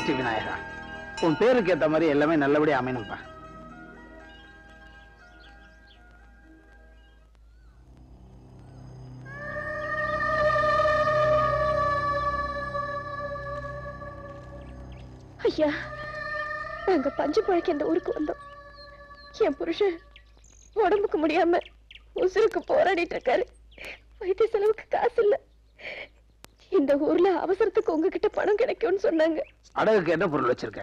அஷ்டி விநாயகா உன் பேருக்கு ஏத்த மாதிரி எல்லாமே நல்லபடியா அமையணும்பா ஐயா நாங்க பஞ்சு பழைக்க இந்த ஊருக்கு வந்தோம் என் புருஷன் உடம்புக்கு முடியாம உசுருக்கு போராடிட்டு இருக்காரு வைத்திய செலவுக்கு காசு இல்ல இந்த ஊர்ல அவசரத்துக்கு உங்ககிட்ட பணம் கிடைக்கும்னு சொன்னாங்க அடகுக்கு என்ன பொருள் வச்சிருக்க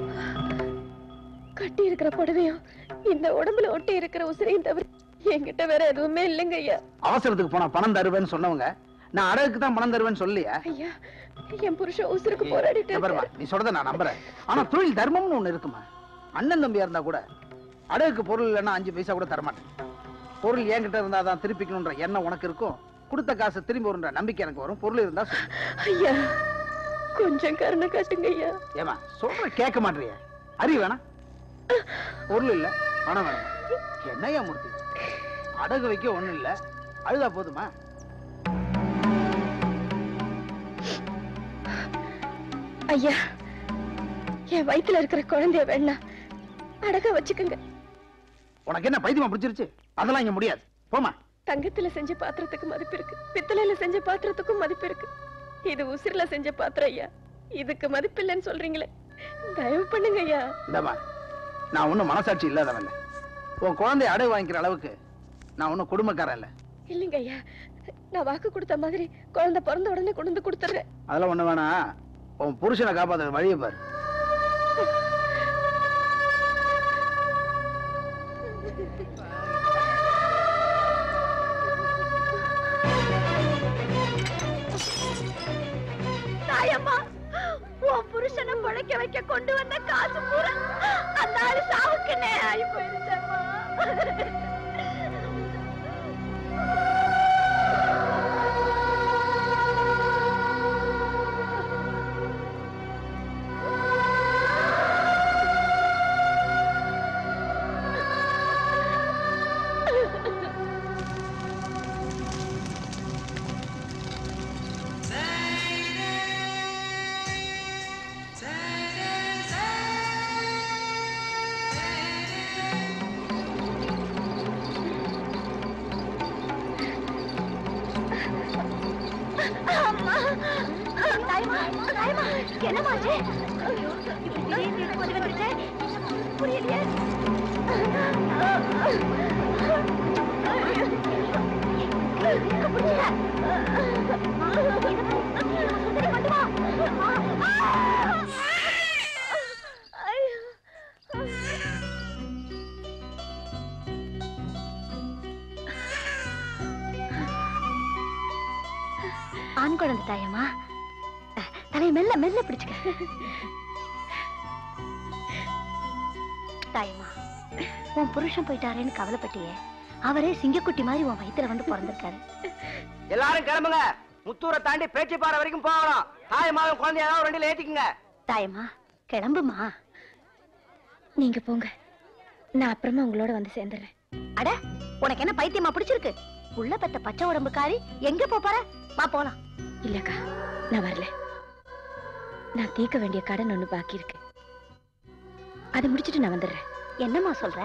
கட்டி இருக்கிற புடவையும் இந்த உடம்புல ஒட்டி இருக்கிற உசிரையும் தவிர என்கிட்ட வேற எதுவுமே இல்லைங்க ஐயா அவசரத்துக்கு போனா பணம் தருவேன்னு சொன்னவங்க நான் அடகுக்கு தான் பணம் தருவேன்னு சொல்லியா ஐயா என் புருஷன் உசுருக்கு போராடிட்டு இங்க பாரும்மா, இருக்காரு நீ சொல்றத நான் நம்புறேன் ஆனா தொழில் தர்மம்னு ஒண்ணு இருக்குமா அண்ணன் தம்பியா இருந்தா கூட அடகுக்கு பொருள் இல்லைன்னா அஞ்சு பைசா கூட தரமாட்டேன் பொருள் என்கிட்ட இருந்தா தான் திருப்பிக்கணுன்ற எண்ணம் உனக்கு இருக்கும் கொடுத்த காசு திரும்பி வரும்ன்ற நம்பிக்கை எனக்கு வரும் பொருள் இருந்தா சொல்லு. ஐயா கொஞ்சம் கருணை காட்டுங்க ஐயா ஏமா சொல்ற கேட்க மாட்டேறிய அறிவு வேணா பொருள் இல்ல பணம் வேணும் என்னையா மூர்த்தி அடகு வைக்க ஒண்ணும் இல்ல அழுதா போதுமா ஐயா என் வயித்துல இருக்கிற குழந்தைய வேணா அடக்க வச்சுக்கோங்க உனக்கு என்ன பைத்தியமா பிடிச்சிருச்சு அதெல்லாம் இங்க முடியாது போமா தங்கத்துல செஞ்ச பாத்திரத்துக்கு மதிப்பு இருக்கு பித்தளையில செஞ்ச பாத்திரத்துக்கும் மதிப்பு இருக்கு இது உசிரில செஞ்ச பாத்திரம் ஐயா இதுக்கு மதிப்பு இல்லைன்னு சொல்றீங்களே தயவு பண்ணுங்க ஐயா இந்தம்மா நான் ஒண்ணும் மனசாட்சி இல்லாதவன் இல்ல உன் குழந்தைய அடகு வாங்கிக்கிற அளவுக்கு நான் ஒன்னும் குடும்பக்காரன் இல்ல இல்லைங்க ஐயா நான் வாக்கு கொடுத்த மாதிரி குழந்தை பிறந்த உடனே கொண்டு வந்து கொடுத்துறேன் அதெல்லாம் ஒண்ணு வேணா உன் புருஷனை காப்பாத்த வழியை பாரு தாயம்மா உன் புருஷனை பிழைக்க வைக்க கொண்டு வந்த காசு பூரா அந்த ஆளு சாவுக்குன்னே ஆகி போயிருச்சம்மா அம்மா தாயம்மா தாயம்மா என்னமாச்சு ஐயோ இப்படி திடீர்னு இடுப்பு வலி வந்துருச்சே புரியலையே ஆண் குழந்தை தாயம்மா தலையை மெல்ல மெல்ல பிடிச்சுக்க தாயம்மா உன் புருஷன் போயிட்டாரேன்னு கவலைப்பட்டியே அவரே சிங்கக்குட்டி மாதிரி உன் வயித்துல வந்து பிறந்திருக்காரு எல்லாரும் கிளம்புங்க முத்தூரை தாண்டி பேச்சுப்பாறை வரைக்கும் போகலாம் தாய் மாதம் குழந்தைய ஏதாவது ஒரு வண்டியில ஏத்திக்குங்க தாயம்மா கிளம்புமா நீங்க போங்க நான் அப்புறமா உங்களோட வந்து சேர்ந்துடுறேன் அட உனக்கு என்ன பைத்தியமா பிடிச்சிருக்கு உள்ள பெத்த பச்சை உடம்புக்காரி எங்க போப் போற வா போலாம் இல்லக்கா நான் வரல நான் தீர்க்க வேண்டிய கடன் ஒண்ணு பாக்கி இருக்கு அதை முடிச்சிட்டு நான் வந்துடுறேன் என்னம்மா சொல்ற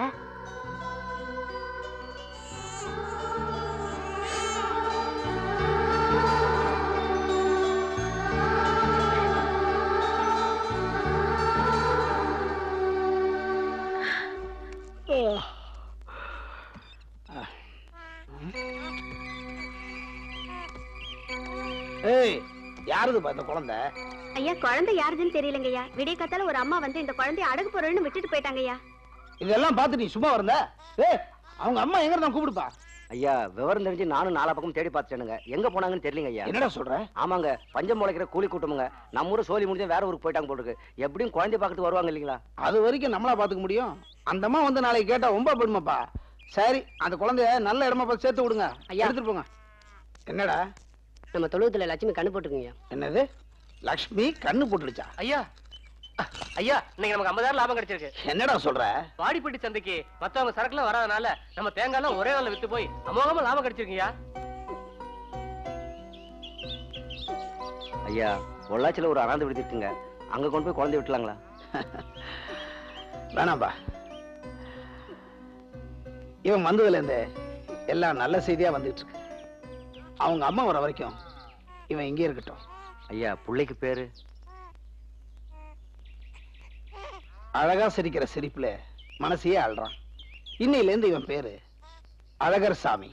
ஏய் யாருதுப்பா இந்த குழந்தை ஐயா குழந்தை யாருதுன்னு தெரியலங்க ஐயா விடிய காத்தால ஒரு அம்மா வந்து இந்த குழந்தைய அடகு போறேன்னு விட்டுட்டு போயிட்டாங்க ஐயா இதெல்லாம் பார்த்து நீ சும்மா இருந்த ஏய் அவங்க அம்மா எங்க இருந்தா கூப்பிடுப்பா ஐயா விவரம் தெரிஞ்சு நானும் நாலா பக்கம் தேடி பார்த்துட்டேனுங்க எங்க போனாங்கன்னு தெரியலங்க ஐயா என்னடா சொல்ற ஆமாங்க பஞ்சம் முளைக்கிற கூலி கூட்டமுங்க நம்ம ஊரு சோலி முடிஞ்சு வேற ஊருக்கு போயிட்டாங்க போல இருக்கு எப்படியும் குழந்தை பார்க்கறதுக்கு வருவாங்க இல்லைங்களா அது வரைக்கும் நம்மளா பாத்துக்க முடியும் அந்த அம்மா வந்து நாளைக்கு கேட்டா ரொம்ப படுமாப்பா சரி அந்த குழந்தைய நல்ல இடமா பார்த்து சேர்த்து விடுங்க ஐயா. எடுத்துட்டு போங்க என்னடா நம்ம தொழுவத்துல லட்சுமி கண்ணு போட்டுருங்க என்னது லக்ஷ்மி கண்ணு போட்டுடுச்சா ஐயா ஐயா இன்னைக்கு நமக்கு ஐம்பதாயிரம் லாபம் கிடைச்சிருக்கு என்னடா சொல்ற வாடிப்பட்டி சந்தைக்கு மத்தவங்க சரக்குலாம் வராதனால நம்ம தேங்காய் எல்லாம் ஒரே நாள்ல வித்து போய் அமோகமா லாபம் கிடைச்சிருக்கீங்க ஐயா பொள்ளாச்சியில ஒரு அனாதை விடுதி இருக்குங்க அங்க கொண்டு போய் குழந்தை விட்டுலாங்களா வேணாம்பா இவன் வந்ததுல இருந்து எல்லாம் நல்ல செய்தியா வந்துட்டு இருக்கு அவங்க அம்மா வர வரைக்கும் இவன் இங்கே இருக்கட்டும் ஐயா பிள்ளைக்கு பேரு அழகா சிரிக்கிற சிரிப்புல மனசையே அழுறான் இன்னையில இருந்து இவன் பேரு அழகர் சாமி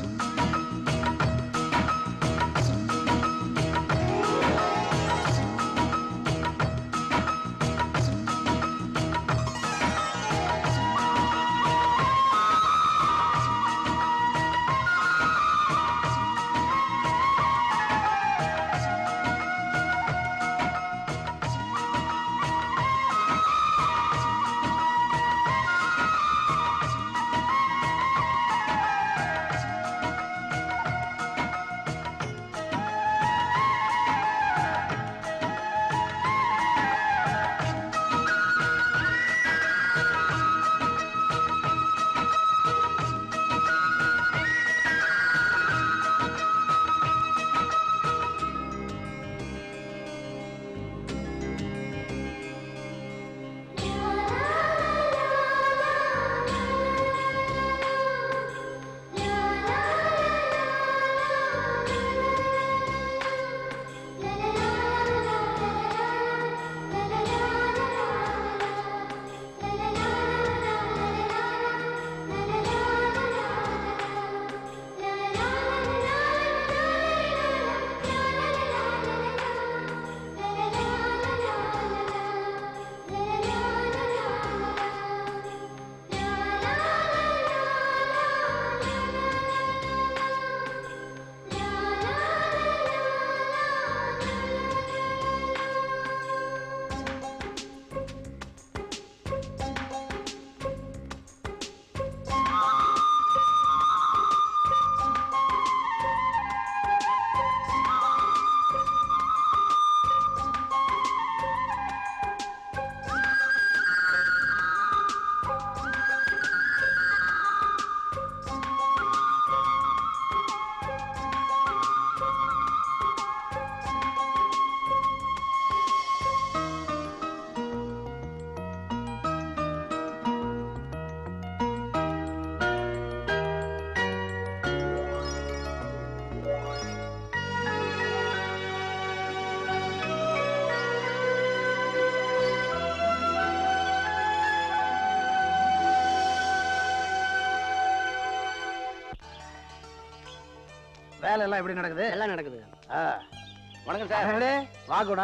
வேலை எல்லாம் எப்படி நடக்குது எல்லாம் நடக்குது ஆ. வணக்கம் சார் அடடே, வா குணா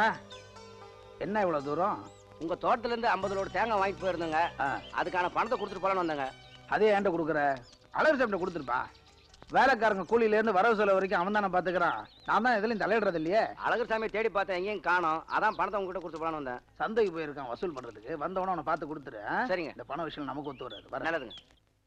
என்ன இவ்வளவு தூரம் உங்க தோட்டத்துல இருந்து ஐம்பது லோடு தேங்காய் வாங்கிட்டு போயிருந்தேங்க ஆ, அதுக்கான பணத்தை கொடுத்துட்டு போலான்னு வந்தேங்க அதே ஏன்ட்ட கொடுக்குற அழகு சாப்பிட்ட கொடுத்துருப்பா வேலைக்காரங்க கூலியில இருந்து வரவு செலவு வரைக்கும் அவன் தானே பாத்துக்கிறான் நான் தான் எதுலயும் தலையிடுறது இல்லையே அழகர் சாமி தேடி பார்த்தேன் எங்கேயும் காணோம் அதான் பணத்தை உங்ககிட்ட கொடுத்து போலான்னு வந்தேன் சந்தைக்கு போயிருக்கான் வசூல் பண்றதுக்கு வந்தவன அவனை பார்த்து கொடுத்துரு ஆ? சரிங்க இந்த பண விஷயம் நமக்கு ஒத்து வராது வர நல்லதுங்க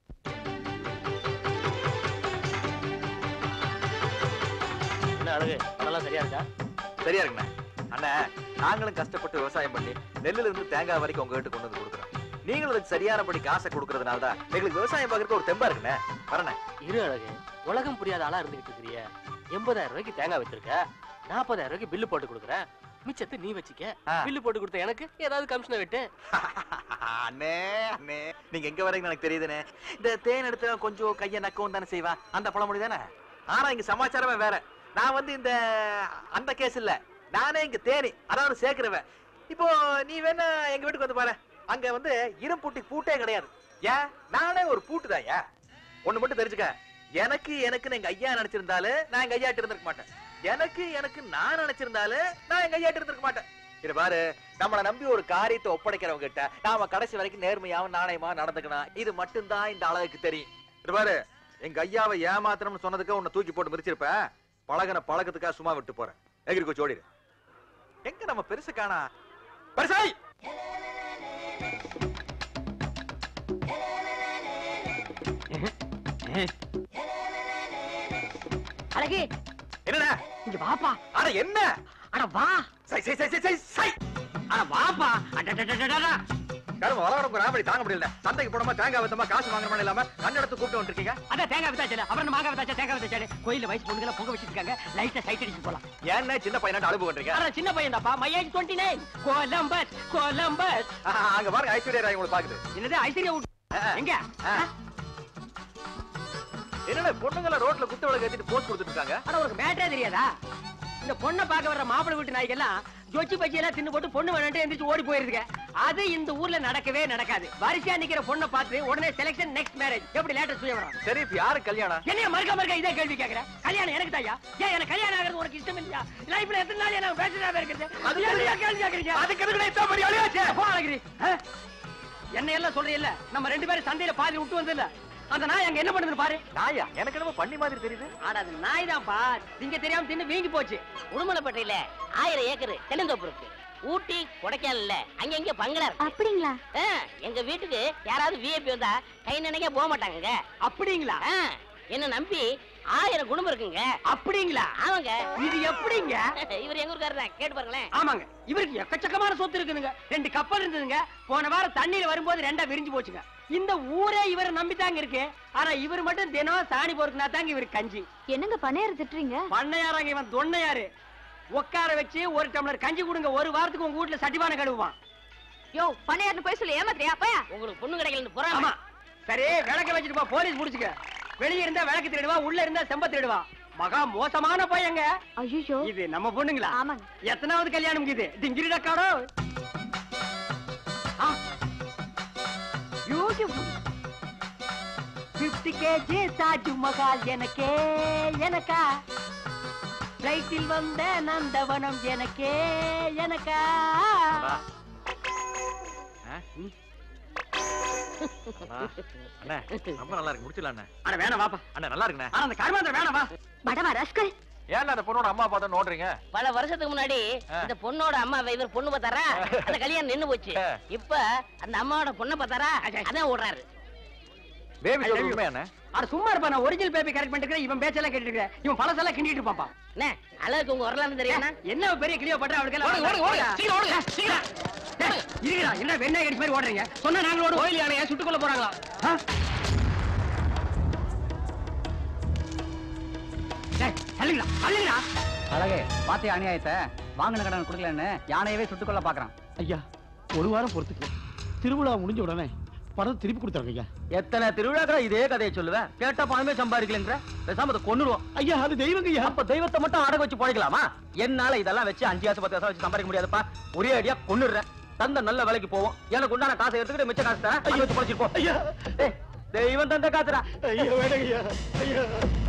என்ன அழகு அதெல்லாம் சரியா இருக்கா சரியா இருக்குண்ணே அண்ணா நாங்களும் கஷ்டப்பட்டு விவசாயம் பண்ணி நெல்லுல இருந்து தேங்காய் வரைக்கும் உங்ககிட்ட கொண்டு வந்து கொடுக்குறோம் நீங்களும் அதுக்கு சரியானபடி காசை கொடுக்கறதுனால தான் எங்களுக்கு விவசாயம் பார்க்கறதுக்கு ஒரு தெம்பா இருக்குண்ணே வரண்ணே இரு அழகு உலகம் புரியாத ஆளா இருந்துகிட்டு இருக்கிறிய எண்பதாயிரம் ரூபாய்க்கு தேங்காய் வச்சிருக்க நாற்பதாயிரம் ரூபாய்க்கு பில்லு போட்டு கொடுக்குறேன் மிச்சத்தை நீ வச்சுக்க ஆ. பில்லு போட்டு கொடுத்த எனக்கு ஏதாவது கமிஷனை விட்டு அண்ணே அண்ணே நீங்க எங்க வரீங்கன்னு எனக்கு தெரியுதுண்ணே இந்த தேன் எடுத்து கொஞ்சம் கையை நக்கவும் தானே செய்வா அந்த பழமொழி தானே ஆனா இங்க சமாச்சாரமே வேற நான் வந்து இந்த அந்த கேஸ் இல்ல நானே இங்க தேனி அதாவது சேர்க்கிறவன் இப்போ நீ வேணா எங்க வீட்டுக்கு வந்து பாரு அங்க வந்து இரும்பூட்டி பூட்டே கிடையாது ஏன் நானே ஒரு பூட்டு ஏன் ஒண்ணு மட்டும் தெரிஞ்சுக்க எனக்கு எனக்குன்னு எங்க ஐயா நினைச்சிருந்தாலே நான் எங்க ஐயாட்டு இருந்திருக்க மாட்டேன் எனக்கு எனக்கு நான் நினைச்சிருந்தாலே நான் எங்க ஐயாட்டு இருந்திருக்க மாட்டேன் இது பாரு நம்மளை நம்பி ஒரு காரியத்தை ஒப்படைக்கிறவங்க கிட்ட நாம கடைசி வரைக்கும் நேர்மையாவும் நாணயமா நடந்துக்கணும் இது மட்டும்தான் இந்த அழகுக்கு தெரியும் இது பாரு எங்க ஐயாவை ஏமாத்தணும்னு சொன்னதுக்கு உன்னை தூக்கி போட்டு மிதிச்சிருப்ப பழகின பழக்கத்துக்காக சும்மா விட்டு போறேன் எகிரி கோச்சு ஓடிடு எங்க நம்ம பெருசு காணா பெருசாய் அழகு என்னடா இங்க வாப்பா அட என்ன அட வா சை சை சை சை சை சை அட வாப்பா அடடடடடடா. கரும வளவரம் ராமடி தாங்க முடியல சந்தைக்கு போனோமா தேங்காய் வித்தமா காசு வாங்குறமா இல்லாம கண்ணெடுத்து கூப்பிட்டு வந்துருக்கீங்க அதான் தேங்காய் வித்தாச்சு அப்புறம் மாங்காய் வித்தாச்சா தேங்காய் வித்தாச்சு கோயில்ல வயசு பொண்ணுங்க பொங்க வச்சிருக்காங்க லைட்டா சைட் அடிச்சு போலாம் ஏன்னா சின்ன பையனாட்டு அழுப்பு பண்றீங்க ஆனா சின்ன பையன் தாப்பா my age twenty nine Columbus Columbus ஆஹா, அங்க பாருங்க ஐஸ்வர்யா ராய் உங்களை பாக்குது என்னது ஐஸ்வர்யா வீட்டு- எங்க ஆ. என்னடா பொண்ணுங்கள ரோட்ல குத்து விளக்கு ஏத்திட்டு போஸ்ட் கொடுத்துட்டு இருக்காங்க ஆனா உனக்கு மேட்டரே தெரியாதா இந்த பொண்ணை பார்க்க வர்ற மாப்பிள்ளை வீட்டு நாய்க்கெல்லாம் ஜொச்சி பச்சி எல்லாம் தின்னு போட்டு பொண்ணு வேணாட்டு எந்திரிச்சு ஓடி போயிருதுங்க அது இந்த ஊர்ல நடக்கவே நடக்காது வரிசையா நிக்கிற பொண்ணை பார்த்து உடனே செலக்ஷன் நெக்ஸ்ட் மேரேஜ் எப்படி லேட்டர் சுயவரம் சரி இப்ப யாரு கல்யாணம் என்னைய மறுக்க மறுக்க இதே கேள்வி கேக்குற கல்யாணம் எனக்கு தாயா ஏன் எனக்கு கல்யாணம் ஆகிறது உனக்கு இஷ்டம் இல்லையா லைஃப்ல எத்தனை நாள் எனக்கு பேச்சுதான் இருக்கிறது அது என்னையா கேள்வி கேக்குறீங்க அதுக்கு எதுக்கு இத்தனை பெரிய அழியாச்சே போ அழகிரி ஆ? என்ன எல்லாம் சொல்றீல்ல நம்ம ரெண்டு பேரும் சந்தையில பாதி விட்டு வந்ததில்ல அந்த நாய் அங்க என்ன பண்ணுது பாரு நாயா எனக்கு என்னமோ பண்ணி மாதிரி தெரியுது ஆட அது நாய் தான்ப்பா திங்க தெரியாம தின்னு வீங்கி போச்சு உடுமலைப்பேட்டையில ஆயிரம் ஏக்கர் தென்னந்தோப்பு இருக்கு ஊட்டி கொடைக்கானல்ல அங்கங்க பங்களா இருக்கு அப்படிங்களா ஆ, எங்க வீட்டுக்கு யாராவது விஐபி வந்தா கை நினைக்க போக மாட்டாங்க அப்படிங்களா என்ன நம்பி ஆயிரம் குடும்பம் இருக்குங்க அப்படிங்களா ஆமாங்க இது எப்படிங்க இவர் எங்க ஊருக்காரர் தான் கேட்டு பாருங்களேன் ஆமாங்க இவருக்கு எக்கச்சக்கமான சொத்து இருக்குதுங்க ரெண்டு கப்பல் இருந்ததுங்க போன வாரம் தண்ணீர் வரும்போது ரெண்டா விரிஞ்சு போச்சுங்க இந்த ஊரே இவரை நம்பித்தாங்க இருக்கு ஆனா இவர் மட்டும் தினம் சாணி பொறுக்குனா தாங்க இவருக்கு கஞ்சி என்னங்க பண்ணையார திட்டுறீங்க பண்ணையாராங்க இவன் தொன்னையாரு உட்கார வச்சு ஒரு டம்ளர் கஞ்சி கொடுங்க ஒரு வாரத்துக்கு உங்க வீட்டுல சட்டிபானை கழுவுவான் யோ பண்ணையார்னு போய் சொல்லி ஏமாத்திரியா போயா உங்களுக்கு பொண்ணு கிடைக்கலன்னு ஆமா போறாமா சரி விளக்க வச்சுட்டு போ போலீஸ் புடிச்சுக்க வெளிய இருந்தா விளக்கு திருடுவா உள்ள இருந்தா செம்ப திருடுவா மகா மோசமான பையங்க ஐயோ இது நம்ம பொண்ணுங்களா ஆமாங்க எத்தனாவது கல்யாணம் இது டிங்கிரிடா காடோ பியூட்டிஃபுல் பிப்டி கேஜி தாஜ்மஹால் எனக்கே எனக்கா பிளைட்டில் வந்த நந்தவனம் எனக்கே எனக்கா அண்ணே ரொம்ப நல்லா இருக்கு முடிச்சிடலாம் அண்ணே அட வேணாம் வாப்பா அண்ணே நல்லா இருக்குண்ணே ஆனா அந்த கர்மாந்திரம் வேணாம் வா படவா ரஸ்கல் ஏன்டா அந்த பொண்ணோட அம்மா பார்த்தா நோடுறீங்க பல வருஷத்துக்கு முன்னாடி ஆ. இந்த பொண்ணோட அம்மா இவர் பொண்ணு பார்த்தாரா அந்த கல்யாணம் நின்னு போச்சு ஆ. இப்ப அந்த அம்மாவோட பொண்ணை பார்த்தாரா அதான் ஓடுறாரு பேபி I love சொல்றது you. உண்மையா அண்ணே அட சும்மா இருப்பா நான் ஒரிஜினல் பேபி கரெக்ட் பண்ணிட்டு இவன் பேச்செல்லாம் கேட்டுட்டு இருக்கேன் இவன் பழசெல்லாம் கிண்டிட்டு இருப்பாப்பா என்ன அளவுக்கு உங்க வரலான்னு தெரியுமா என்ன பெரிய கிளியோ பண்ற அவளுக்கு எல்லாம் ஓடுங்க, ஓடுங்க, ஓடுங்க. சீக்கிரம் ஓடுங்க சீக்கிரம் டேய், இருங்கடா என்ன வெண்ணெய் கடிச்சு மாதிரி ஓடுறீங்க சொன்னா நாங்களோட கோயில் யானைய சுட்டுக்கொள்ள போறாங்களா ஆ? டேய், தள்ளுங்கடா தள்ளுங்கடா அழகே பாத்திய அநியாயத்தை வாங்கின கடன் கொடுக்கலன்னு யானையவே சுட்டுக்கொள்ள பாக்குறான் ஐயா ஒரு வாரம் பொறுத்துக்கு திருவிழா முடிஞ்ச உடனே பணம் திருப்பி கொடுத்தாங்க ஐயா எத்தனை திருவிழாக்கள் இதே கதையை சொல்லுவேன் கேட்ட பணமே சம்பாதிக்கலங்கிற பேசாம அதை கொன்னுருவோம் ஐயா அது தெய்வங்க ஐயா அப்ப தெய்வத்தை மட்டும் அடக வச்சு பழைக்கலாமா என்னால இதெல்லாம் வச்சு அஞ்சு காசு பத்து காசு வச்சு சம்பாதிக்க முடியாதுப்பா ஒரே அடியா கொன்னுடுறேன் தந்த நல்ல வேலைக்கு போவோம் எனக்கு உண்டான காசை எடுத்துக்கிட்டு மிச்ச காசு தரேன் ஐயோ வச்சு பழைச்சிட்டு போ ஐயா டேய், தெய்வம் தந்த காசுடா ஐயா வேணாங்க ஐயா ஐயா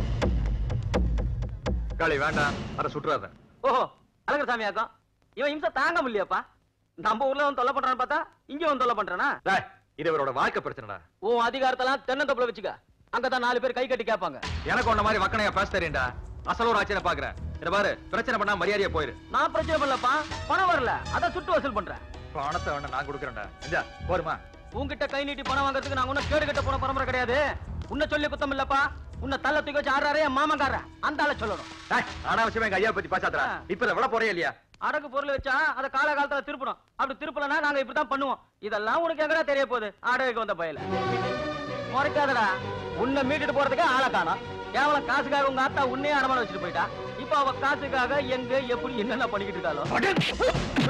காளி வேண்டாம் அரை சுற்றுறாத ஓஹோ அழகர் சாமியாக்கம் இவன் இம்சை தாங்க முடியலையாப்பா நம்ம ஊர்ல வந்து தொல்லை பண்றான்னு பார்த்தா இங்க வந்து தொல்லை பண்றானா டேய், இது இவரோட வாழ்க்கை பிரச்சனைடா உன் அதிகாரத்தெல்லாம் தென்னந்தப்புல வச்சுக்க அங்கதான் நாலு பேர் கை கட்டி கேட்பாங்க எனக்கு உன்ன மாதிரி வக்கனையா பேச தெரியும்டா அசல் ஒரு ஆச்சரிய பாக்குறேன் இத பாரு பிரச்சனை பண்ணா மரியாதையா போயிரு நான் பிரச்சனை பண்ணலப்பா பணம் வரல அத சுட்டு வசூல் பண்றேன் பணத்தை வேணா நான் கொடுக்குறேன்டா இந்த போருமா உன்கிட்ட கை நீட்டி பணம் வாங்குறதுக்கு நாங்க ஒன்னும் கேடு கட்ட போன பரம்பரை கிடையாது உன்னை சொல்லி குத்தம் இல்லப்பா உன்னை தள்ள தூக்கி வச்சு ஆடுறாரு என் மாமங்காரன் அந்த ஆளை சொல்லணும் டேய், அனாவசியமா எங்க ஐயா பத்தி பேசாதடா ஆ. இப்ப இதை விட போறே இல்லையா அடகு பொருள் வச்சா அத காலகாலத்துல திருப்பணும் அப்படி திருப்பலனா நாங்க இப்படிதான் பண்ணுவோம் இதெல்லாம் உனக்கு எங்கடா தெரிய போகுது அடகுக்கு வந்த பயல முறைக்காதடா உன்னை மீட்டுட்டு போறதுக்கு ஆளை காணோம் கேவலம் காசுக்காக உங்க ஆத்தா உன்னையே அடமான வச்சுட்டு போயிட்டா இப்ப அவ காசுக்காக எங்க எப்படி என்னென்ன பண்ணிக்கிட்டு இருக்காளோ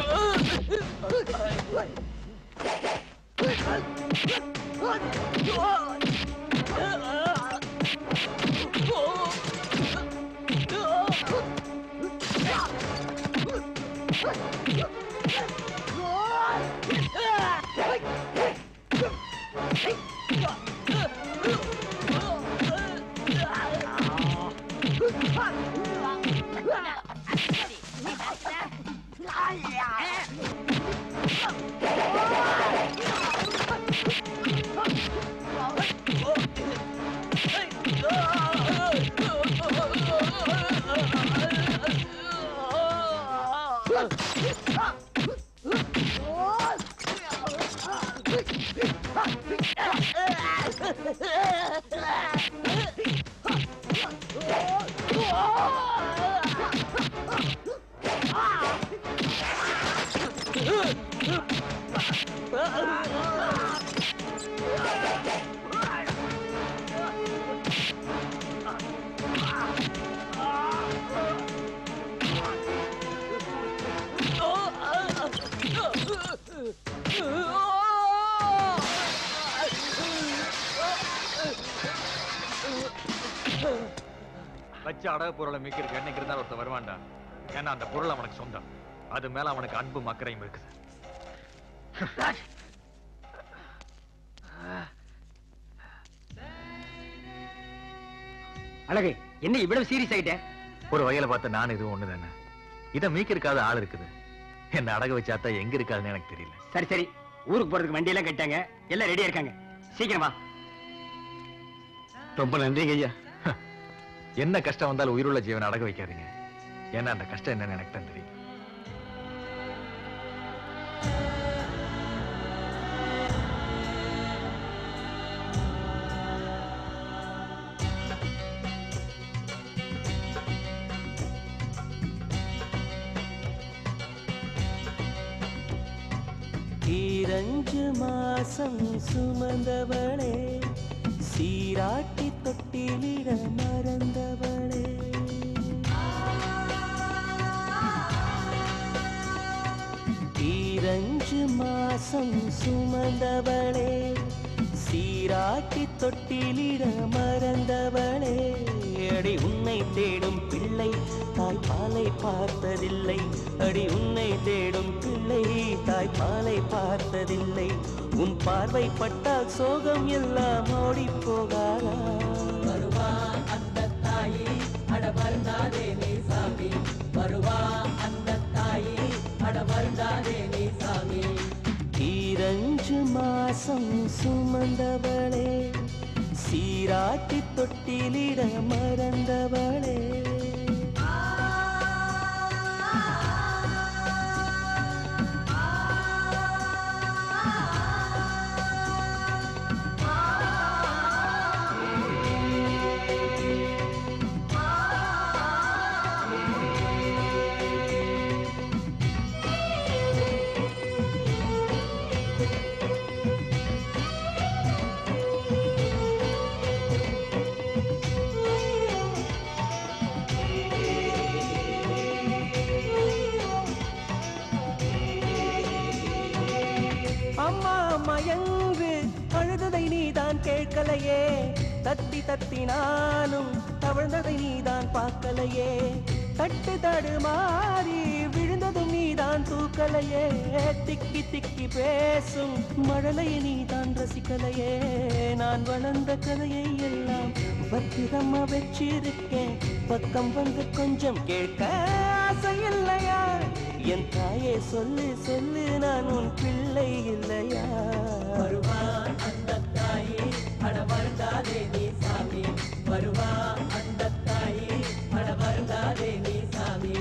வச்ச அடகு பொருளை மீக்கிறதுக்கு என்னைக்கு இருந்தாலும் ஒருத்தன் வருவான்டா ஏன்னா அந்த பொருள் அவனுக்கு சொந்தம் அது மேல அவனுக்கு அன்பு மக்கறையும் இருக்குது அழகு என்ன இவ்வளவு சீரியஸ் ஆயிட்ட ஒரு வகையில பார்த்து நான் இதுவும் ஒண்ணு தானே இதை மீக்கிறக்காத ஆள் இருக்குது என்ன அடகு வச்சாத்தா எங்க இருக்காதுன்னு எனக்கு தெரியல சரி சரி ஊருக்கு போறதுக்கு வண்டி எல்லாம் கட்டாங்க எல்லாம் ரெடியா இருக்காங்க சீக்கிரமா ரொம்ப நன்றிங்க ஐயா என்ன கஷ்டம் வந்தாலும் உயிருள்ள ஜீவனை அடகு வைக்காதீங்க ஏன்னா அந்த கஷ்டம் என்னன்னு எனக்கு தான் தெரியும் ஈரஞ்சு மாசம் சுமந்தவளே சீராட்டி தொட்டிலிட மறந்தவளே ஈரஞ்சு மாசம் சுமந்தவளே சீராட்டி தொட்டிலிட மறந்தவளே அடி உன்னை தேடும் பிள்ளை தாய்ப்பாலை பார்த்ததில்லை அடி உன்னை தேடும் பிள்ளை தாய்ப்பாலை பார்த்ததில்லை உன் பார்வை பட்டால் சோகம் எல்லாம் ஓடி போகாதா வருவான் அந்த தாயி அட வருந்தாதே நீ சாமி வருவான் அந்த தாயி அட வருந்தாதே நீ சாமி ஈரஞ்சு மாசம் சுமந்தவளே சீராட்டி தொட்டிலிட மறந்தவளே அம்மா அம்மா என்று அழுததை நீதான் கேட்கலையே தத்தி தத்தி நானும் தவழ்ந்ததை நீதான் பார்க்கலையே தட்டு தடுமாறி விழுந்ததும் நீதான் தூக்கலையே திக்கி திக்கி பேசும் மழலையை நீதான் ரசிக்கலையே நான் வளர்ந்த கதையை எல்லாம் பத்திரமா வச்சிருக்கேன் பக்கம் வந்து கொஞ்சம் கேட்க ஆசை இல்லையா என் தாயே சொல்லு சொல்லு நான் உன் பிள்ளை இல்லையா வருவான் அந்த தாயே அட வருந்தாதே நீ சாமி வருவான் அந்த தாயே அட வருந்தாதே நீ சாமி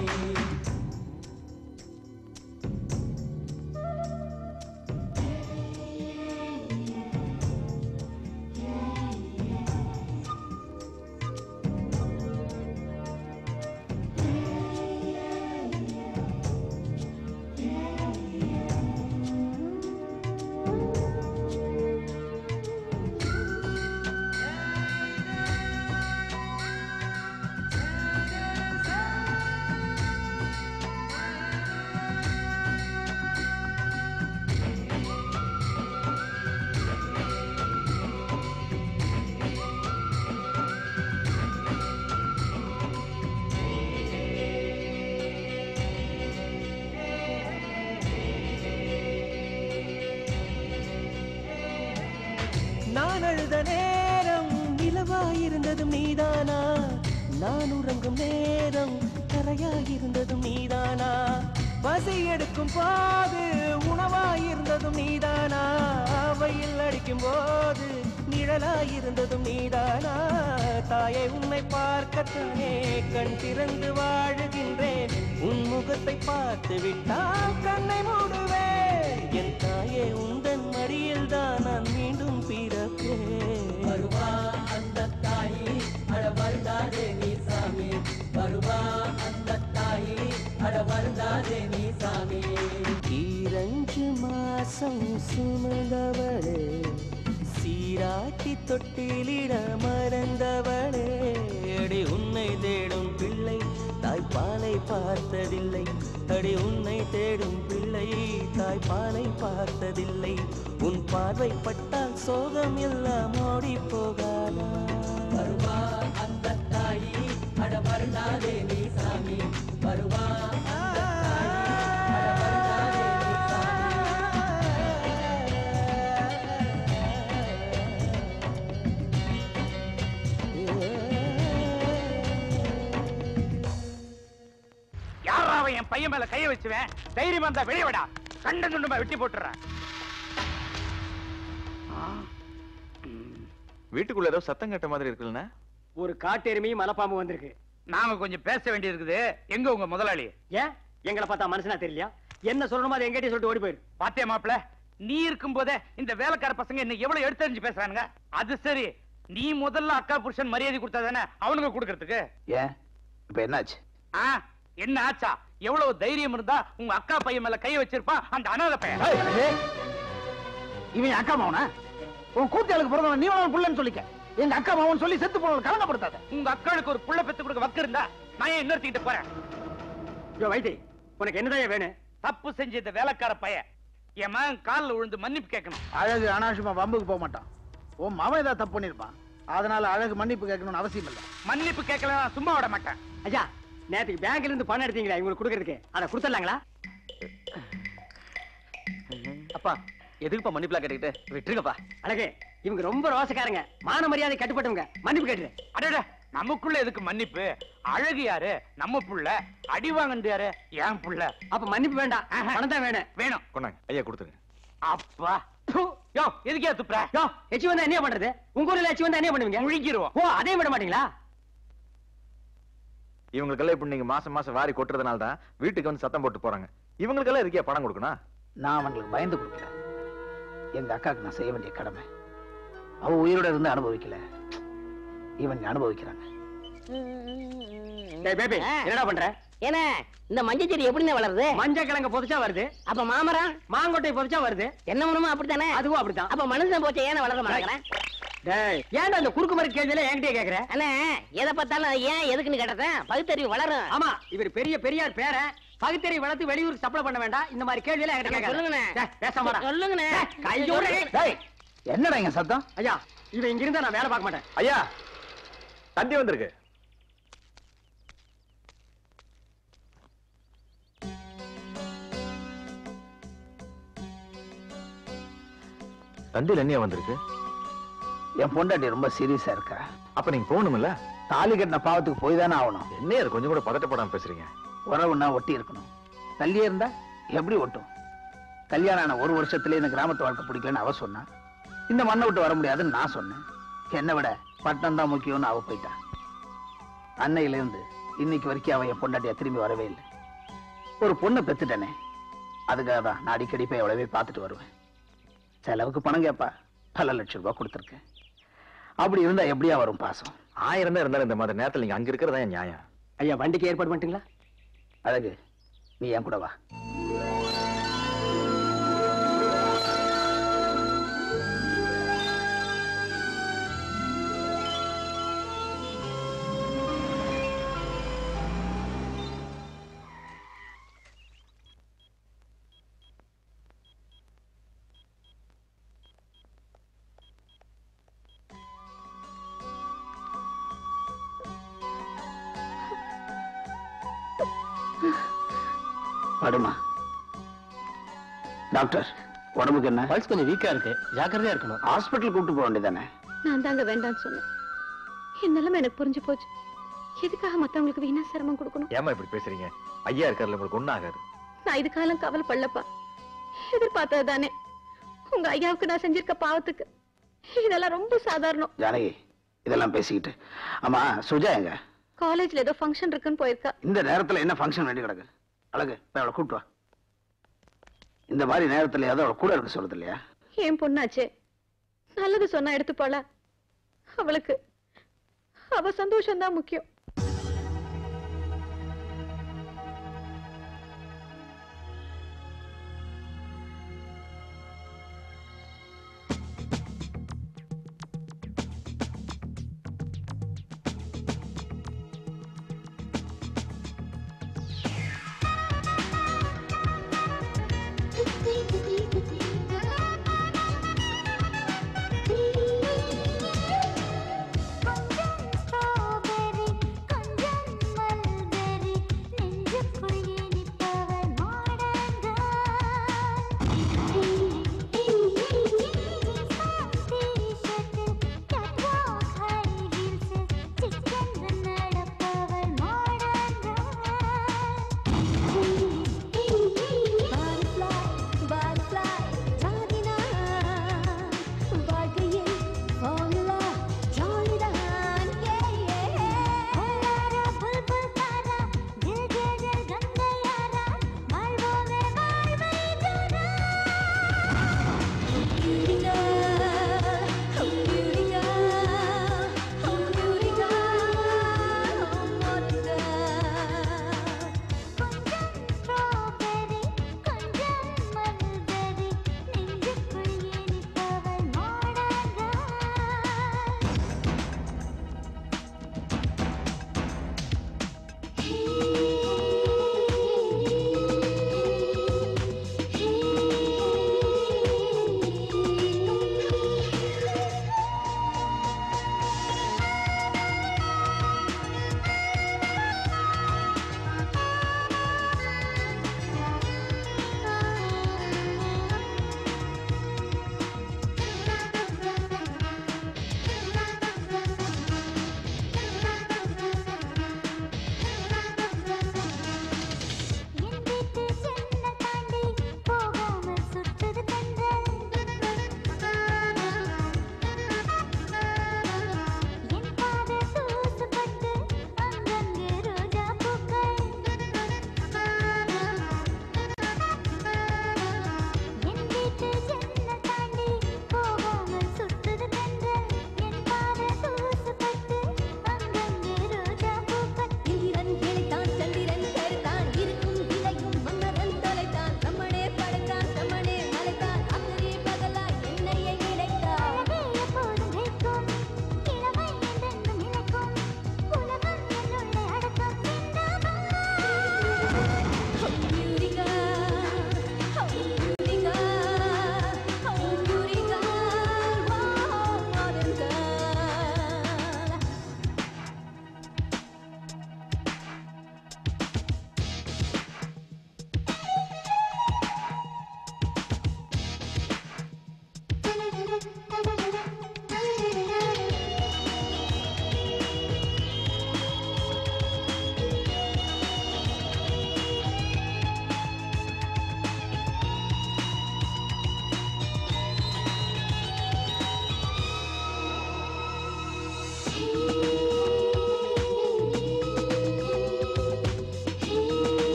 நான் அழுத நேரம் நிலவாயிருந்ததும் நீதானா நான் உறங்கும் நேரம் கரையாயிருந்ததும் நீதானா பசி எடுக்கும் போது உணவாயிருந்ததும் நீதானா வெயில் அடிக்கும் போது நிழலாயிருந்ததும் நீதானா தாயை உன்னை பார்க்கத்தானே கண் திறந்து வாழுகின்றேன் உன் முகத்தை பார்த்து விட்டால் கண்ணை மூடுவேன் என் தாயே உந்தன் மடியில் தான் நான் மீண்டும் பிறப்பேன் வருவா அந்த தாயே அட வருந்தாதே நீ சாமி வருவா அந்த தாயே அட வருந்தாதே நீ சாமி ஈரஞ்சு மாசம் சுமந்தவளே சீராட்டி தொட்டிலிட மறந்தவளே அடி உன்னை தேடும் பிள்ளை தாய்ப்பாலை பார்த்ததில்லை அடி உன்னை தேடும் பிள்ளை தாய்ப்பாலை பார்த்ததில்லை உன் பார்வை பட்டால் சோகம் எல்லாம் ஓடி போகாதா வருவா அந்த பையன் மேல கைய வச்சுவேன் தைரியமா இருந்தா வெளிய விடா கண்ட துண்டுமா வெட்டி போட்டுறேன் வீட்டுக்குள்ள ஏதோ சத்தம் கேட்ட மாதிரி இருக்குல்ல ஒரு காட்டு எருமையும் மலைப்பாம்பு வந்திருக்கு நாம கொஞ்சம் பேச வேண்டியிருக்குது எங்க உங்க முதலாளி ஏன் எங்களை பார்த்தா மனுஷனா தெரியலையா என்ன சொல்லணுமோ அதை எங்கிட்ட சொல்லிட்டு ஓடி போயிரு பாத்தியா மாப்பிள நீ இருக்கும் போதே இந்த வேலைக்கார பசங்க என்ன எவ்வளவு எடுத்தறிஞ்சு பேசுறானுங்க அது சரி நீ முதல்ல அக்கா புருஷன் மரியாதை கொடுத்தா தானே அவனுங்க கொடுக்கறதுக்கு ஏன் இப்ப என்னாச்சு ஆ என்ன ஆச்சா எவ்வளவு தைரியம் இருந்தா உங்க அக்கா பையன் மேல கை வச்சிருப்பான் அந்த அனாதை பையன் ஏய், இவன் அக்கா மவனா உன் கூட்டாளுக்கு பிறந்தவன் நீ வேணாலும் புள்ளன்னு சொல்லிக்க எங்க அக்கா மவன் சொல்லி செத்து போனவன் கலங்கப்படுத்தாத உங்க அக்காளுக்கு ஒரு புள்ள பெத்து கொடுக்க வக்கு இருந்தா நான் ஏன் இன்னொருத்திக்கிட்ட போறேன் யோ வைத்தி உனக்கு என்னதான் வேணும் தப்பு செஞ்ச இந்த வேலைக்கார பையன் என் மகன் காலில் விழுந்து மன்னிப்பு கேட்கணும் அழகு அனாவசியமா வம்புக்கு போக மாட்டான் உன் மவன் ஏதாவது தப்பு பண்ணிருப்பான் அதனால அழகு மன்னிப்பு கேட்கணும்னு அவசியம் இல்லை மன்னிப்பு கேட்கல நான் சும்மா விட மாட்டேன் ஐயா நேத்துக்கு பேங்க்ல இருந்து பணம் எடுத்தீங்களா இவங்களுக்கு கொடுக்கறதுக்கு அதை கொடுத்துடலாங்களா அப்பா எதுக்குப்பா மன்னிப்புலாம் கேட்டுக்கிட்டு விட்டுருங்கப்பா அழகு இவங்க ரொம்ப ரோசக்காரங்க மான மரியாதை கட்டுப்பட்டவங்க மன்னிப்பு கேட்டுரு அடடே நமக்குள்ள எதுக்கு மன்னிப்பு அழகு யாரு நம்ம புள்ள அடி வாங்கினது யாரு என் புள்ள அப்ப மன்னிப்பு வேண்டாம் பணம் தான் வேணும் வேணும் கொண்டாங்க ஐயா கொடுத்துருங்க அப்பா ப்பு. யோ எதுக்கே துப்புற யோ எச்சி வந்தா என்ன பண்றது உங்க ஊர்ல எச்சி வந்தா என்ன பண்ணுவீங்க முழுங்கிருவோம் ஓ அதையும் விட மாட்டீங்களா இவங்களுக்கெல்லாம் இப்ப நீங்க மாசம் மாசம் வாரி கொட்டுறதுனால தான் வீட்டுக்கு வந்து சத்தம் போட்டு போறாங்க இவங்களுக்கெல்லாம் இருக்கியா பணம் கொடுக்கணும் நான் அவங்களுக்கு பயந்து கொடுக்கல எங்க அக்காக்கு நான் செய்ய வேண்டிய கடமை அவ உயிரோட இருந்து அனுபவிக்கல இவங்க அனுபவிக்கிறாங்க டேய் பேபி என்னடா பண்ற என்ன இந்த மஞ்சள் செடி எப்படின்னு வளருது மஞ்சள் கிழங்கு புதைச்சா வருது அப்ப மாமரம் மாங்கொட்டை புதைச்சா வருது என்ன பண்ணுமோ அப்படித்தானே அதுவும் அப்படித்தான் அப்ப மனுஷன் போச்சு ஏன் வளர மாட்டேங்கிறேன் டேய் ஏன்டா அந்த குறுக்கு மறு கேள்வியில என்கிட்டயே கேக்குற அண்ணே எதை பார்த்தாலும் ஏன் எதுக்குன்னு கேட்டதேன் பகுத்தறிவு வளரும் ஆமா இவர் பெரிய பெரியார் பேரன் பகுத்தறி வளர்த்து வெளியூருக்கு சப்ளை பண்ண வேண்டாம் இந்த மாதிரி கேள்வியில என்கிட்ட கேட்காத. சொல்லுங்கண்ணே. டேய், பேசாம வாடா. சொல்லுங்கண்ணே. டேய், கையோட டேய், என்னடா இங்க சத்தம் ஐயா இவன் இங்க இருந்தா நான் வேலை பார்க்க மாட்டேன் ஐயா தந்தி வந்திருக்கு தந்தியில் என்னையா வந்திருக்கு என் பொண்டாட்டி ரொம்ப சீரியஸா இருக்கா அப்ப நீங்க போகணும்ல தாலி கட்டின பாவத்துக்கு போய் தானே ஆகணும் என்னையா அது கொஞ்சம் கூட பதட்டப்படாம பேசுறீங்க உறவுன்னா ஒட்டி இருக்கணும் தள்ளியே இருந்தா எப்படி ஒட்டும் கல்யாணம் ஆன ஒரு வருஷத்துல இந்த கிராமத்து வாழ்க்கை பிடிக்கலன்னு அவ சொன்னா இந்த மண்ணை விட்டு வர முடியாதுன்னு நான் சொன்னேன் என்னை விட பட்டம் தான் முக்கியம்னு அவ போயிட்டா அன்னையில இருந்து இன்னைக்கு வரைக்கும் அவ என் பொண்டாட்டியா திரும்பி வரவே இல்லை ஒரு பொண்ணை பெத்துட்டனே அதுக்காக தான் நான் அடிக்கடி போய் எவ்வளவே பார்த்துட்டு வருவேன் செலவுக்கு பணம் கேப்பா பல லட்சம் ரூபாய் கொடுத்துருக்கேன் அப்படி இருந்தா எப்படியா வரும் பாசம் ஆயிரம் தான் இருந்தாலும் இந்த மாதிரி நேரத்துல நீங்க அங்க இருக்கிறதா என் நியாயம் ஐயா வண்டிக்கு ஏற்பாடு பண்ணிட்டீங்களா அழகு நீ என் கூட வா படுமா டாக்டர் உடம்புக்கு என்ன பல்ஸ் கொஞ்சம் வீக்கா இருக்கு ஜாக்கிரதையா இருக்கணும் ஹாஸ்பிட்டல் கூட்டு போக வேண்டியதானே நான் தாங்க வேண்டாம்னு சொன்னேன் என் நிலைமை எனக்கு புரிஞ்சு போச்சு எதுக்காக மத்தவங்களுக்கு வீணா சிரமம் கொடுக்கணும் ஏமா இப்படி பேசுறீங்க ஐயா இருக்காருல உங்களுக்கு ஒண்ணும் ஆகாது நான் இதுக்காலம் கவலைப்படலப்பா எதிர்பார்த்தது தானே உங்க ஐயாவுக்கு நான் செஞ்சிருக்க பாவத்துக்கு இதெல்லாம் ரொம்ப சாதாரணம் ஜானகி இதெல்லாம் பேசிக்கிட்டு ஆமா சுஜா எங்க காலேஜ்ல ஏதோ ஃபங்க்ஷன் இருக்குன்னு போயிருக்கா இந்த நேரத்துல என்ன ஃபங்க்ஷன் வேண்டி கிடக்கு அழகு போய் அவளை கூட்டு வா இந்த மாதிரி நேரத்துல ஏதோ அவளை கூட இருக்க சொல்லுது இல்லையா என் பொண்ணாச்சே நல்லது சொன்னா எடுத்துப்பாள அவளுக்கு அவ சந்தோஷம் தான் முக்கியம் ஸ்ட்ராபெரி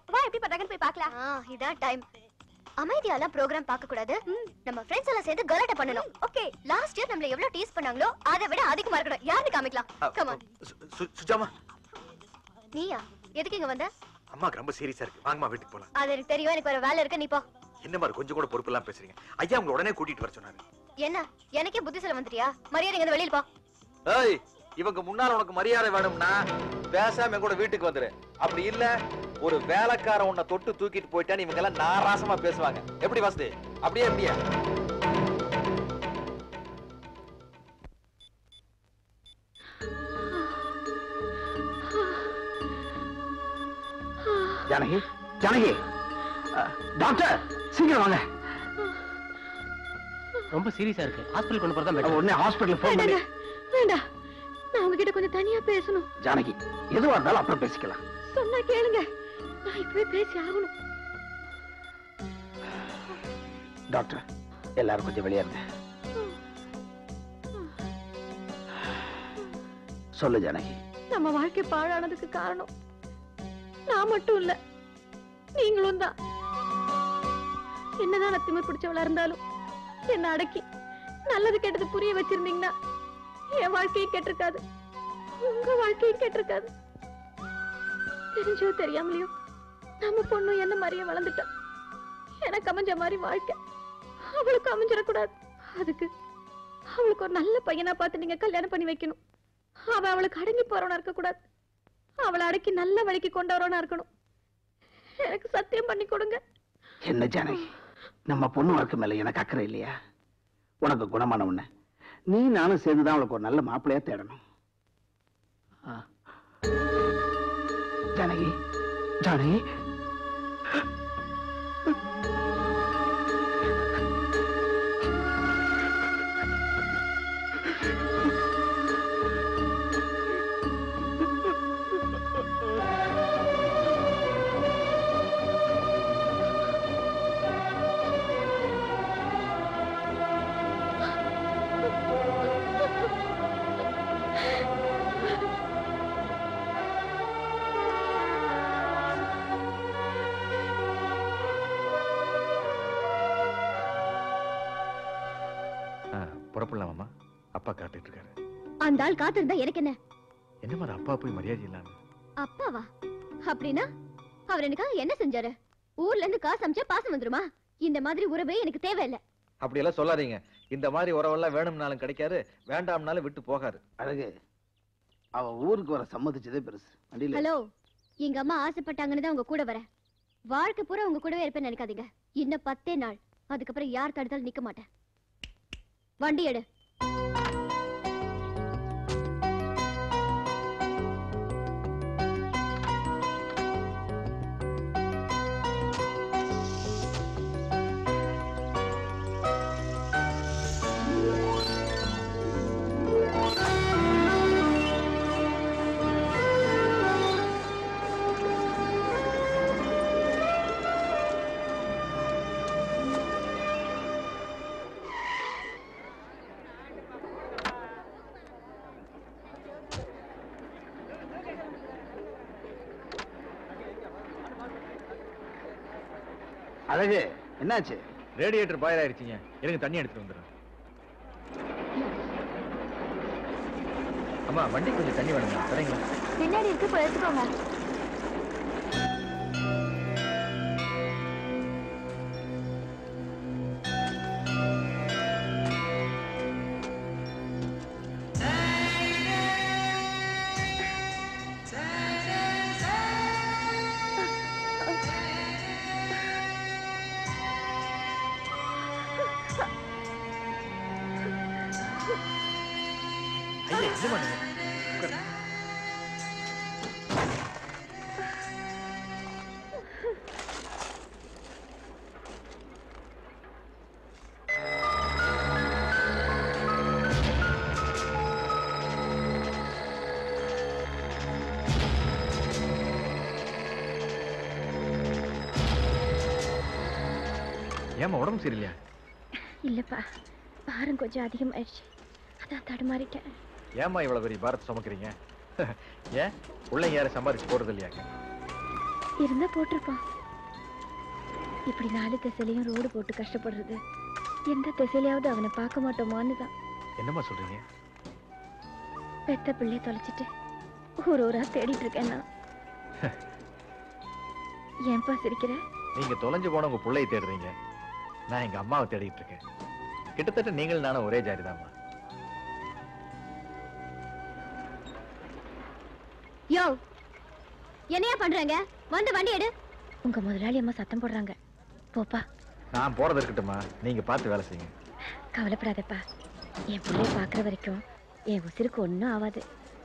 வா எப்படி பண்றாங்கன்னு போய் பார்க்கலாம் இதான் டைம் அமைதியாலாம் ப்ரோக்ராம் பார்க்க கூடாது நம்ம ஃப்ரெண்ட்ஸ் எல்லாம் சேர்ந்து கலாட்டா பண்ணணும் ஓகே லாஸ்ட் இயர் நம்மள எவ்வளவு டீஸ் பண்ணாங்களோ அதை விட அதிகமா இருக்கணும் யாருன்னு காமிக்கலாம் கம் ஆன் சு- சு- சுஜாமா நீயா எதுக்கு இங்க வந்த அம்மாக்கு ரொம்ப சீரியஸா இருக்கு வாங்கம்மா வீட்டுக்கு போலாம் அது எனக்கு தெரியும் எனக்கு வேற வேலை இருக்கு நீ போ என்ன மாதிரி கொஞ்சம் கூட பொறுப்பு எல்லாம் பேசுறீங்க ஐயா உங்களை உடனே கூட்டிட்டு வர சொன்னாரு என்ன எனக்கே புத்தி சொல்ல வந்துட்டியா மரியாதை இங்க வெளியில போ ஏய் இவங்க முன்னால உனக்கு மரியாதை வேணும்னா பேசாம என் கூட வீட்டுக்கு வந்துரு அப்படி இல்ல ஒரு வேலைக்காரன் உன்னை தொட்டு தூக்கிட்டு போயிட்டான்னு இவங்க எல்லாம் நாராசமா பேசுவாங்க எப்படி வசதி அப்படியே எப்படியா ஜானகி ஜானகி அஹ், டாக்டர் சீக்கிரம் வாங்க ரொம்ப சீரியஸா இருக்கு ஹாஸ்பிடல் கொண்டு போறதா better. உடனே ஹாஸ்பிடல் போன் பண்ணி வேண்டாம் நான் உங்ககிட்ட கொஞ்சம் தனியா பேசணும் ஜானகி எதுவா இருந்தாலும் அப்புறம் பேசிக்கலாம் சொன்னா கேளுங்க நான் இப்பவே பேசி ஆகணும் டாக்டர் எல்லாரும் கொஞ்சம் வெளியே இருங்க சொல்லு ஜானகி நம்ம வாழ்க்கை பாழானதுக்கு காரணம் நான் மட்டும் இல்ல நீங்களும் தான் என்னதான் நான் திமிர் பிடிச்சவளா இருந்தாலும் என்ன அடக்கி நல்லது கெட்டது புரிய வச்சிருந்தீங்கன்னா என் வாழ்க்கையும் கெட்டிருக்காது உங்க வாழ்க்கையும் கெட்டிருக்காது தெரிஞ்சோ தெரியாமலையோ நம்ம பொண்ணு என்ன மாதிரியே வளர்ந்துட்டா எனக்கு அமைஞ்ச மாதிரி வாழ்க்கை அவளுக்கு அமைஞ்சிடக்கூடாது அதுக்கு அவளுக்கு ஒரு நல்ல பையனா பார்த்து நீங்க கல்யாணம் பண்ணி வைக்கணும் அவன் அவளுக்கு அடங்கி போறவனா இருக்க கூடாது அவளை அடக்கி நல்ல வழிக்கு கொண்டவரவனா இருக்கணும் எனக்கு சத்தியம் பண்ணி கொடுங்க என்ன ஜானகி நம்ம பொண்ணு வாழ்க்கை மேல எனக்கு அக்கறை இல்லையா உனக்கு குணமான உன்ன நீ நானும் சேர்ந்துதான் அவளுக்கு ஒரு நல்ல மாப்பிள்ளையா தேடணும் ஆ. ஜானகி ஜானகி புறப்படலாமாம்மா அப்பா காத்துட்டு இருக்காரு அந்த ஆள் காத்திருந்தா எனக்கு என்ன என்ன மாதிரி அப்பா போய் மரியாதை இல்லாம அப்பாவா அப்படின்னா அவர் எனக்காக என்ன செஞ்சாரு ஊர்ல இருந்து காசு அமிச்சா பாசம் வந்துருமா இந்த மாதிரி உறவே எனக்கு தேவையில்லை அப்படி எல்லாம் சொல்லாதீங்க இந்த மாதிரி உறவெல்லாம் வேணும்னாலும் கிடைக்காது வேண்டாம்னாலும் விட்டு போகாது அழகு அவ ஊருக்கு வர சம்மதிச்சதே பெருசு வண்டியில ஹலோ எங்க அம்மா ஆசைப்பட்டாங்கன்னு தான் உங்க கூட வரேன் வாழ்க்கை பூரா உங்க கூடவே இருப்பேன்னு நினைக்காதீங்க இன்னும் பத்தே நாள் அதுக்கப்புறம் யார் தடுத்தாலும் நிக்க மாட்டேன் வண்டி எடு அழகு என்னாச்சு ரேடியேட்டர் பாயர் ஆயிடுச்சுங்க எனக்கு தண்ணி எடுத்துட்டு வந்துடுறேன் அம்மா வண்டி கொஞ்சம் தண்ணி வேணுங்க சரிங்களா பின்னாடி இருக்கு போய் எடுத்துக்கோங்க ஐயா இது பண்ணுங்க உட்காருங்க. ஏம்மா உடம்பு சரியில்லையா இல்லப்பா பாரம் கொஞ்சம் அதிகமாயிடுச்சு அதான் தடுமாறிட்டேன் ஏம்மா இவ்வளவு பெரிய பாரத்தை சுமக்கிறீங்க ஏன் பிள்ளைங்க யாரும் சம்பாதிச்சு போறது இல்லையாங்க இருந்தா போட்டிருப்பான் இப்படி நாலு திசையிலையும் ரோடு போட்டு கஷ்டப்படுறது எந்த திசையிலையாவது அவனை பார்க்க மாட்டோமான்னு தான் என்னம்மா சொல்றீங்க பெத்த பிள்ளைய தொலைச்சிட்டு ஊர் ஊரா தேடிட்டு இருக்கேன் நான் ஏன்பா சிரிக்கிற நீங்க தொலைஞ்சு போன உங்க பிள்ளையை தேடுறீங்க நான் எங்க அம்மாவை தேடிட்டு இருக்கேன் கிட்டத்தட்ட நீங்களும் நானும் ஒரே ஜாதிதாம்மா யோ என்னையா பண்றாங்க வந்து வண்டி எடு உங்க முதலாளி அம்மா சத்தம் போடுறாங்க போப்பா நான் போறது இருக்கட்டும்மா நீங்க பார்த்து வேலை செய்யுங்க கவலைப்படாதப்பா என் பிள்ளைய பாக்குற வரைக்கும் என் உசிருக்கு ஒன்றும் ஆகாது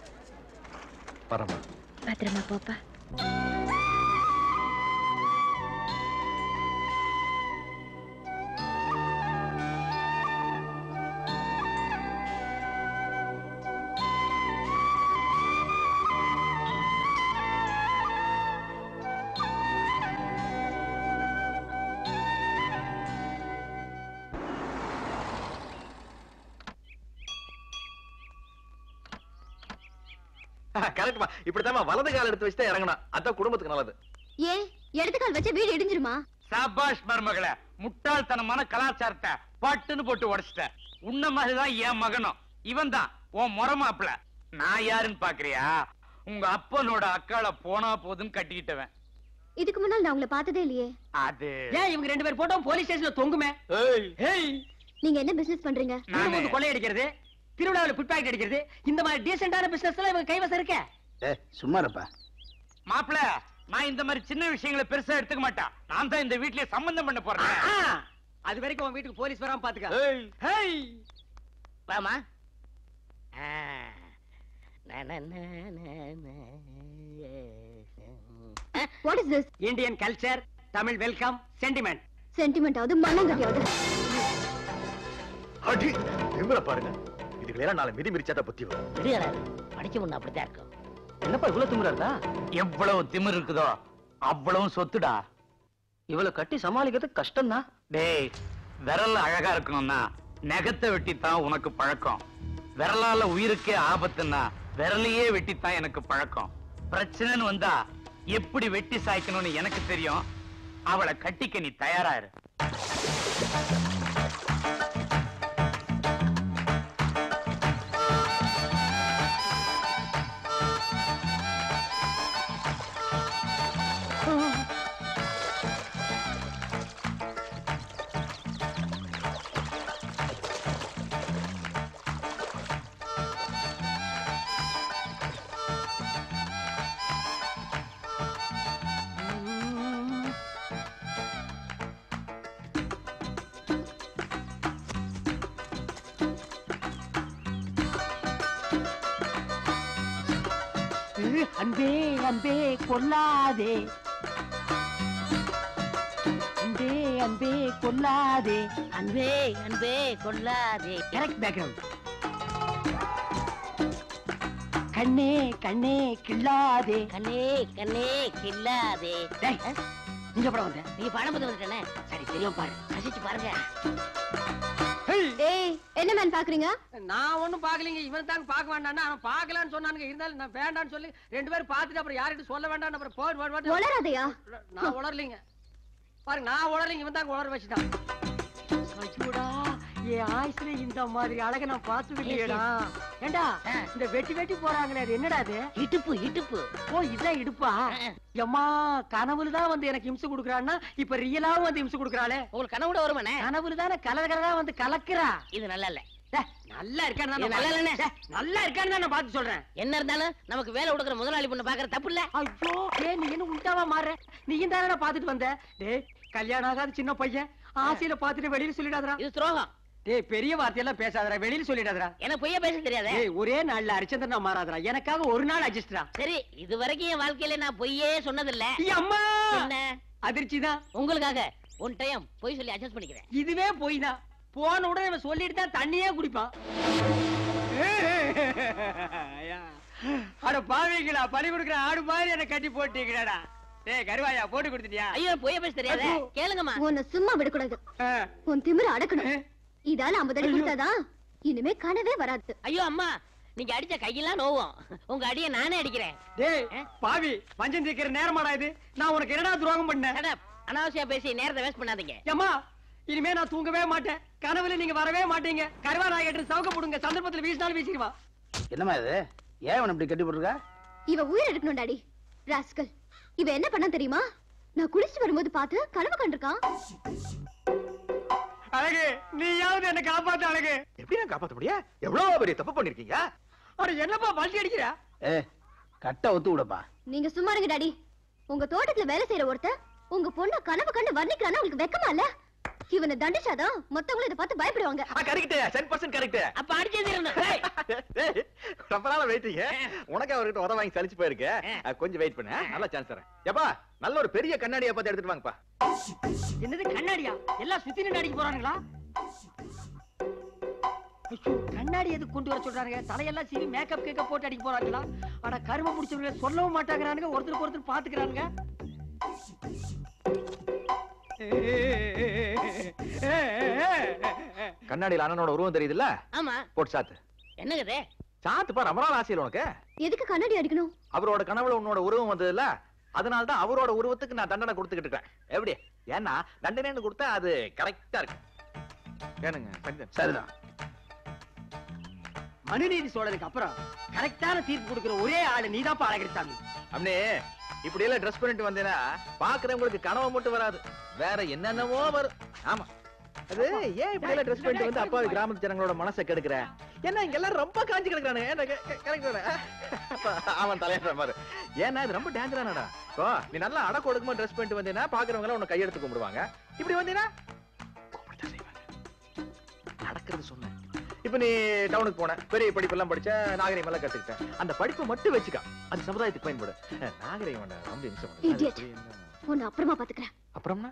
வரமா பத்திரமா போப்பா கரெக்ட்மா இப்படித்தாம்மா வலது கால் எடுத்து வச்சு தான் இறங்கணும் அதான் குடும்பத்துக்கு நல்லது ஏன் இடத்துக்கால் வச்ச வீடு இடிஞ்சிருமா சபாஷ் மருமகளே முட்டாள்தனமான கலாச்சாரத்தை பட்டுன்னு போட்டு உடைச்சிட்ட உன்ன மாதிரிதான் என் மகனும் இவன் தான் உன் முறமாப்ல நான் யாருன்னு பாக்குறியா உங்க அப்பனோட அக்காள போனா போதுன்னு கட்டிக்கிட்டவன் இதுக்கு முன்னால் நான் உங்களை பார்த்ததே இல்லையே அது ஏன் இவங்க ரெண்டு பேர் போட்டோம் போலீஸ் ஸ்டேஷன்ல தொங்குமே ஏய் நீங்க என்ன பிசினஸ் பண்றீங்க வீடு வந்து கொள்ளை அடிக்கிறது திருவிழாவில் பிட் பாக்கெட் அடிக்கிறது இந்த மாதிரி டீசென்டான பிசினஸ் எல்லாம் இவங்க கைவசம் இருக்க ஏ சும்மா இருப்பா மாப்பிள நான் இந்த மாதிரி சின்ன விஷயங்களை பெருசா எடுத்துக்க மாட்டேன் நான் தான் இந்த வீட்லயே சம்பந்தம் பண்ண போறேன் ஆ, அது வரைக்கும் உன் வீட்டுக்கு போலீஸ் வராம பாத்துக்க ஹேய் வாமா ஆ. நா, நா, நா, நா, நா. What is this Indian culture Tamil welcome sentiment சென்டிமெண்டாவது மண்ணங்கட்டியாவது அடி திமிர பாருங்க இதுகளெல்லாம் நாளை மிதி மிரிச்சாதான் புத்தி வரும் விடுகடாது படிச்ச பொண்ணு அப்படித்தான் இருக்கும் என்னப்பா இவ்வளவு திமிரா இருக்கா எவ்வளவு திமிர் இருக்குதோ அவ்வளவு சொத்துடா இவளை கட்டி சமாளிக்கிறது கஷ்டம் தான் டேய் விரல் அழகா இருக்கணும்னா நகத்தை வெட்டித்தான் உனக்கு பழக்கம் விரலால உயிருக்கே ஆபத்துன்னா விரலையே வெட்டித்தான் எனக்கு பழக்கம் பிரச்சனைன்னு வந்தா எப்படி வெட்டி சாய்க்கணும்னு எனக்கு தெரியும் அவளை கட்டிக்க நீ தயாரா இரு அன்பே அன்பே கொல்லாதே அன்பே அன்பே கொல்லாதே அன்பே அன்பே கொல்லாதே கரெக்ட் பேக்ரவுண்ட் கண்ணே கண்ணே கிள்ளாதே கண்ணே கண்ணே கில்லாதே டேய் நீங்க படம் வந்த நீ பணம் பத்து வந்துட்டேனே சரி தெரியும் பாரு ரசிச்சு பாருங்க ஏய் என்ன மேன் பாக்குறீங்க நான் ஒண்ணும் பாக்கலீங்க இவன் தான் பார்க்க வேண்டாம்னா அவன் பார்க்கலான்னு சொன்னானுங்க இருந்தாலும் நான் வேண்டாம்னு சொல்லி ரெண்டு பேரும் பார்த்துட்டு அப்புறம் யார்கிட்ட சொல்ல வேண்டாம் அப்புறம் போய் போய் போய் உளறாதையா நான் உளரலைங்க பாருங்க நான் உளரலைங்க இவன் தான் உளர வச்சுட்டான் ஐயோடா என் ஆயுசுல இந்த மாதிரி அழக நான் பார்த்து இல்லையடா ஏண்டா இந்த வெட்டி வெட்டி போறாங்களே அது என்னடா அது இடுப்பு இடுப்பு ஓ இதான் இடுப்பா எம்மா கனவுல தான் வந்து எனக்கு இம்சை கொடுக்குறான்னா இப்ப ரியலாவும் வந்து இம்சை கொடுக்குறாளே உங்களுக்கு கனவு கூட வருமானே கனவுல தானே கலர் கலரா வந்து கலக்குறா இது நல்லா இல்ல டே, நல்லா இருக்கான்னு தான் இது நான் நல்லா பார்த்து- இல்லைண்ணே. டே, நல்லா இருக்கான்னு தான் நான் பார்த்து சொல்றேன் என்ன இருந்தாலும் நமக்கு வேலை கொடுக்குற முதலாளி பொண்ணு பாக்குற தப்பு இல்ல ஐயோ ஏ நீ என்ன உண்டாவா மாற நீயும் தானே பாத்துட்டு வந்த டேய் கல்யாணம் ஆகாத சின்ன பையன் ஆசையில பாத்துட்டு வெளியில சொல்லிடாதடா இது துரோகம் டேய் பெரிய வார்த்தையெல்லாம் பேசாதடா வெளியில சொல்லிடாதடா எனக்கு பொய்யா பேச தெரியாதே டேய் ஒரே நாள்ல அரிச்சந்திரனா மாறாதடா எனக்காக ஒரு நாள் அட்ஜஸ்ட்ரா சரி இது வரைக்கும் என் வாழ்க்கையில நான் பொய்யே சொன்னதில்ல அம்மா என்ன அதிர்ச்சி தான் உங்களுக்காக ஒன் டைம் பொய் சொல்லி அட்ஜஸ்ட் பண்ணிக்கிறேன் இதுவே போய் தான் போன உடனே இவன் சொல்லிட்டு தான் தண்ணியே குடிப்பான் அட பாவீங்களா பலி கொடுக்குற ஆடு மாதிரி என்ன கட்டி போட்டீங்களாடா டேய் கருவாயா போட்டு கொடுத்துட்டியா ஐயோ பொய்யா பேச தெரியாதே ஐயோ. கேளுங்கம்மா உன்னை சும்மா விடக்கூடாது ஆ. உன் திமிர அடக்கணும் இதால ஐம்பது அடி கொடுத்தாதான் இனிமே கனவே வராது ஐயோ அம்மா நீங்க அடிச்ச கையெல்லாம் நோவும் உங்க அடிய நானே அடிக்கிறேன் டேய் பாவி பஞ்சம் தீக்கிற நேரமாடா இது நான் உனக்கு என்னடா துரோகம் பண்ணேன் Shut up. அனாவசியா பேசி நேரத்தை வேஸ்ட் பண்ணாதீங்க ஏம்மா இனிமே நான் தூங்கவே மாட்டேன் கனவுல நீங்க வரவே மாட்டீங்க கருவா நாயகட்டு சவுக்க போடுங்க சந்தர்ப்பத்துல வீசினாலும் வீசிடுவா என்னம்மா இது ஏன் இவனை இப்படி கட்டி போட்டிருக்க இவ உயிர் எடுக்கணும் டாடி ராஸ்கல் இவ என்ன பண்ணா தெரியுமா நான் குளிச்சுட்டு வரும்போது பார்த்து கனவு கண்டிருக்கான் அழகு நீயாவது என்ன காப்பாத்து அழகு எப்படி நான் காப்பாத்த முடியும் எவ்வளவு பெரிய தப்பு பண்ணிருக்கீங்க அட என்னப்பா பல்ட்டி அடிக்கிற ஏ கட்ட ஒத்து விடப்பா நீங்க சும்மா இருங்க டாடி உங்க தோட்டத்துல வேலை செய்யற ஒருத்தன் உங்க பொண்ண கனவு கண்டு வர்ணிக்கிறான்னு உங்களுக்கு வெக்கமா இல்ல இவனை தண்டிச்சாதான் மத்தவங்களும் இதை பார்த்து பயப்படுவாங்க கரெக்ட் டென் பர்சன்ட் கரெக்ட் அப்ப அடிச்சது இருந்தேன் ரொம்ப நாளா வெயிட்டிங்க உனக்கு அவர்கிட்ட உதவ வாங்கி சலிச்சு போயிருக்கு அஹ், கொஞ்சம் வெயிட் பண்ணு நல்ல சான்ஸ் தரேன் ஏப்பா நல்ல ஒரு பெரிய கண்ணாடியை பார்த்து எடுத்துட்டு வாங்கப்பா என்னது கண்ணாடியா எல்லாம் சுத்தி நின்று அடிக்க போறானுங்களா ஐயோ, கண்ணாடி எதுக்கு கொண்டு வர சொல்றாங்க தலையெல்லாம் சீவி மேக்கப் கேக்க போட்டு அடிக்க போறாங்களா ஆனா கரும பிடிச்சவங்க சொல்லவும் மாட்டாங்கறானுங்க ஒருத்தருக்கு ஒருத்தர் பாத்துக்கிறானுங்க கண்ணாடியில அண்ணனோட உருவம் தெரியுதுல்ல ஆமா போட்டு சாத்து என்னங்க இது சாத்துப்பா ரொம்ப நாள் ஆசையில் உனக்கு எதுக்கு கண்ணாடி அடிக்கணும் அவரோட கனவுல உன்னோட உருவம் வந்ததுல அதனால தான் அவரோட உருவத்துக்கு நான் தண்டனை கொடுத்துக்கிட்டு இருக்கேன் எப்படி ஏன்னா தண்டனைன்னு கொடுத்தா அது கரெக்டா இருக்கு ஏனுங்க சரிதான் சரிதான் மனுநீதி சோழனுக்கு அப்புறம் கரெக்டான தீர்ப்பு கொடுக்கிற ஒரே ஆளு நீதாப்பா அழகிரிசாமி அப்படி இப்படி எல்லாம் ட்ரெஸ் பண்ணிட்டு வந்தேன்னா பாக்குறவங்களுக்கு கனவு மட்டும் வராது வேற என்னென்னவோ வரும் ஆமா அது ஏன் இப்படி எல்லாம் ட்ரெஸ் பண்ணிட்டு வந்து அப்பாவி கிராமத்து ஜனங்களோட மனசை கெடுக்கிற என்ன இங்க எல்லாம் ரொம்ப காஞ்சி கிடக்குறானுங்க கரெக்ட் அவன் தலையிடுற மாதிரி ஏன்னா இது ரொம்ப டேஞ்சரானடா இப்போ நீ நல்லா அடக்க ஒடுக்கமா ட்ரெஸ் பண்ணிட்டு வந்தீங்கன்னா பாக்குறவங்க எல்லாம் உன்னை கையெடுத்து கும்பிடுவாங்க இப்படி வந்தீங்கன்னா கூப்பிடத்தான் செய்வாங்க. நடக்கிறது சொன்னேன் இப்ப நீ டவுனுக்கு போன பெரிய படிப்பெல்லாம் படிச்ச நாகரிகம் எல்லாம் கத்துக்கிட்டேன் அந்த படிப்பை மட்டும் வச்சுக்க அது சமுதாயத்துக்கு பயன்படு அஹ், நாகரிகம் வேண்டாம் ரொம்ப நிமிஷம் Idiot. உன்னை அப்புறமா பாத்துக்கிறேன் அப்புறம்னா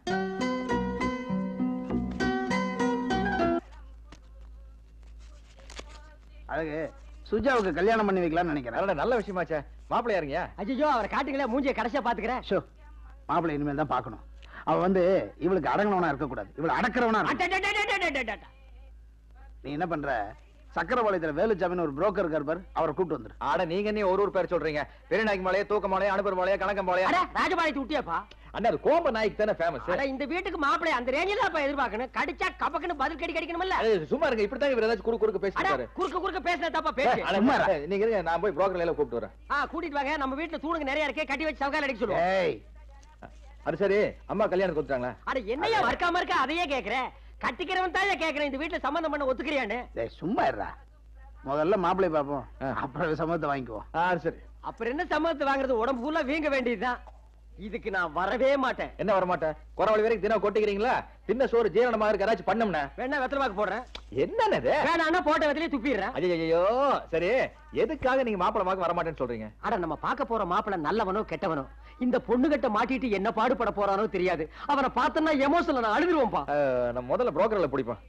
அழகு சுஜாவுக்கு கல்யாணம் பண்ணி வைக்கலாம்னு நினைக்கிறேன் நல்ல நல்ல விஷயமாச்சே மாப்பிள்ளையா இருங்க ஐயோ அவரை காட்டுங்களே மூஞ்சிய கடைசியா பாத்துக்கிறேன் ஷோ மாப்பிள்ளை இனிமேல் தான் பார்க்கணும் அவ வந்து இவளுக்கு அடங்கினவனா இருக்கக்கூடாது இவளை அடக்கிறவனா இருக்கணும். நீ என்ன பண்ற சக்கரபாளையத்துல வேலுச்சாமின்னு ஒரு புரோக்கர் இருக்கார் பாரு அவரை கூப்பிட்டு வந்துரு ஆட நீங்க நீ ஒரு ஒரு பேர் சொல்றீங்க பெரியநாய்க்கு மலையா தூக்க மலையா அனுப்பர் மலையா கணக்கம் மலையா அட ராஜபாளையத்து விட்டியாப்பா அண்ணா அது கோம்ப நாய்க்கு தானே ஃபேமஸ் அட இந்த வீட்டுக்கு மாப்பிள்ளை அந்த ரேஞ்சில அப்ப எதிர்பார்க்கணும் கடிச்சா கபக்குன்னு பதில் கடி கடிக்கணும்ல சும்மா இருங்க இப்படித்தான் இவர் ஏதாச்சும் குறுக்கு குறுக்கு அட பேசிட்டாரு குறுக்க குறுக்க பேசின தப்பா பேசு நீங்க இருங்க நான் போய் புரோக்கர் எல்லாம் கூப்பிட்டு வரேன் ஆ கூட்டிட்டு வாங்க நம்ம வீட்டுல தூணுங்க நிறைய இருக்கு கட்டி வச்சு சவுக்கால அடிக்க சொல்லுவோம் ஏய் அது சரி அம்மா கல்யாணம் கொடுத்தாங்களா அட என்னையா மறக்காம இருக்க அதையே கேக்குறேன் கட்டிக்கிறவன் தான் கேக்குறேன் இந்த வீட்டுல சம்பந்தம் பண்ண ஒத்துக்கிறியான்னு டேய் சும்மா இருடா முதல்ல மாப்பிள்ளை பார்ப்போம் அப்புறம் சம்மதத்தை வாங்கிக்குவோம் ஆ சரி அப்புறம் என்ன சம்மதத்தை வாங்குறது உடம்பு ஃபுல்லா வீங்க வேண்டியதுதான் இதுக்கு நான் வரவே மாட்டேன் என்ன வர மாட்டேன் குறவழி வரைக்கும் தினம் கொட்டிக்கிறீங்களா தின்ன சோறு ஜீரணமா இருக்கு ஏதாச்சும் பண்ணோம்னா வேணா வெத்தலை பாக்கு போடுறேன் என்னன்னு இது வேணான்னா போட்ட வெத்தலையே துப்பிடுறேன் ஐயோ சரி எதுக்காக நீங்க மாப்பிளை பார்க்க வர மாட்டேன்னு சொல்றீங்க அட நம்ம பார்க்க போற மாப்பிள்ளை நல்லவனோ கெட்டவனோ இந்த பொண்ணு கிட்ட மாட்டிட்டு என்ன பாடுபட போறானோ தெரியாது அவனை பார்த்தோன்னா எமோஷன்ல நான் அழுதுருவோம்பா அஹ், நம்ம முதல்ல புரோக்கர்ல பிடிப்போம்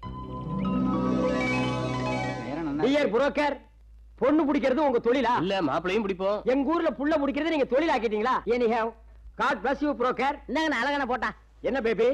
டியர் புரோக்கர் பொண்ணு பிடிக்கிறது உங்க தொழிலா இல்ல மாப்பிளையும் பிடிப்போம் எங்க ஊர்ல புள்ள பிடிக்கிறது நீங்க தொழில் ஆக்கிட்டீங்களா any have God bless you broker என்னங்க அழகான போட்டா என்ன பேபி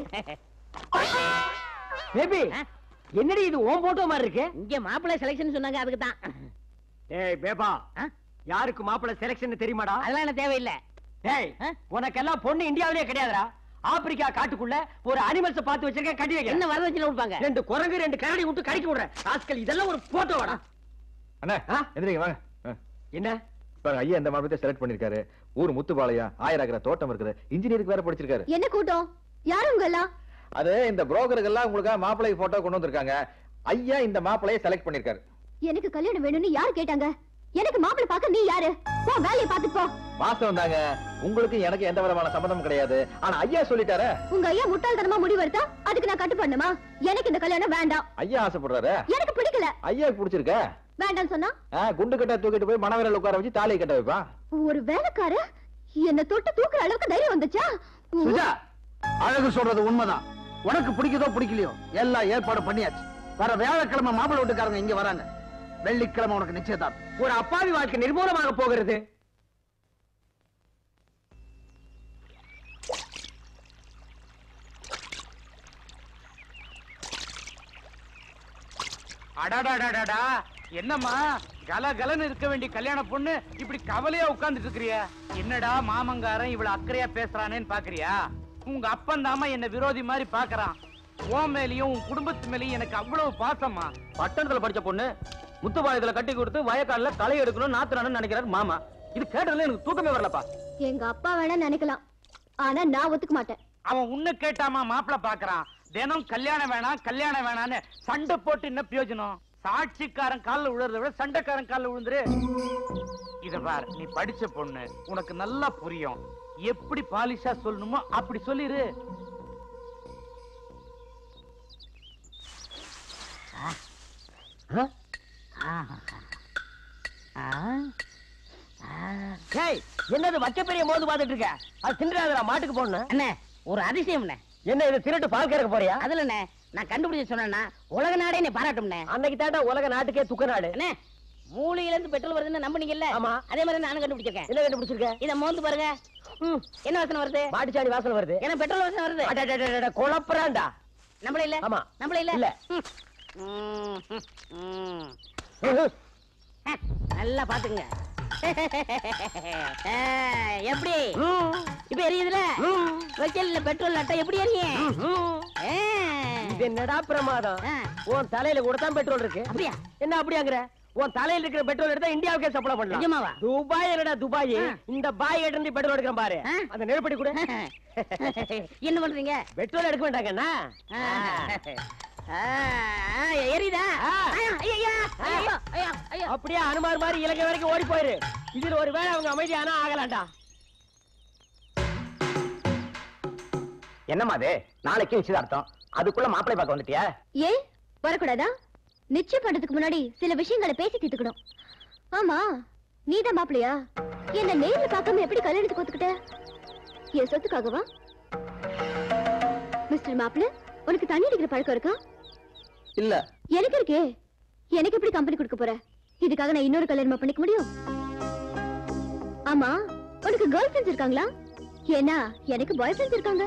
பேபி என்னடி இது ஓம் போட்டோ மாதிரி இருக்கு இங்க மாப்பிள்ளை செலக்ஷன் சொன்னாங்க அதுக்கு தான் ஏய் பேபா யாருக்கு மாப்பிள்ளை செலக்ஷன் தெரியுமாடா அதெல்லாம் எனக்கு தேவையில்லை ஏய் உனக்கெல்லாம் பொண்ணு இந்தியாவிலே கிடையாதுடா ஆப்பிரிக்கா காட்டுக்குள்ள ஒரு அனிமல்ஸ் பார்த்து வச்சிருக்கேன் கட்டி வைக்க என்ன வரதட்சணை கொடுப்பாங்க ரெண்டு குரங்கு ரெண்டு கரடி விட்டு கடிக்க விடுறேன் ஆஸ்கல் இதெல்லாம் ஒரு போட்டோ வாடா அண்ணா எந்திரிங்க வாங்க அஹ். என்ன பாருங்க ஐயா இந்த மாப்பிளத்தை செலக்ட் பண்ணிருக்காரு ஊர் முத்துப்பாளையம் ஆயிரம் ஏக்கர் தோட்டம் இருக்குது இன்ஜினியருக்கு வேற படிச்சிருக்காரு என்ன கூட்டம் யாரு உங்க எல்லாம் அது இந்த புரோக்கர்கள்லாம் உங்களுக்காக மாப்பிளை போட்டோ கொண்டு வந்திருக்காங்க ஐயா இந்த மாப்பிளையை செலக்ட் பண்ணிருக்காரு எனக்கு கல்யாணம் வேணும்னு யாரு கேட்டாங்க எனக்கு மாப்பிள்ளை பார்க்க நீ யாரு போ வேலையை பார்த்துட்டு போ வாஸ்தவம் தாங்க உங்களுக்கு எனக்கு எந்த விதமான சம்பந்தமும் கிடையாது ஆனா ஐயா சொல்லிட்டாரு உங்க ஐயா முட்டாள்தனமா முடிவெடுத்தா அதுக்கு நான் கட்டுப்படணுமா எனக்கு இந்த கல்யாணம் வேண்டாம் ஐயா ஆசைப்படுறாரு எனக்கு பிடிக்கல ஐயாக்கு பிடிச்சிருக்க வேண்டாம் சொன்னா ஆ, குண்டு கட்ட தூக்கிட்டு போய் மணவரையில் உட்கார வச்சு தாலியை கட்ட வைப்பான் ஒரு வேலைக்கார என்ன தொட்டு தூக்குற அளவுக்கு தைரியம் வந்துச்சா சுஜா அழகு சொல்றது உண்மைதான் உனக்கு பிடிக்குதோ பிடிக்கலையோ எல்லாம் ஏற்பாடு பண்ணியாச்சு வர வியாழக்கிழமை மாப்பிள்ளை வீட்டுக்காரங்க இங்க வராங்க வெள்ளிக்கிழமை உனக்கு நிச்சயதார்த்தம் ஒரு அப்பாவி வாழ்க்கை நிர்மூலமாக போகிறது அடாடாடாடா என்னம்மா கல கலன்னு இருக்க வேண்டிய கல்யாண பொண்ணு இப்படி கவலையா உட்கார்ந்துட்டு இருக்கிறியா என்னடா மாமங்காரன் இவ்வளவு அக்கறையா பேசுறானேன்னு பாக்குறியா உங்க அப்பன் தாமா என்ன விரோதி மாதிரி பாக்குறான் உன் மேலயும் உன் குடும்பத்து மேலயும் எனக்கு அவ்வளவு பாசமா பட்டணத்துல படிச்ச பொண்ணு முத்துப்பாளையத்துல கட்டி கொடுத்து வயக்காடுல களை எடுக்கணும் நாத்துறான்னு நினைக்கிறாரு மாமா இது கேட்டதுல எனக்கு தூக்கமே வரலப்பா எங்க அப்பா வேணா நினைக்கலாம் ஆனா நான் ஒத்துக்க மாட்டேன் அவன் உன்ன கேட்டாமா மாப்பிள பாக்குறான் தினம் கல்யாணம் வேணாம் கல்யாணம் வேணான்னு சண்டை போட்டு என்ன பிரயோஜனம் சாட்சிக்காரன் கால்ல விழுறத விட சண்டைக்காரன் கால்ல விழுந்துரு இத பார் நீ படிச்ச பொண்ணு உனக்கு நல்லா புரியும் எப்படி பாலிஷா சொல்லணுமோ அப்படி சொல்லிரு ஏய் என்னது வச்ச பெரிய மோது பாத்துட்டு இருக்க அது திண்டாதடா மாட்டுக்கு போடணும் அண்ணே ஒரு அதிசயம் என்ன இது திருட்டு பால் கறக்க போறியா அதுல அண்ணே நான் கண்டுபிடிச்சு சொன்னேன்னா உலக நாடே என்னை பாராட்டும்ண்ணே அன்னைக்கு தாண்டா உலக நாட்டுக்கே துக்க நாடு அண்ணே மூளையில இருந்து பெட்ரோல் வருதுன்னு நம்புனீங்கல்ல ஆமா. அதே மாதிரி நானும் கண்டுபிடிச்சிருக்கேன் என்ன கண்டுபிடிச்சிருக்க இத மோந்து பாருங்க ம், என்ன வாசனை வருது மாட்டுச்சாணி வாசனை வருது ஏன்னா பெட்ரோல் வாசனை வருது அடடடடட, குழப்பறான்டா நம்மள இல்ல ஆமா. நம்மள இல்ல இல்ல. ம். ம், ம், ம். ஹ, நல்லா பாத்துங்க எப்படி இப்ப எரியுதுல வைக்கல பெட்ரோல் அட்டை எப்படி எரியும் ஆ. இது என்னடா பிரமாதம் ஆ. உன் தலையில கூட தான் பெட்ரோல் இருக்கு அப்படியா என்ன அப்படியாங்கிற உன் தலையில இருக்கிற பெட்ரோல் எடுத்தா இந்தியாவுக்கே சப்ளை பண்ணலாம் நிஜமாவா? துபாய் என்னடா துபாய் ஆ. இந்த பாய் கிட்ட இருந்து பெட்ரோல் எடுக்கிறேன் பாரு ஆ. அந்த நெருப்படி கூட என்ன பண்றீங்க பெட்ரோல் எடுக்க வேண்டாங்கண்ணா ஆ, ஆ, எரியுதா ஆ. ஐயா, ஐயா, ஐயா, ஐயா, ஐயா. அப்படியே அனுமார் மாதிரி இலங்கை வரைக்கும் ஓடி போயிரு இதுல ஒரு வேளை அவங்க அமைதியானா ஆகலாம்டா என்னம்மா அது நாளைக்கு நிச்சயதார்த்தம் அதுக்குள்ள மாப்பிள்ளை பார்க்க வந்துட்டியா ஏன் வரக்கூடாதா நிச்சயம் பண்றதுக்கு முன்னாடி சில விஷயங்களை பேசி தீர்த்துக்கணும் ஆமா நீதான் மாப்பிளையா என்ன நேர்ல பார்க்காம எப்படி கல்யாணத்துக்கு ஒத்துக்கிட்ட என் சொத்துக்காகவா மிஸ்டர் மாப்பிள்ள உனக்கு தண்ணி அடிக்கிற பழக்கம் இருக்கா இல்ல எனக்கு இருக்கே எனக்கு எப்படி கம்பெனி கொடுக்க போற இதுக்காக நான் இன்னொரு கல்யாணமா பண்ணிக்க முடியும் ஆமா உனக்கு கேர்ள் ஃபிரெண்ட்ஸ் இருக்காங்களா ஏன்னா எனக்கு பாய் ஃப்ரெண்ட்ஸ் இருக்காங்க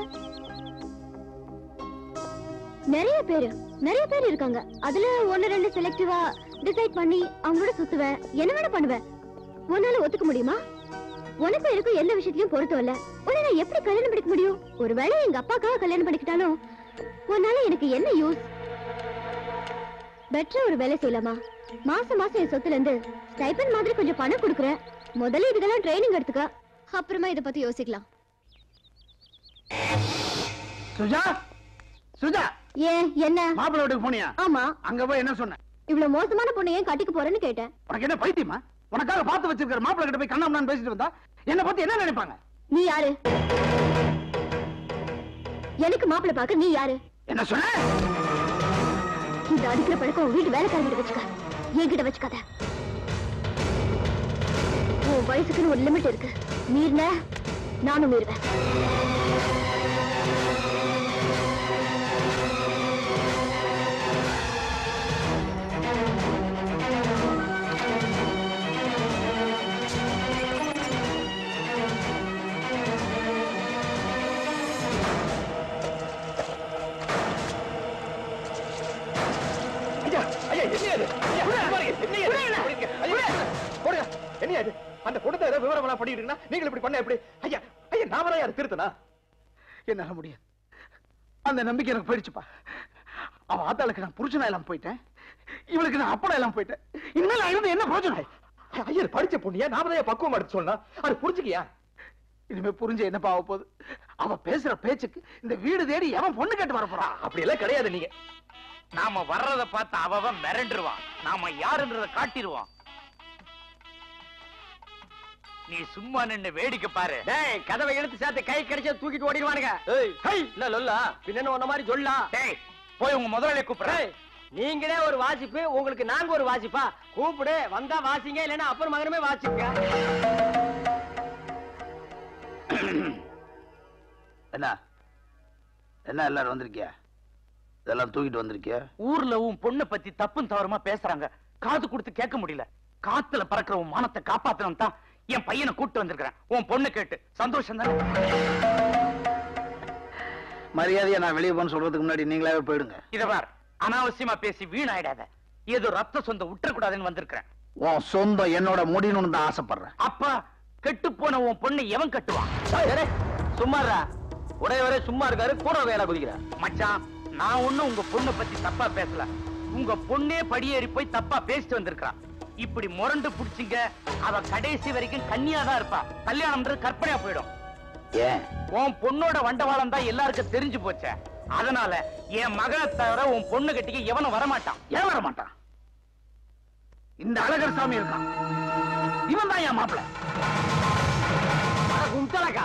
நிறைய பேரு நிறைய பேர் இருக்காங்க அதுல ஒன்னு ரெண்டு செலக்டிவா டிசைட் பண்ணி அவங்களோட சுத்துவேன் என்ன வேணா பண்ணுவேன் உன்னால ஒத்துக்க முடியுமா உனக்கும் எனக்கும் எந்த விஷயத்திலயும் பொருத்தம் இல்ல உன்னை நான் எப்படி கல்யாணம் பண்ணிக்க முடியும் ஒருவேளை எங்க அப்பாக்காக கல்யாணம் பண்ணிக்கிட்டாலும் உன்னால எனக்கு என்ன யூஸ் பெட்டரா ஒரு வேலை செய்யலாமா மாசம் மாசம் என் சொத்துல இருந்து ஸ்டைபன் மாதிரி கொஞ்சம் பணம் கொடுக்குறேன் முதல்ல இதுக்கெல்லாம் ட்ரைனிங் எடுத்துக்க அப்புறமா இத பத்தி யோசிக்கலாம் சுஜா சுஜா ஏன் என்ன மாப்பிள்ளை வீட்டுக்கு போனியா ஆமா அங்க போய் என்ன சொன்ன இவ்வளவு மோசமான பொண்ணு ஏன் கட்டிக்க போறேன்னு கேட்டேன் உனக்கு என்ன பைத்தியமா உனக்காக பார்த்து வச்சிருக்கிற மாப்பிள்ளை கிட்ட போய் கண்ணாமண்ணான்னு பேசிட்டு வந்தா என்ன பத்தி என்ன நினைப்பாங்க நீ யாரு எனக்கு மாப்பிள்ளை பார்க்க நீ யாரு என்ன சொன்ன இந்த அடிக்கிற பழக்கம் உன் வீட்டு வேலைக்காரங்கிட்ட வச்சுக்க என்கிட்ட வச்சுக்காத உன் வயசுக்குன்னு ஒரு லிமிட் இருக்கு மீறின நானும் மீறுவேன் ஐயா ஐயா என்ன இது ஐயா, பாருங்க, என்ன இது? புடிங்க, ஐயா, போடுங்க. என்ன இது அந்த கொடுத்த ஏதோ விவரம் எல்லாம் பண்ணிட்டு இருக்கா நீங்கள் இப்படி பண்ண எப்படி ஐயா ஐயா நாம தான் யார் திருத்தனா என்னால முடியாது அந்த நம்பிக்கை எனக்கு போயிடுச்சுப்பா அவ ஆத்தாளுக்கு நான் புருஷனா எல்லாம் போயிட்டேன் இவளுக்கு நான் அப்படா எல்லாம் போயிட்டேன் இனிமேல் நான் இருந்து என்ன பிரயோஜனம் ஐயா இது படிச்ச பொண்ணியா நாம தான் பக்குவம் எடுத்து சொன்னா அது புரிஞ்சுக்கியா இனிமே புரிஞ்ச என்ன பாவ போகுது அவ பேசுற பேச்சுக்கு இந்த வீடு தேடி எவன் பொண்ணு கேட்டு வர போறான் அப்படி எல்லாம் கிடையாது நீங்க நாம வர்றத பார்த்து அவன் மிரண்டுருவான் நாம யாருன்றத காட்டிடுவான் நீ சும்மா நின்னு வேடிக்கை பாரு டேய் கதவை இழுத்து சேர்த்து கை கிடைச்சா தூக்கிட்டு ஓடிடுவானுங்க ஏய் ஹை இல்ல லொல்லா பின்ன உன்ன மாதிரி சொல்லா டேய் போய் உங்க முதலாளி கூப்பிடுறேன் டேய் நீங்களே ஒரு வாசிப்பு உங்களுக்கு நாங்க ஒரு வாசிப்பா கூப்பிடு வந்தா வாசிங்க இல்லைன்னா அப்புறம் மகனமே வாசிங்க என்ன என்ன எல்லாரும் வந்திருக்கியா இதெல்லாம் தூக்கிட்டு வந்திருக்கியா ஊர்ல உன் பொண்ணை பத்தி தப்பும் தவறுமா பேசுறாங்க காது கொடுத்து கேட்க முடியல காத்துல பறக்கிற உன் மானத்தை காப்பாத்தணும் தான் என் பையனை கூட்டு வந்திருக்கிறேன் உன் பொண்ணு கேட்டு சந்தோஷம் தானே மரியாதையா நான் வெளியே போன்னு சொல்றதுக்கு முன்னாடி நீங்களாவே போயிடுங்க இத பார் அனாவசியமா பேசி வீணாயிடாத ஏதோ ரத்த சொந்த விட்டுறக்கூடாதுன்னு வந்திருக்கிறேன் உன் சொந்தம் என்னோட முடியணும்னு தான் ஆசைப்படுறேன் அப்ப கெட்டு போன உன் பொண்ணு எவன் கட்டுவான் சும்மாரா உடையவரே சும்மா இருக்காரு கூட வேலை குதிக்கிற மச்சான் நான் ஒண்ணும் உங்க பொண்ணை பத்தி தப்பா பேசல உங்க பொண்ணே படியேறி போய் தப்பா பேசிட்டு வந்திருக்கா இப்படி முரண்டு புடிச்சிங்க அவ கடைசி வரைக்கும் கன்னியா தான் இருப்பா கல்யாணம்ன்றது கற்பனையா போயிடும் ஏன் உன் பொண்ணோட வண்டவாளம் தான் எல்லாருக்கும் தெரிஞ்சு போச்சே அதனால என் மகளை தவிர உன் பொண்ணு கட்டிக்க எவனும் வரமாட்டான் ஏன் வர மாட்டான் இந்த அழகர் சாமி இருக்கான் இவன் தான் என் மாப்பிள்ள கும்தலக்கா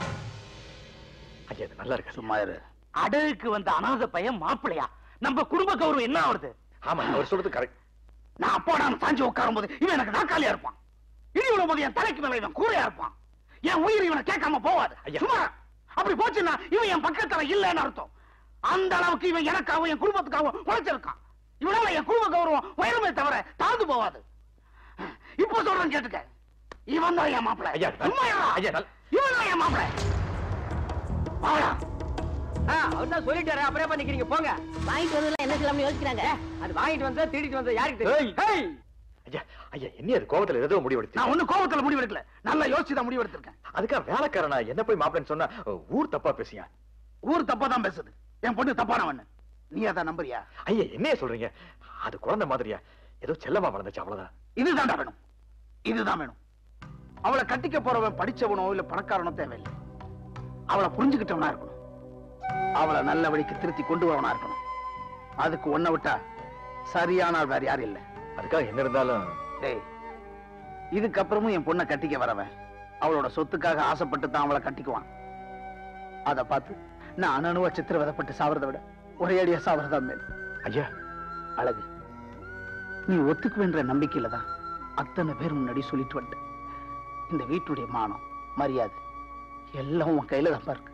ஐயா இது நல்லா இருக்கு சும்மா இரு அடகுக்கு வந்த அனாதை பையன் மாப்பிளையா நம்ம குடும்ப கௌரவம் என்ன ஆகுது ஆமா அவர் சொல்றது கரெக்ட் நான் அப்பா நான் சாஞ்சி உட்காரும் போது இவன் எனக்கு நாக்காளியா இருப்பான் இடி விழும் போது என் தலைக்கு மேல இவன் கூரையா இருப்பான் என் உயிர் இவனை கேட்காம போவாது சும்மா அப்படி போச்சுன்னா இவன் என் பக்கத்துல இல்லைன்னு அர்த்தம் அந்த அளவுக்கு இவன் எனக்காகவும் என் குடும்பத்துக்காகவும் உழைச்சிருக்கான் இவனால என் குடும்ப கௌரவம் உயரமே தவிர தாழ்ந்து போவாது இப்போ சொல்றேன் கேட்டுக்க இவன் தான் என் மாப்பிள்ள ஐயா, சும்மா இருடா. ஐயா, நல்- இவன் தான் என் மாப்பிள்ள வாடா அவர் தான் சொல்லிட்டாரு அப்புறம் எப்ப நிக்கிறீங்க போங்க வாங்கிட்டு வந்து என்ன செய்யலாம்னு யோசிக்கிறாங்க அது வாங்கிட்டு வந்தா திருடிட்டு வந்தா யாருக்கு தெரியும் ஏய், ஐயா ஐயா என்ன அது கோவத்துல ஏதோ முடிவெடுத்து நான் ஒண்ணு கோபத்துல முடிவெடுக்கல நல்லா யோசிச்சு தான் முடிவெடுத்திருக்கேன் அதுக்காக வேலைக்காரனா என்ன போய் மாப்பிள்ளைன்னு சொன்னா ஊர் தப்பா பேசியா ஊர் தப்பா தான் பேசுது என் பொண்ணு தப்பானவன் நீ அதான் நம்புறியா ஐயா என்னைய சொல்றீங்க அது குழந்தை மாதிரியா ஏதோ செல்லமா வளர்ந்துச்சு அவ்வளவுதான் இதுதான்டா வேணும் இதுதான் வேணும் அவளை கட்டிக்க போறவன் படிச்சவனோ இல்ல பணக்காரனோ தேவையில்லை அவளை புரிஞ்சுக்கிட்டவனா இருக்கணும் அவளை நல்ல வழிக்கு திருத்தி கொண்டு வரவனா இருக்கணும் அதுக்கு ஒன்ன விட்டா சரியான ஆள் வேற யாரும் இல்ல அதுக்காக என்ன இருந்தாலும் டேய் இதுக்கப்புறமும் என் பொண்ணை கட்டிக்க வரவன் அவளோட சொத்துக்காக ஆசைப்பட்டு தான் அவளை கட்டிக்குவான் அத பார்த்து நான் அணனுவா சித்திரவதைப்பட்டு சாவறதை விட ஒரே அடியா சாவறதா மேல் ஐயா அழகு நீ ஒத்துக்குவேன்ற நம்பிக்கையில தான் அத்தனை பேர் முன்னாடி சொல்லிட்டு வந்துட்டேன் இந்த வீட்டுடைய மானம் மரியாதை எல்லாம் உன் கையில தான் இருக்கு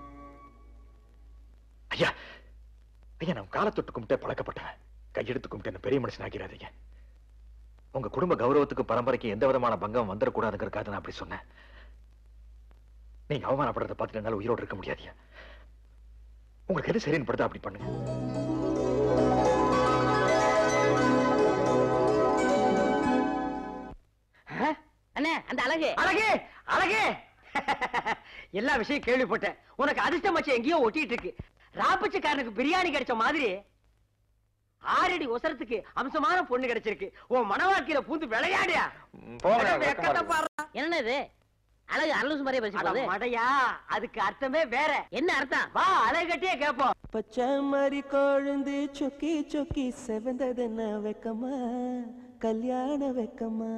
ஐயா ஐயா நான் காலை தொட்டு கும்பிட்டே பழக்கப்பட்டேன் கையெடுத்து கும்பிட்டு என்ன பெரிய மனுஷன் ஆக்கிறாதீங்க உங்க குடும்ப கௌரவத்துக்கு பரம்பரைக்கு எந்த விதமான பங்கம் வந்துடக்கூடாதுங்கிறதுக்காக நான் அப்படி சொன்னேன் நீங்க அவமானப்படுறத பார்த்துட்டு என்னால உயிரோடு இருக்க முடியாதியா உங்களுக்கு எது சரின்னு படுதா அப்படி பண்ணுங்க அண்ணே அந்த அழகு அழகே அழகே எல்லா விஷயம் கேள்விப்பட்டேன் உனக்கு அதிர்ஷ்டம் வச்சு எங்கேயோ ஒட்டிட்டு இருக்கு ராப்பச்சக்காரனுக்கு பிரியாணி கிடைச்ச மாதிரி ஆறடி ஒசரத்துக்கு அம்சமான பொண்ணு கிடைச்சிருக்கு உன் மனவாக்கியில பூந்து விளையாடியா வெக்கத்தை பாருடா. என்ன இது அழகு அரலூசு மாதிரியே பேசி அட போகுது மடையா அதுக்கு அர்த்தமே வேற என்ன அர்த்தம் வா அழகு கட்டியே கேப்போம் பச்சை மாதிரி கொழுந்து சொக்கி சொக்கி செவந்ததுன்னா வெக்கமா கல்யாண வெக்கமா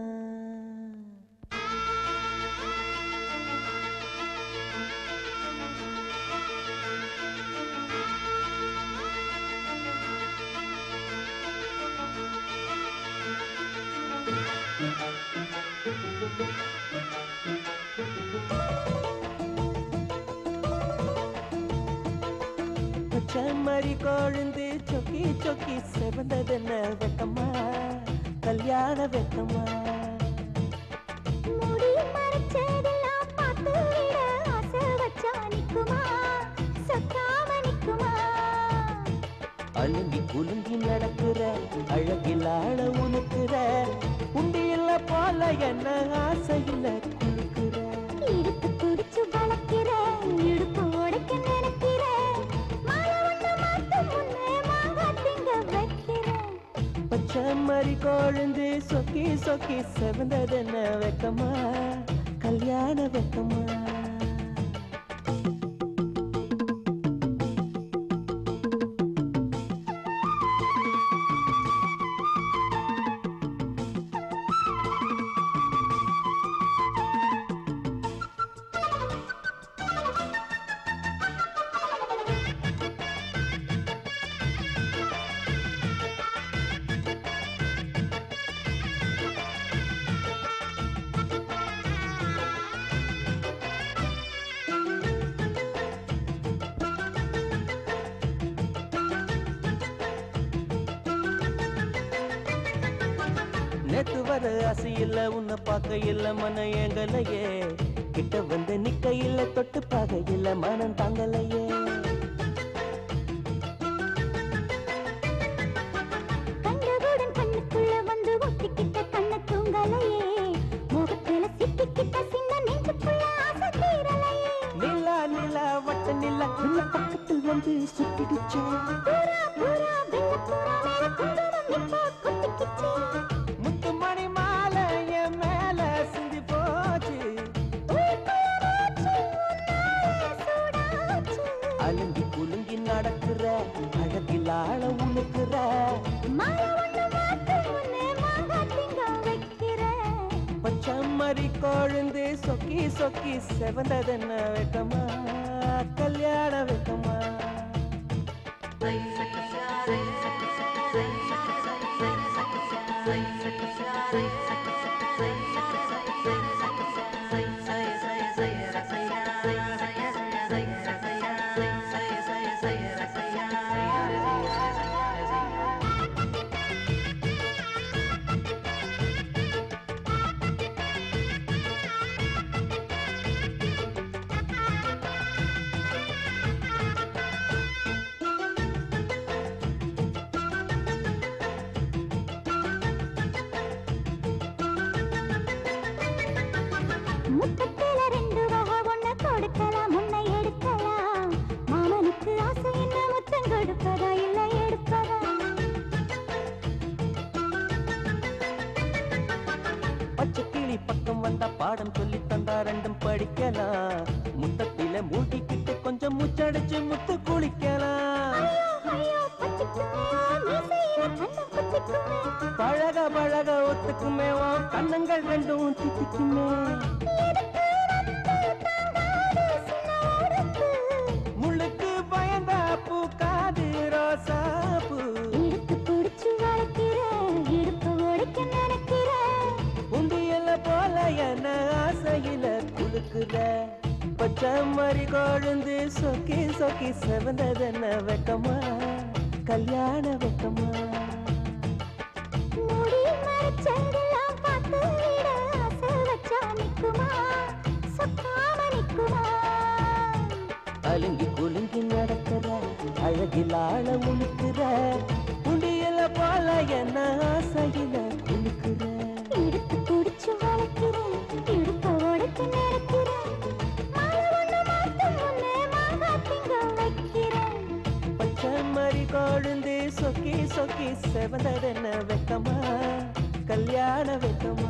பச்சை மாதிரி கொழுந்து சொக்கி சொக்கி செவந்ததுன்ன வெக்கமா கல்யாண வெக்கமா முடி மறைச்சதெல்லாம் பார்த்து விட ஆசை வச்சா நிக்குமா சக்காம நிக்குமா அலுங்கி குலுங்கி நடக்கிற அழகில் ஆழ உனக்குற உண்டியல்ல போல என்ன ஆசையில குலுக்குற இடுப்பு பிடிச்சு வளர்க்கிற இடுப்பு உடைக்க நினைக்கிற மாலை ஒண்ணு மாத்தும் முன்னே மாங்காய் திங்க வைக்கிற பச்சை மாதிரி கொழுந்து சொக்கி சொக்கி செவந்ததுன்ன வெக்கமா கல்யாண வெக்கமா நேத்து வர ஆசை இல்ல உன்னை பார்க்க இல்ல மன ஏங்கலையே கிட்ட வந்து நிக்க இல்ல தொட்டு பார்க்க இல்ல மனம் தாங்கலையே கண்டவுடன் கண்ணுக்குள்ள வந்து ஒட்டிக்கிட்ட கண்ண தூங்கல வந்து சுத்திடுச்சு முத்து மணி மாலை என் மேல சிந்தி போச்சு அலுங்கி குலுங்கி நடக்கிற அழகில் ஆழ உழுக்கிற பச்சம்மரி கொழுந்து சொக்கி சொக்கி செவந்ததென்ன வெக்கமா கல்யாண வெக்கமா முத்தத்தில ரெண்டு வகை ஒண்ணு கொடுக்கலாம் முன்னை எடுக்கலாம் மாமனுக்கு ஆசை என்ன முத்தம் கொடுப்பதா இல்ல எடுப்பதா பச்சை கிளி பக்கம் வந்தா பாடம் சொல்லி தந்தா ரெண்டும் படிக்கலாம் முத்தத்தில மூழ்கிக்கிட்டு கொஞ்சம் முச்சடிச்சு முத்து குளிக்கலாம் பழக பழக ஒத்துக்குமே உன் கண்ணங்கள் ரெண்டும் தித்திக்குமே முள்ளுக்கு பயந்தா பூக்காது ரோசா பூ இடுப்பு பிடிச்சு வளர்க்கிற இடுப்பு உடைக்க நினைக்கிற உண்டியல்ல போல என்ன ஆசையில குலுக்குற பச்சை மறி கொழுந்து சொக்கி சொக்கி செவந்ததென்ன வெக்கமா கல்யாண வெக்கமா முடி மறைச்சதெல்லாம் பார்த்து விட ஆசை வச்சா நிக்குமா சொக்காம நிக்குமா அலுங்கி குலுங்கி நடக்கிற அழகில் ஆழ உழுக்கிற உண்டியல்ல போல என்ன ஆசையில குலுக்குற இடுப்பு பிடிச்சு வளர்க்கிற இடுப்பு உடைக்க நினைக்கிற மாலை ஒண்ணு மாட்டும் முன்னே மாங்காத்திங்க வைக்கிறேன் பச்சை மறி கொழுந்து சொக்கி சொக்கி செவந்ததென்ன வெக்கமா கல்யாண வெக்கமா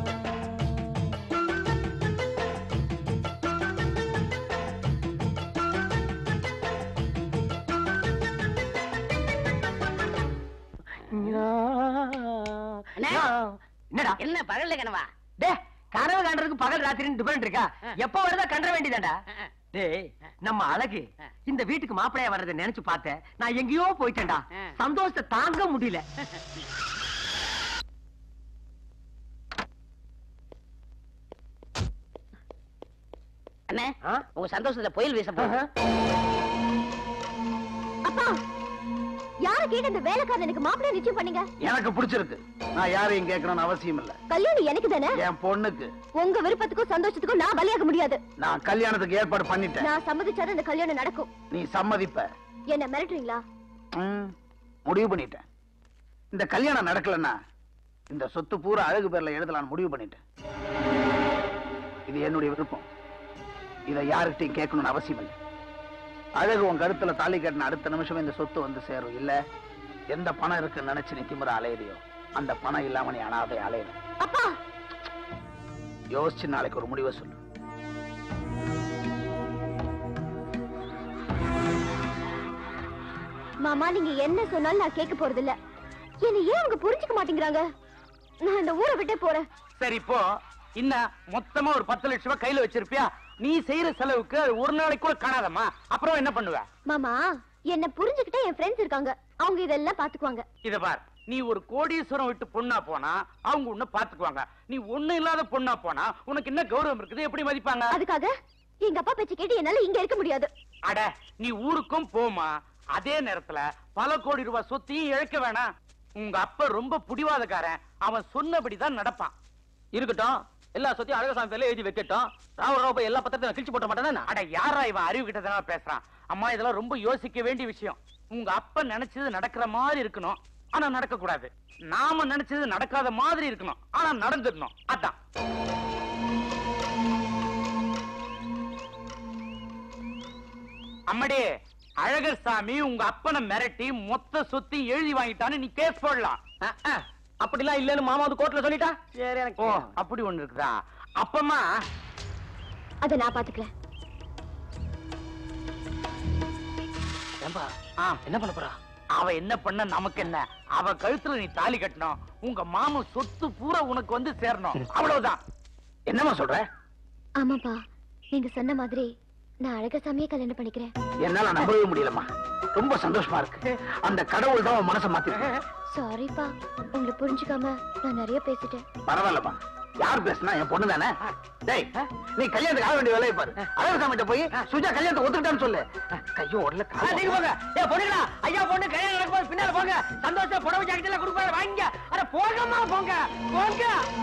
என்னடா என்ன பகல்ல கனவா டே கனவு காண்றதுக்கு பகல் ராத்திரின்னு டிஃபரெண்ட் இருக்கா எப்ப வருதா கண்ட வேண்டியதாடா டேய் நம்ம அழகு இந்த வீட்டுக்கு மாப்பிளையா வர்றதை நினைச்சு பார்த்தேன் நான் எங்கேயோ போயிட்டேன்டா சந்தோஷத்தை தாங்க முடியல அண்ணே உங்க சந்தோஷத்துல புயல் வீச போகுது அப்பா யார கேட்டு இந்த வேலைக்காரன் எனக்கு மாப்பிள்ளை நிச்சயம் பண்ணீங்க எனக்கு பிடிச்சிருக்கு நான் யாரையும் கேட்கணும்னு அவசியம் இல்ல கல்யாணம் எனக்கு தானே என் பொண்ணுக்கு உங்க விருப்பத்துக்கும் சந்தோஷத்துக்கும் நான் பலியாக முடியாது நான் கல்யாணத்துக்கு ஏற்பாடு பண்ணிட்டேன் நான் சம்மதிச்சாதான் இந்த கல்யாணம் நடக்கும் நீ சம்மதிப்ப என்ன மிரட்டுறீங்களா ம், முடிவு பண்ணிட்டேன் இந்த கல்யாணம் நடக்கலன்னா இந்த சொத்து பூரா அழகு பேர்ல எழுதலாம்னு முடிவு பண்ணிட்டேன் இது என்னுடைய விருப்பம் இதை யாருக்கிட்டையும் கேட்கணும்னு அவசியம் இல்லை அழகு உன் கருத்துல தாலி கட்டின அடுத்த நிமிஷம் இந்த சொத்து வந்து சேரும் இல்ல எந்த பணம் இருக்குன்னு நினைச்சு நீ திமிர அலையறியோ அந்த பணம் இல்லாம நீ அனாதை அலையிற அப்பா யோசிச்சு நாளைக்கு ஒரு முடிவை சொல்லு மாமா நீங்க என்ன சொன்னாலும் நான் கேட்க போறது இல்ல என்ன ஏன் அவங்க புரிஞ்சுக்க மாட்டேங்கிறாங்க நான் இந்த ஊரை விட்டே போறேன் சரி இப்போ இன்னும் மொத்தமா ஒரு பத்து லட்சம் ரூபாய் கையில வச்சிருப்பியா நீ செய்யற செலவுக்கு அது ஒரு நாளைக்கு கூட காணாதம்மா அப்புறம் என்ன பண்ணுவ மாமா என்ன புரிஞ்சுக்கிட்ட என் ஃப்ரெண்ட்ஸ் இருக்காங்க அவங்க இதெல்லாம் பாத்துக்குவாங்க இத பார் நீ ஒரு கோடீஸ்வரம் விட்டு பொண்ணா போனா அவங்க உன்னை பாத்துக்குவாங்க நீ ஒண்ணு இல்லாத பொண்ணா போனா உனக்கு என்ன கௌரவம் இருக்குது எப்படி மதிப்பாங்க அதுக்காக எங்க அப்பா பேச்சு கேட்டு என்னால இங்க இருக்க முடியாது அட நீ ஊருக்கும் போமா அதே நேரத்துல பல கோடி ரூபாய் சொத்தையும் இழக்க வேணாம் உங்க அப்பா ரொம்ப புடிவாதக்காரன் அவன் சொன்னபடிதான் நடப்பான் இருக்கட்டும் எல்லா சொத்தையும் அழகசாமி பேர்ல எழுதி வைக்கட்டும் ராவ ராவ போய் எல்லா பத்திரத்தையும் கிழிச்சு போட்ட மாட்டானே அட யாரா இவன் அறிவு கிட்டதா பேசுறான் அம்மா இதெல்லாம் ரொம்ப யோசிக்க வேண்டிய விஷயம் உங்க அப்பா நினைச்சது நடக்கிற மாதிரி இருக்கணும் ஆனா நடக்க கூடாது நாம நினைச்சது நடக்காத மாதிரி இருக்கணும் ஆனா நடந்துடணும் அதான் அம்மடி அழகர் சாமி உங்க அப்பனை மிரட்டி மொத்த சொத்தி எழுதி வாங்கிட்டான்னு நீ கேஸ் போடலாம் அப்படிலாம் இல்லன்னு மாமா வந்து கோர்ட்ல சொல்லிட்டா சரி எனக்கு ஓ அப்படி ஒண்ணு இருக்குதா அப்பமா அதை நான் பாத்துக்கிறேன் ஏம்பா ஆ என்ன பண்ண போறா அவ என்ன பண்ண நமக்கு என்ன அவ கழுத்துல நீ தாலி கட்டணும் உங்க மாமன் சொத்து பூரா உனக்கு வந்து சேரணும் அவ்வளவுதான் என்னம்மா சொல்ற ஆமாப்பா நீங்க சொன்ன மாதிரி நான் அழகசாமியே கல்யாணம் பண்ணிக்கிறேன் என்னால நம்பவே முடியலம்மா ரொம்ப சந்தோஷமா இருக்கு அந்த கடவுள் தான் உன் மனசை மாத்தி சாரிப்பா உங்களை புரிஞ்சுக்காம நான் நிறைய பேசிட்டேன் பரவாயில்லம்மா யார் பேசுனா என் பொண்ணு தானே டேய் நீ கல்யாணத்துக்கு ஆக வேண்டிய வேலையை பாரு அழகு சாமிட்ட போய் சுஜா கல்யாணத்தை ஒத்துக்கிட்டான்னு சொல்லு கையும் உடல ஆ, நீங்க போங்க ஏ பொண்ணுங்களா ஐயா பொண்ணு கல்யாணம் நடக்கும்போது பின்னால போங்க சந்தோஷம் புடவை ஜாக்கெட் எல்லாம் கொடுப்பாரு வாங்கிங்க அட போங்கம்மா போங்க போங்க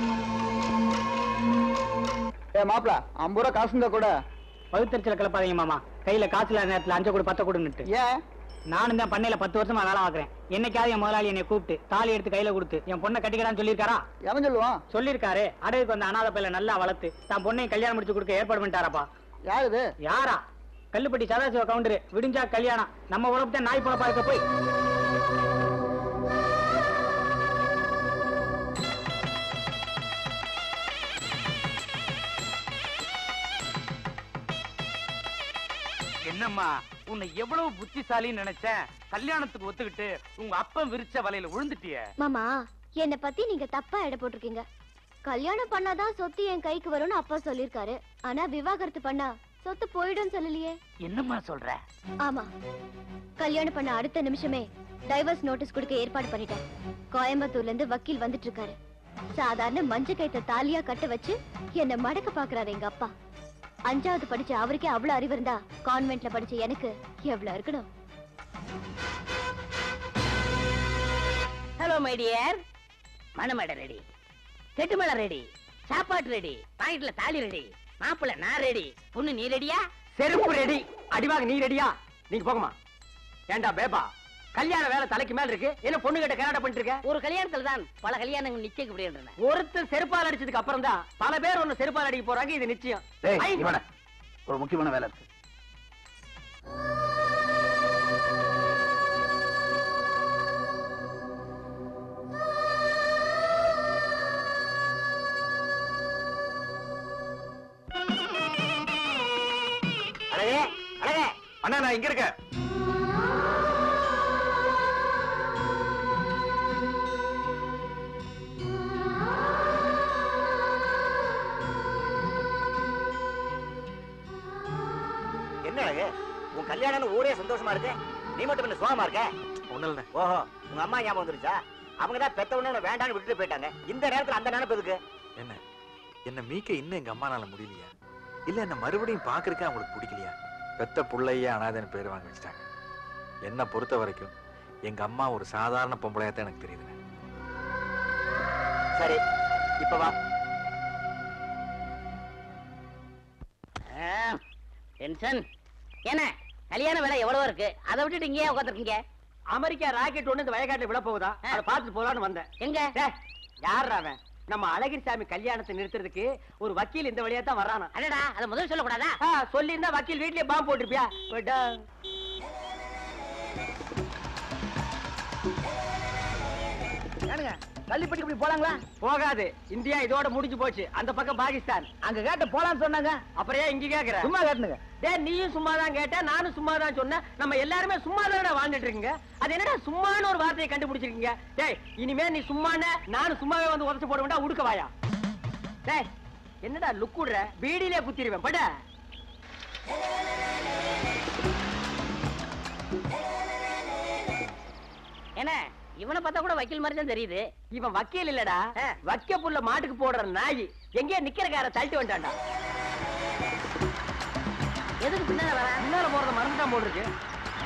ஏ மாப்பிள ஐம்பது ரூபா காசு இருந்தா கூட பகுத்தறிச்சல கிளப்பாதீங்க மாமா கையில காசு இல்லாத நேரத்துல அஞ்சு கூட பத்த கொடுன்னுட்டு ஏன் நானும் தான் பண்ணையில பத்து வருஷமா வேலை பார்க்கறேன் என்னைக்காவது என் முதலாளி என்னை கூப்பிட்டு தாலி எடுத்து கையில கொடுத்து என் பொண்ணை கட்டிக்கடான்னு சொல்லியிருக்காரா எவன் சொல்லுவான் சொல்லியிருக்காரு அடகுக்கு வந்த அனாதை பையில நல்லா வளர்த்து தான் பொண்ணையும் கல்யாணம் முடிச்சு கொடுக்க ஏற்பாடு பண்ணிட்டாராப்பா யாரு யாரா கல்லுப்பட்டி சதாசிவ கவுண்டரு விடிஞ்சா கல்யாணம் நம்ம உழப்பு தான் நாய் பொழப்பா இருக்க போய் என்னம்மா உன்னை எவ்வளவு புத்திசாலின்னு நினைச்சேன் கல்யாணத்துக்கு ஒத்துக்கிட்டு உங்க அப்பன் விரிச்ச வலையில விழுந்துட்டியே மாமா என்னை பத்தி நீங்க தப்பா எடை போட்டிருக்கீங்க கல்யாணம் பண்ணாதான் சொத்து என் கைக்கு வரும்னு அப்பா சொல்லிருக்காரு ஆனா விவாகரத்து பண்ணா சொத்து போயிடும் சொல்லலையே என்னம்மா சொல்ற ஆமா கல்யாணம் பண்ண அடுத்த நிமிஷமே டைவர்ஸ் நோட்டீஸ் கொடுக்க ஏற்பாடு பண்ணிட்டேன் கோயம்புத்தூர்ல இருந்து வக்கீல் வந்துட்டு இருக்காரு சாதாரண மஞ்ச கைத்த தாலியா கட்ட வச்சு என்ன மடக்க பாக்குறாரு எங்க அப்பா அஞ்சாவது படிச்ச அவருக்கே அவ்வளவு அறிவு இருந்தா கான்வென்ட்ல படிச்ச எனக்கு எவ்வளவு இருக்கணும் ஹலோ மை டியர் மணமேடை ரெடி கெட்டுமலை ரெடி சாப்பாட்டு ரெடி பாக்கெட்ல தாலி ரெடி மாப்பிள்ளை நான் ரெடி பொண்ணு நீ ரெடியா செருப்பு ரெடி அடிவாங்க நீ ரெடியா நீங்க போங்கம்மா ஏண்டா பேபா கல்யாண வேலை தலைக்கு மேல இருக்கு என்ன பொண்ணு கிட்ட கல்யாணம் பண்ணிட்டு இருக்க ஒரு கல்யாணத்துல தான் பல கல்யாணங்கள் நிச்சயிக்க முடியாது ஒருத்தன் செருப்பால் அடிச்சதுக்கு அப்புறம் தான் பல பேர் ஒன்னு செருப்பால் அடிக்க போறாங்க இது நிச்சயம் டேய் ஐ, இவன ஒரு முக்கியமான வேலை இருக்கு அழகே அழகே அண்ணா நான் இங்க இருக்கேன் என்ன அழகு உன் கல்யாணம் ஊரே சந்தோஷமா இருக்கு நீ மட்டும் என்ன சோகமா இருக்க ஒண்ணு இல்ல ஓஹோ உங்க அம்மா ஞாபகம் வந்துருச்சா அவங்க தான் பெத்த உடனே வேண்டாம்னு விட்டுட்டு போயிட்டாங்க இந்த நேரத்துல அந்த நினைப்பு இருக்கு என்ன என்ன மீக்க இன்னும் எங்க அம்மானால முடியலையா இல்ல என்ன மறுபடியும் பாக்குறதுக்கு அவங்களுக்கு பிடிக்கலையா பெத்த புள்ளையே அனாதைன்னு பேர் வாங்கி வச்சிட்டாங்க என்னை பொறுத்த வரைக்கும் எங்க அம்மா ஒரு சாதாரண பொம்பளையாத்தான் எனக்கு தெரியுது சரி இப்ப வா டென்ஷன் என்ன கல்யாண வேலை எவ்வளவு இருக்கு அதை விட்டுட்டு இங்கேயே உட்காந்துருக்கீங்க அமெரிக்கா ராக்கெட் ஒண்ணு இந்த வயக்காட்டுல விழ போகுதா அதை பார்த்துட்டு போலான்னு வந்தேன் எங்க யார் அவன் நம்ம அழகிரிசாமி கல்யாணத்தை நிறுத்துறதுக்கு ஒரு வக்கீல் இந்த வழியா தான் வர்றானா அடடா அதை முதல்ல சொல்லக்கூடாதா சொல்லி இருந்தா வக்கீல் வீட்லயே பாம்பு போட்டிருப்பியா போயிட்டா. ஏனுங்க கள்ளிப்பட்டி இப்படி போலாங்களா போகாது இந்தியா இதோட முடிஞ்சு போச்சு அந்த பக்கம் பாகிஸ்தான் அங்க கேட்ட போலான்னு சொன்னாங்க அப்புறம் ஏன் இங்க கேக்குற சும்மா கேட்டுனுங்க டேய் நீயும் சும்மா தான் கேட்ட நானும் சும்மா தான் சொன்னேன் நம்ம எல்லாருமே சும்மா தானே வாழ்ந்துட்டு இருக்கீங்க அது என்னடா சும்மான்னு ஒரு வார்த்தையை கண்டுபிடிச்சிருக்கீங்க டேய் இனிமே நீ சும்மானே நானும் சும்மாவே வந்து உதச்சு போட வேண்டாம் உடுக்க வாயா டேய் என்னடா லுக் விடுற பீடியிலே குத்திடுவேன் பட என்ன இவனை பார்த்தா கூட வக்கீல் மாதிரி தான் தெரியுது இவன் வக்கீல் இல்லடா வக்க புல்ல மாட்டுக்கு போடுற நாய் எங்கேயோ நிக்கிற கார தள்ளிட்டு வந்துட்டான்டா எதுக்கு பின்னால வர முன்னால போறத மறந்துட்டான் போல் இருக்கு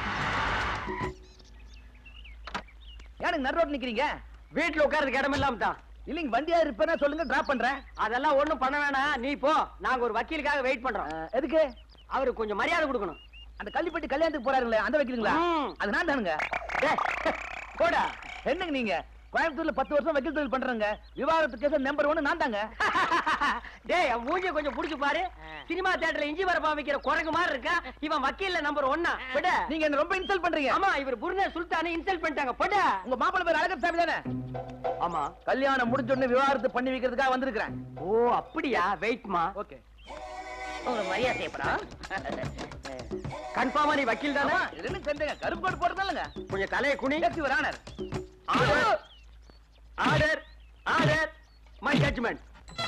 ஏனுங்க நடு ரோட் நிக்கிறீங்க வீட்டுல உட்கார்றதுக்கு இடம் இல்லாம தான் இல்லைங்க வண்டியா இருப்பேன்னா சொல்லுங்க டிராப் பண்றேன் அதெல்லாம் ஒண்ணும் பண்ண வேணாம் நீ போ நாங்க ஒரு வக்கீலுக்காக வெயிட் பண்றோம் எதுக்கு அவருக்கு கொஞ்சம் மரியாதை கொடுக்கணும் அந்த கள்ளிப்பட்டி கல்யாணத்துக்கு போறாருங்களே அந்த வைக்கிறீங்களா ம். அது நான் தானுங்க டேய், போடா என்னங்க நீங்க கோயம்புத்தூர்ல பத்து வருஷம் வக்கீல் தொழில் பண்றேங்க விவாதத்து கேஸ் நம்பர் ஒன்னு நான் தாங்க டேய் அவன் மூஞ்சிய கொஞ்சம் புடிச்சு பாரு சினிமா தியேட்டர்ல இஞ்சி வரப்பா வைக்கிற குரங்கு மாதிரி இருக்கா இவன் வக்கீல்ல நம்பர் ஒன்னா விட நீங்க என்ன ரொம்ப இன்சல்ட் பண்றீங்க ஆமா இவர் புர்ன சுல்தானே இன்சல்ட் பண்ணிட்டாங்க போட உங்க மாப்பிள்ளை பேர் அழகர் சாமி தானே ஆமா கல்யாணம் முடிஞ்ச உடனே விவாகரத்து பண்ணி வைக்கிறதுக்காக வந்திருக்கிறேன் ஓ அப்படியா வெயிட்மா ஓகே உங்களுக்கு மரியாதை செய்யப்படும் கன்ஃபார்மா நீ வக்கீல் தானே இதுன்னு தெரிஞ்சுங்க கருப்பு கோட் போடுறதாலங்க கொஞ்சம் தலையை குனி yes your honour order order order my judgment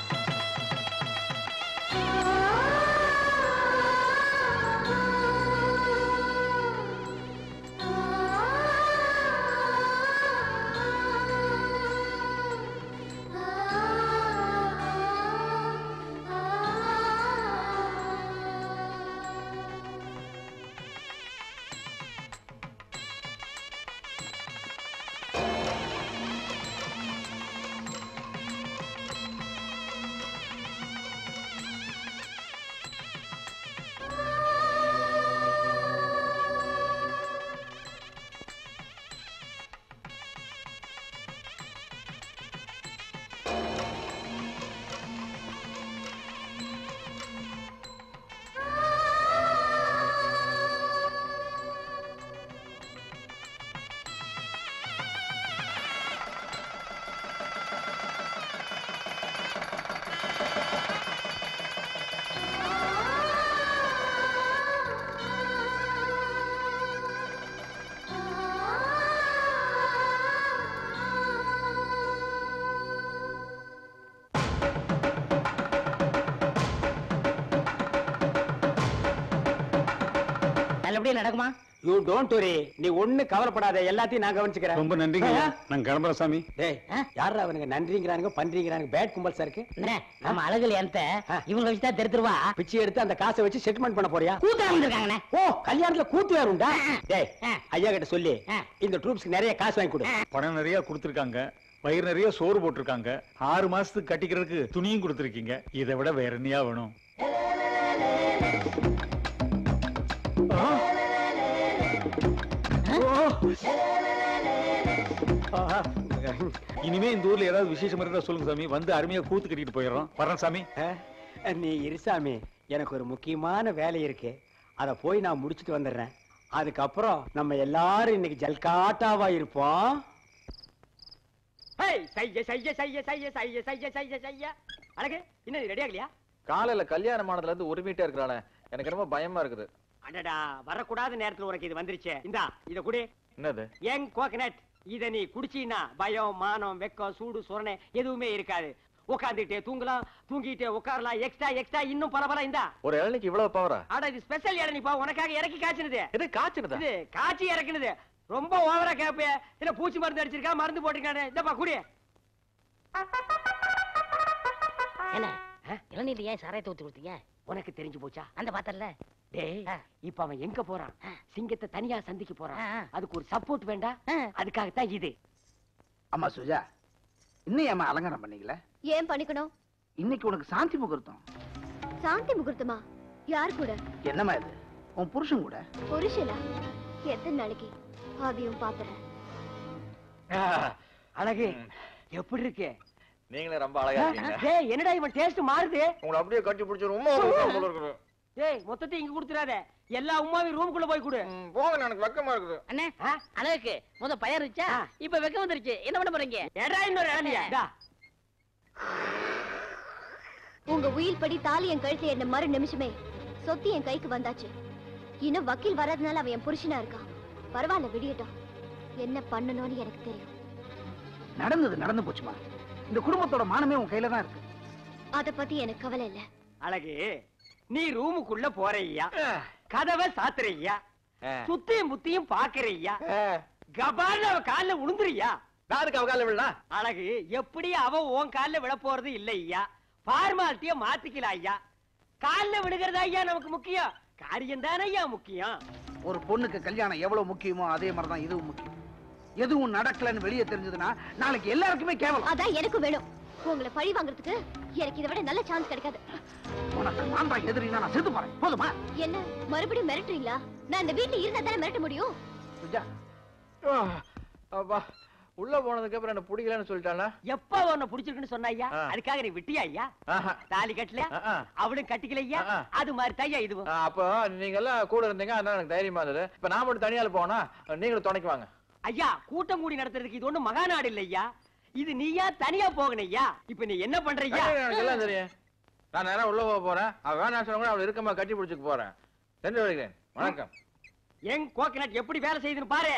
நல்லபடியா நடக்குமா யூ டோன்ட் வரி நீ ஒண்ணு கவலைப்படாத எல்லாத்தையும் நான் கவனிச்சுக்கிறேன் ரொம்ப நன்றிங்க ஆ? நான் கிளம்புறேன் சாமி டேய் யாரா அவனுங்க நன்றிங்கிறானுங்க பண்றீங்கிறானுங்க பேட் கும்பல் சார் இருக்கு அண்ணே, நம்ம அழகுல என்கிட்ட இவங்க வச்சு தான் தெருத்துருவா பிச்சை எடுத்து அந்த காசை வச்சு செட்டில்மெண்ட் பண்ண போறியா கூத்தா வந்திருக்காங்கண்ணே ஓ கல்யாணத்துல கூத்து வேற உண்டா டேய் ஐயா கிட்ட சொல்லி இந்த ட்ரூப்ஸ்க்கு நிறைய காசு வாங்கி கொடு பணம் நிறைய கொடுத்துருக்காங்க வயிறு நிறைய சோறு போட்டிருக்காங்க ஆறு மாசத்துக்கு கட்டிக்கிறதுக்கு துணியும் கொடுத்துருக்கீங்க இதை விட வேற என்னையா வேணும் ஆ? ஆஹா. இனிமே இந்த ஊர்ல ஏதாவது விசேஷம் இருந்தா சொல்லுங்க சாமி வந்து அருமையா கூத்து கட்டிட்டு போயிடுறோம் வரேன் சாமி நீ இருசாமி எனக்கு ஒரு முக்கியமான வேலை இருக்கு அத போய் நான் முடிச்சிட்டு வந்துடுறேன் அதுக்கப்புறம் நம்ம எல்லாரும் இன்னைக்கு ஜல்காட்டாவா இருப்போம் செய்ய செய்ய செய்ய செய்ய செய்ய செய்ய செய்ய செய்ய அழகு இன்னும் ரெடி ஆகலையா காலையில கல்யாணம் ஆனதுல இருந்து உரிமிட்டே இருக்கிறானே எனக்கு ரொம்ப பயமா இருக்குது அடடா வரக்கூடாத நேரத்துல உனக்கு இது வந்துருச்சு இந்தா இத குடி என்னது யங் கோகனட் இத நீ குடிச்சீன்னா பயம் மானம் வெக்கம் சூடு சுரணை எதுவுமே இருக்காது உட்காந்துட்டே தூங்கலாம் தூங்கிட்டே உட்காரலாம் எக்ஸ்ட்ரா எக்ஸ்ட்ரா இன்னும் பல பல இந்தா ஒரு இளநிக்கு இவ்வளவு பவரா ஆனா இது ஸ்பெஷல் இளநிப்பா உனக்காக இறக்கி காய்ச்சினது இது காய்ச்சினதா இது காய்ச்சி இறக்குனது ரொம்ப ஓவரா கேப்பே இல்ல பூச்சி மருந்து அடிச்சிருக்கா மருந்து போட்டிருக்கானே இந்தப்பா குடி என்ன இளநீர் ஏன் சாராயத்தை ஊத்தி கொடுத்தீங்க உனக்கு தெரிஞ்சு போச்சா அந்த பாத்தல்ல டேய் இப்ப அவன் எங்க போறான் சிங்கத்தை தனியா சந்திக்க போறான் ஆ, ஆ. அதுக்கு ஒரு சப்போர்ட் வேண்டாம் அதுக்காகத்தான் இது அம்மா சுஜா இன்னும் ஏமா அலங்காரம் பண்ணீங்களே ஏன் பண்ணிக்கணும் இன்னைக்கு உனக்கு சாந்தி முகூர்த்தம் சாந்தி முகூர்த்தமா யார் கூட என்னம்மா இது உன் புருஷன் கூட புருஷனா எத்தனை நாளைக்கு அதையும் பாத்துறேன் அழகு எப்படி இருக்கு நீங்களே ரொம்ப அழகா இருக்கீங்க டேய் என்னடா இவன் டேஸ்ட் மாறுது உங்களை அப்படியே கட்டி பிடிச்சி ரொம்ப டேய் மொத்தத்தை இங்க குடுத்துறாத எல்லா உமாவையும் ரூமுக்குள்ள போய் குடு போங்க எனக்கு வெக்கமா இருக்குது அண்ணே அழகுக்கு முத பயம் இருந்துச்சா இப்ப வெக்கம் வந்துருச்சு என்ன பண்ண போறீங்க ஏடா இன்னொரு இளநியா டா உங்க உயில் படி தாலி என் கழுத்துல என்ன மறு நிமிஷமே சொத்து என் கைக்கு வந்தாச்சு இன்னும் வக்கீல் வராதனால அவன் என் புருஷனா இருக்கான் பரவாயில்ல விடியட்டும் என்ன பண்ணணும்னு எனக்கு தெரியும் நடந்தது நடந்து போச்சுமா இந்த குடும்பத்தோட மானமே உன் கையில தான் இருக்கு அத பத்தி எனக்கு கவலை இல்ல அழகு நீ ரூமுக்குள்ள போறையா கதவை சாத்துறையா சுத்தியும் முத்தியும் பாக்குறையா கபால அவ கால்ல விழுந்துறியா யாருக்கு அவ கால விழா அழகு எப்படி அவ உன் கால்ல விழ போறது இல்ல ஐயா ஃபார்மாலிட்டிய மாத்திக்கலாம் ஐயா கால்ல விழுகிறதா ஐயா நமக்கு முக்கியம் காரியம் தானே ஐயா முக்கியம் ஒரு பொண்ணுக்கு கல்யாணம் எவ்வளவு முக்கியமோ அதே மாதிரி தான் இதுவும் முக்கியம் எதுவும் நடக்கலன்னு வெளியே தெரிஞ்சதுன்னா நாளைக்கு எல்லாருக்குமே கேவலம் அதான் எனக்கு வேணும் உங்களை பழி வாங்குறதுக்கு எனக்கு இதை விட நல்ல சான்ஸ் கிடைக்காது உனக்கு நான் தான் எதிரினா நான் செத்து போறேன் போதுமா என்ன மறுபடியும் மிரட்டுறீங்களா நான் இந்த வீட்டுல இருந்தா தானே மிரட்ட முடியும் சுஜா அப்பா உள்ள போனதுக்கு அப்புறம் என்ன பிடிக்கலன்னு சொல்லிட்டானா எப்ப உன்னை புடிச்சிருக்குன்னு சொன்ன ஐயா ஆ. அதுக்காக நீ விட்டியா ஐயா ஆஹா. தாலி கட்டல ஆ, ஆ. அவளும் கட்டிக்கல ஐயா ஆ, ஆ. அது மாதிரி தையா இதுவும் ஆ, அப்போ நீங்க எல்லாம் கூட இருந்தீங்க அதனால எனக்கு தைரியமா இருந்தது இப்ப நான் மட்டும் தனியால போனா நீங்களும் துணைக்கு வாங்க ஐயா கூட்டம் கூடி நடத்துறதுக்கு இது ஒண்ணும் மகாநாடு இல்ல ஐயா இது நீயா தனியா போகணும் ஐயா இப்ப நீ என்ன பண்ற ஐயா ஐயா, எனக்கு எல்லாம் தெரியும் நான் நேரம் உள்ள போக போறேன் அவ வேணாம் சொன்னா கூட அவளை இருக்கமா கட்டி பிடிச்சுக்க போறேன் சென்று வருகிறேன் வணக்கம் என் கோகனட் எப்படி வேலை செய்யுதுன்னு பாரு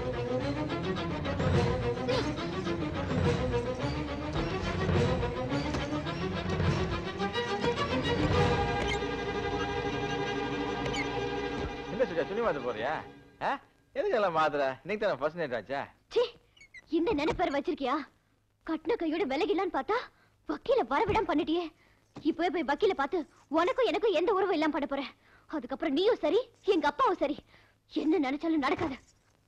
இல்ல சுஜா துணி மாத்த போறியா ஆ? எதுக்கு எல்லாம் மாத்துற இன்னைக்கு தானே ஃபர்ஸ்ட் நைட் ஆச்சா ச்சீ இந்த நினைப்பேர் வச்சிருக்கியா கட்டின கையோட விலகிலான்னு பார்த்தா வக்கீல வரவிடாம பண்ணிட்டியே இப்பவே போய் வக்கீல பார்த்து உனக்கும் எனக்கும் எந்த உறவும் இல்லாம பண்ண போறேன் அதுக்கப்புறம் நீயும் சரி எங்க அப்பாவும் சரி என்ன நினைச்சாலும் நடக்காது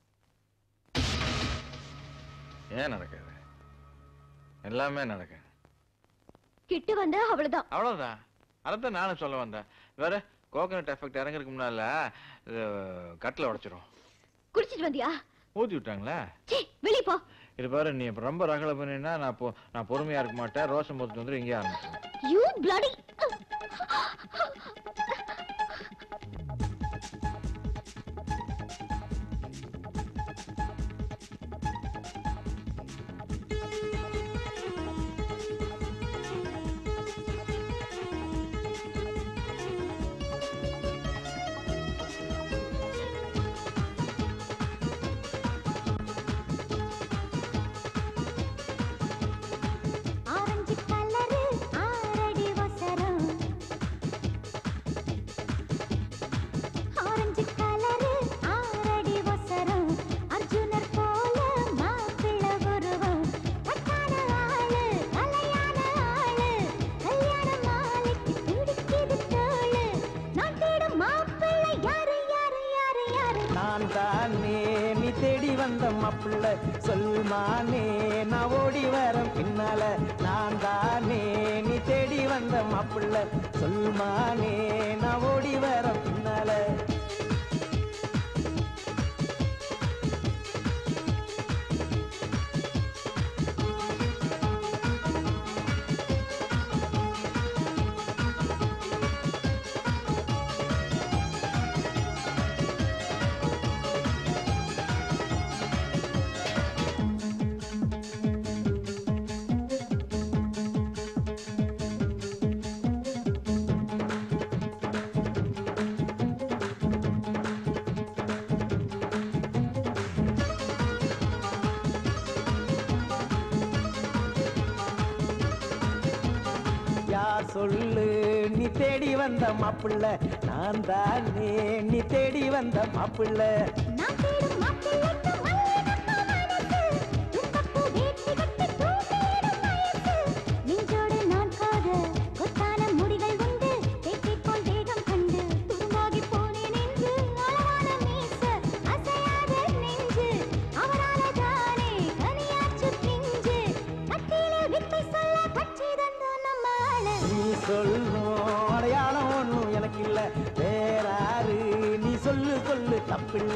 ஏன் நடக்காது எல்லாமே நடக்காது கிட்ட வந்தா அவ்வளவுதான் அவ்வளவுதான் அதைத்தான் நானும் சொல்ல வந்தேன் வேற கோகனட் எஃபெக்ட் இறங்குறதுக்கு முன்னால இது, கட்டில உடைச்சிரும் குடிச்சிட்டு வந்தியா ஊத்தி விட்டாங்களா ச்சீ வெளிய போ இது பாரு நீ இப்ப ரொம்ப ரகலை பண்ணினா நான் பொ- நான் பொறுமையா இருக்க மாட்டேன் ரோஷம் போட்டு வந்து இங்கே ஆரம்பிச்சிடும் யூ பிளடி ஆரஞ்சு கலரு ஆறடி வசரம் ஆரஞ்சு கலரு ஆறடி வசரம் அர்ஜுனர் போல மாப்பிள உருவம் கட்டான ஆளு கலையான ஆளு கல்யாண மாலைக்கு துடிக்குது தோளு நான் தேடும் மாப்பிள்ளை யாரு யாரு யாரு யாரு நான் தானே நீ தேடி வந்த மாப்பிள்ள சொல்மானே நான் ஓடி வரேன் பின்னால நான் தானே நீ தேடி வந்த மாப்பிள்ள சொல்மானே நான் ஓடி வரேன் பின்னால யார் சொல்லு நீ தேடி வந்த மாப்பிள்ள நான் தானே நீ தேடி வந்த மாப்பிள்ள நான் தேடும் மாப்பிள்ளைக்கு மல்லிகைப்பூ மனசு தும்பப்பூ வேட்டி கட்டி தூங்கிடும் வயசு நெஞ்சோடு நான் காத கொத்தான முடிகள் உண்டு தேக்கை போல் தேகம் கண்டு துரும்பாகி போனேன் என்று அளவான மீச அசையாத நெஞ்சு அவரால தானே கனியாச்சு பிஞ்சு கட்டிலே வித்தை சொல்ல கட்சி தந்தோ நம்ம ஆளு நீ சொல்லும் அடையாளம் ஒண்ணும் எனக்கு இல்ல வேறாரு நீ சொல்லு சொல்லு தப்பில்ல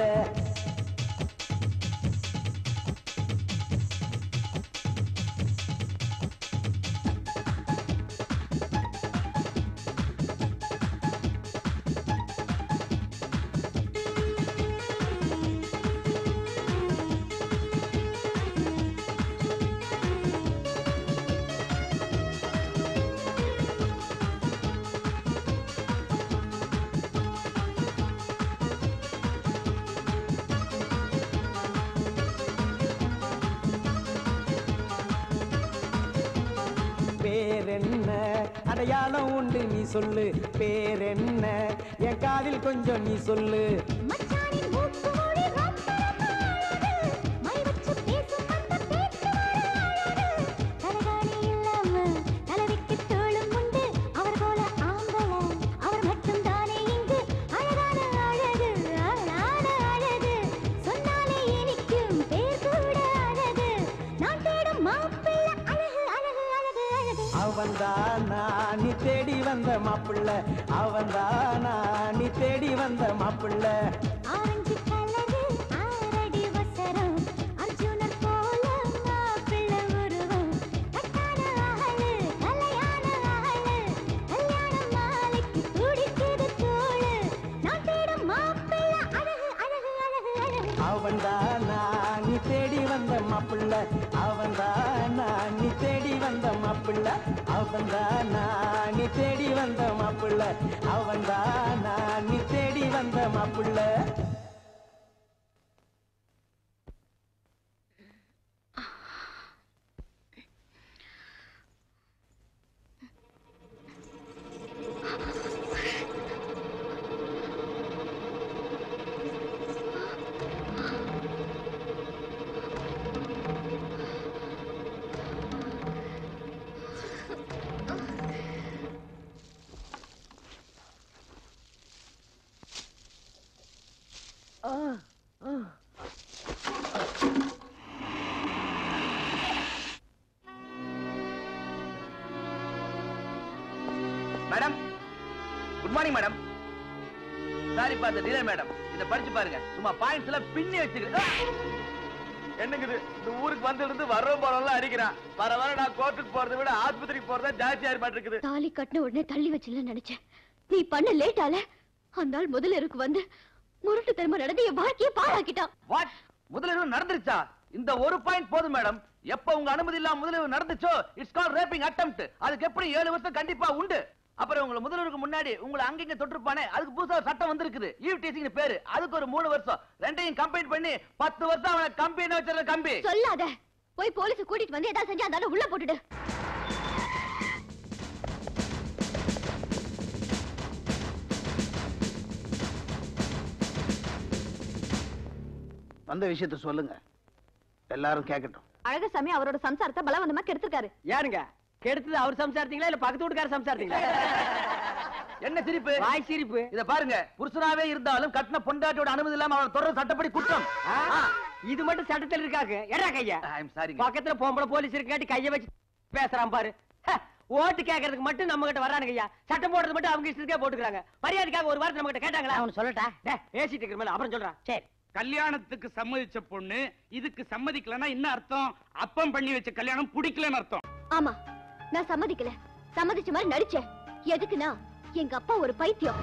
பேரென்ன அடையாளம் உண்டு நீ சொல்லு பேரென்ன என் காதில் கொஞ்சம் நீ சொல்லு மச்சானின் மூக்கு மொழி ரொம்ப அழகு மை வச்சு பேசும் அந்த பேச்சு ஒரு அழகு தலகாணி இல்லாம தலைவிக்கு தோளும் உண்டு அவர் போல ஆம்பள அவர் மட்டும் தானே இங்கு அழகான அழகு அழகான அழகு சொன்னாலே இனிக்கும் பேர் கூட அழகு நான் தேடும் மாப்பிள்ளை அழகு அழகு அழகு அழகு அவன்தானா நீ தேடி வந்த மாப்பிள்ள அவன்தானா நீ தேடி வந்த மாப்பிள்ள ஆரஞ்சு கலரு ஆறடி வசரம் அர்ஜுனர் போல அவன்தானா நீ தேடி வந்த மாப்பிள்ள அவன்தானா நீ தேடி வந்த மாப்பிள்ள அவன்தானா நீ தேடி வந்த மாப்பிள்ள அவன்தானா நீ தேடி வந்த மாப்பிள்ள madam good morning madam sorry பா டிலே மேடம் இத படிச்சு பாருங்க சும்மா பாயிண்ட்ஸ் எல்லாம் பின்னி வச்சுக்கிறேன் என்னங்க இது இந்த ஊருக்கு வந்து இருந்து வர போறவங்க அடிக்கிறான் வர வர நான் கோர்ட்டுக்கு போறதை விட ஆஸ்பத்திரிக்கு போறதா ஜாஸ்தியா இருப்பாட்டு இருக்குது தாலி கட்டின உடனே தள்ளி வச்சுல நினைச்சேன் நீ பண்ண லேட்டால அந்த ஆள் முதலிருக்கு வந்து முரட்டுத்தனமா நடந்து என் வாழ்க்கையை பாழாக்கிட்டான் வாட் முதலிரவு நடந்துருச்சா இந்த ஒரு பாயிண்ட் போதும் மேடம் எப்ப உங்க அனுமதி இல்லாம முதலிரவு நடந்துச்சோ இட்ஸ் கால் ரேப்பிங் அட்டெம்ப்ட் அதுக்கு எப்படி ஏழு வருஷம் கண்டிப்பா உண்டு அப்புறம் உங்களை முதல்வருக்கு முன்னாடி உங்களை அங்கங்க தொட்டிருப்பானே அதுக்கு புதுசா ஒரு சட்டம் வந்திருக்குது ஈவ் டீசிங் பேரு அதுக்கு ஒரு மூணு வருஷம் ரெண்டையும் கம்பைன் பண்ணி பத்து வருஷம் அவனை கம்பெனி வச்சிருக்க கம்பி சொல்லாத போய் போலீஸ் கூட்டிட்டு வந்து ஏதாவது செஞ்சா அந்த ஆளை உள்ள போட்டுடு வந்த விஷயத்த சொல்லுங்க எல்லாரும் கேட்கட்டும் அழகசாமி அவரோட சம்சாரத்தை பலவந்தமா கெடுத்திருக்காரு யாருங்க கெடுத்தது அவர் சம்சாரித்தீங்களா இல்ல பக்கத்து வீட்டுக்கார சம்சாரித்தீங்களா என்ன சிரிப்பு வாய் சிரிப்பு இத பாருங்க புருஷனாவே இருந்தாலும் கட்டின பொண்டாட்டியோட அனுமதி இல்லாம அவனை தொடர் சட்டப்படி குற்றம் ஆ, இது மட்டும் சட்டத்தில் இருக்காங்க எடா கையா சாரி பக்கத்துல பொம்பளை போலீஸ் இருக்காட்டி கைய வச்சு பேசுறான் பாரு ஹ, ஓட்டு கேக்குறதுக்கு மட்டும் நம்ம கிட்ட வரானுங்க ஐயா சட்டம் போடுறது மட்டும் அவங்க இஷ்டத்துக்கே போட்டுக்கிறாங்க மரியாதைக்காக ஒரு வாரத்தை நம்ம கிட்ட கேட்டாங்களா அவனு சொல்லட்டா பேசிட்டு இருக்கிற மேல அப்புறம் சொல்றான் சரி கல்யாணத்துக்கு சம்மதிச்ச பொண்ணு இதுக்கு சம்மதிக்கலன்னா என்ன அர்த்தம் அப்பம் பண்ணி வச்ச கல்யாணம் பிடிக்கலன்னு அர்த்தம் ஆமா நான் சம்மதிக்கல சம்மதிச்ச மாதிரி நடிச்சேன் எதுக்குன்னா எங்க அப்பா ஒரு பைத்தியம்